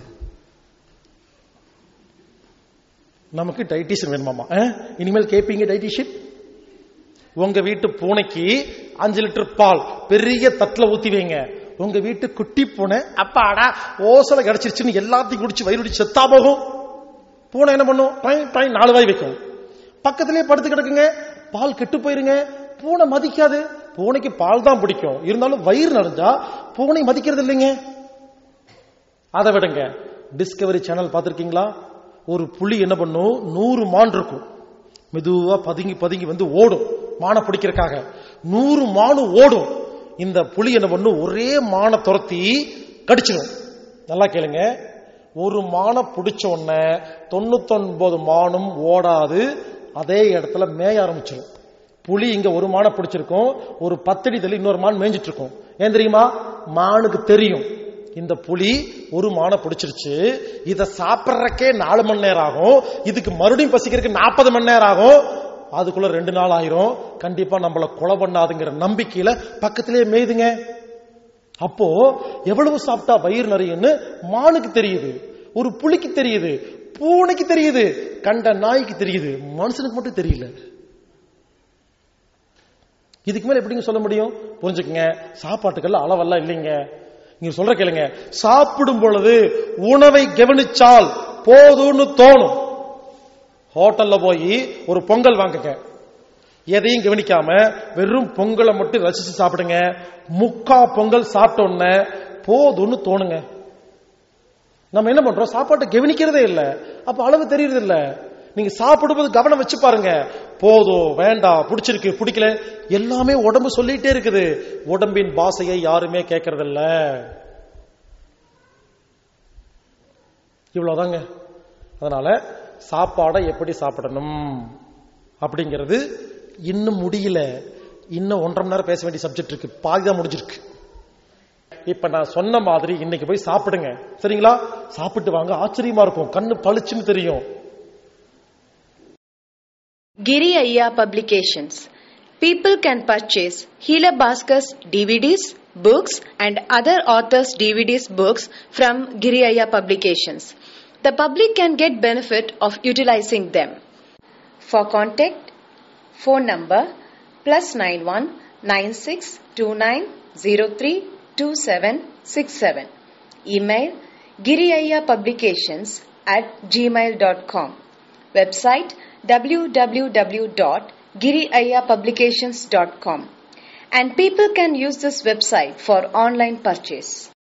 நமக்கு டைட்டிஷியன் வேணுமாமா அஹ்? இனிமேல் கேப்பீங்க டைட்டிஷியன் உங்க வீட்டு பூனைக்கு அஞ்சு லிட்டர் பால் பெரிய தட்டுல ஊத்தி வைங்க உங்க வீட்டு குட்டி பூனை அப்பாடா ஓசல கிடைச்சிருச்சுன்னு எல்லாத்தையும் குடிச்சு வயிறு செத்தா போகும் பூனை என்ன பண்ணும் டாய் டாய் நாலு வாய் வைக்கும் பக்கத்திலேயே படுத்து கிடக்குங்க பால் கெட்டு போயிருங்க பூனை மதிக்காது பூனைக்கு பால் தான் பிடிக்கும் இருந்தாலும் வயிறு நிறைஞ்சா பூனை மதிக்கிறது இல்லைங்க அதை விடுங்க டிஸ்கவரி சேனல் பார்த்திருக்கீங்களா ஒரு புலி என்ன பண்ணும் நூறு மான் இருக்கும் மெதுவா பதுங்கி பதுங்கி வந்து ஓடும் மானை பிடிக்கிறதுக்காக நூறு மானு ஓடும் இந்த புலி என்ன பண்ணும் ஒரே மானை துரத்தி கடிச்சிடும் நல்லா கேளுங்க ஒரு மானை பிடிச்ச உடனே தொண்ணூத்தொன்பது மானும் ஓடாது அதே இடத்துல மேய ஆரம்பிச்சிடும் புலி இங்க ஒரு மானை பிடிச்சிருக்கும் ஒரு பத்தடி தள்ளி இன்னொரு மான் மேய்ஞ்சிட்டு இருக்கும் ஏன் தெரியுமா மானுக்கு தெரியும் இந்த புலி ஒரு மானை பிடிச்சிருச்சு இத சாப்பிட்றக்கே நாலு மணி நேரம் ஆகும் இதுக்கு மறுபடியும் பசிக்கிறதுக்கு நாற்பது மணி நேரம் ஆகும் அதுக்குள்ள ரெண்டு நாள் ஆயிரும் கண்டிப்பா நம்மள கொலை பண்ணாதுங்கிற நம்பிக்கையில பக்கத்திலே மேய்துங்க அப்போ எவ்வளவு சாப்பிட்டா வயிறு நிறையும்னு மானுக்கு தெரியுது ஒரு புலிக்கு தெரியுது பூனைக்கு தெரியுது கண்ட நாய்க்கு தெரியுது மனுஷனுக்கு மட்டும் தெரியல இதுக்கு மேல எப்படிங்க சொல்ல முடியும் புரிஞ்சுக்கங்க சாப்பாட்டுக்கெல்லாம் அளவெல்லாம் இல்லைங்க நீங்க சொல்ற கேளுங்க சாப்பிடும் பொழுது உணவை கவனிச்சால் போதும்னு தோணும் ஹோட்டல்ல போய் ஒரு பொங்கல் வாங்குங்க எதையும் கவனிக்காம வெறும் பொங்கலை மட்டும் ரசிச்சு சாப்பிடுங்க முக்கா பொங்கல் சாப்பிட்ட உடனே போதும்னு தோணுங்க நம்ம என்ன பண்றோம் சாப்பாட்டை கவனிக்கிறதே இல்ல அப்ப அளவு தெரியறது இல்ல நீங்க சாப்பிடும்போது கவனம் வச்சு பாருங்க போதும் வேண்டாம் பிடிச்சிருக்கு பிடிக்கல எல்லாமே உடம்பு சொல்லிட்டே இருக்குது உடம்பின் பாசையை யாருமே கேட்கறது இல்ல இவ்வளவுதாங்க அதனால சாப்பாடை எப்படி சாப்பிடணும் அப்படிங்கிறது இன்னும் முடியல இன்னும் ஒன்றரை மணி நேரம் பேச வேண்டிய சப்ஜெக்ட் இருக்கு பாதி தான் முடிஞ்சிருக்கு இப்ப நான் சொன்ன மாதிரி இன்னைக்கு போய் சாப்பிடுங்க சரிங்களா சாப்பிட்டு வாங்க ஆச்சரியமா இருக்கும் கண்ணு பளிச்சுன்னு தெரியும் Giri Ayya Publications. People can purchase Hila Bhaskars DVDs, books, and other authors' DVDs, books from Giri Ayya Publications. The public can get benefit of utilizing them. For contact, phone number plus 91 96 29 03 2767. Email giriaya publications at gmail.com. Website www.giriaya.com. giriayapublications.com and people can use this website for online purchase.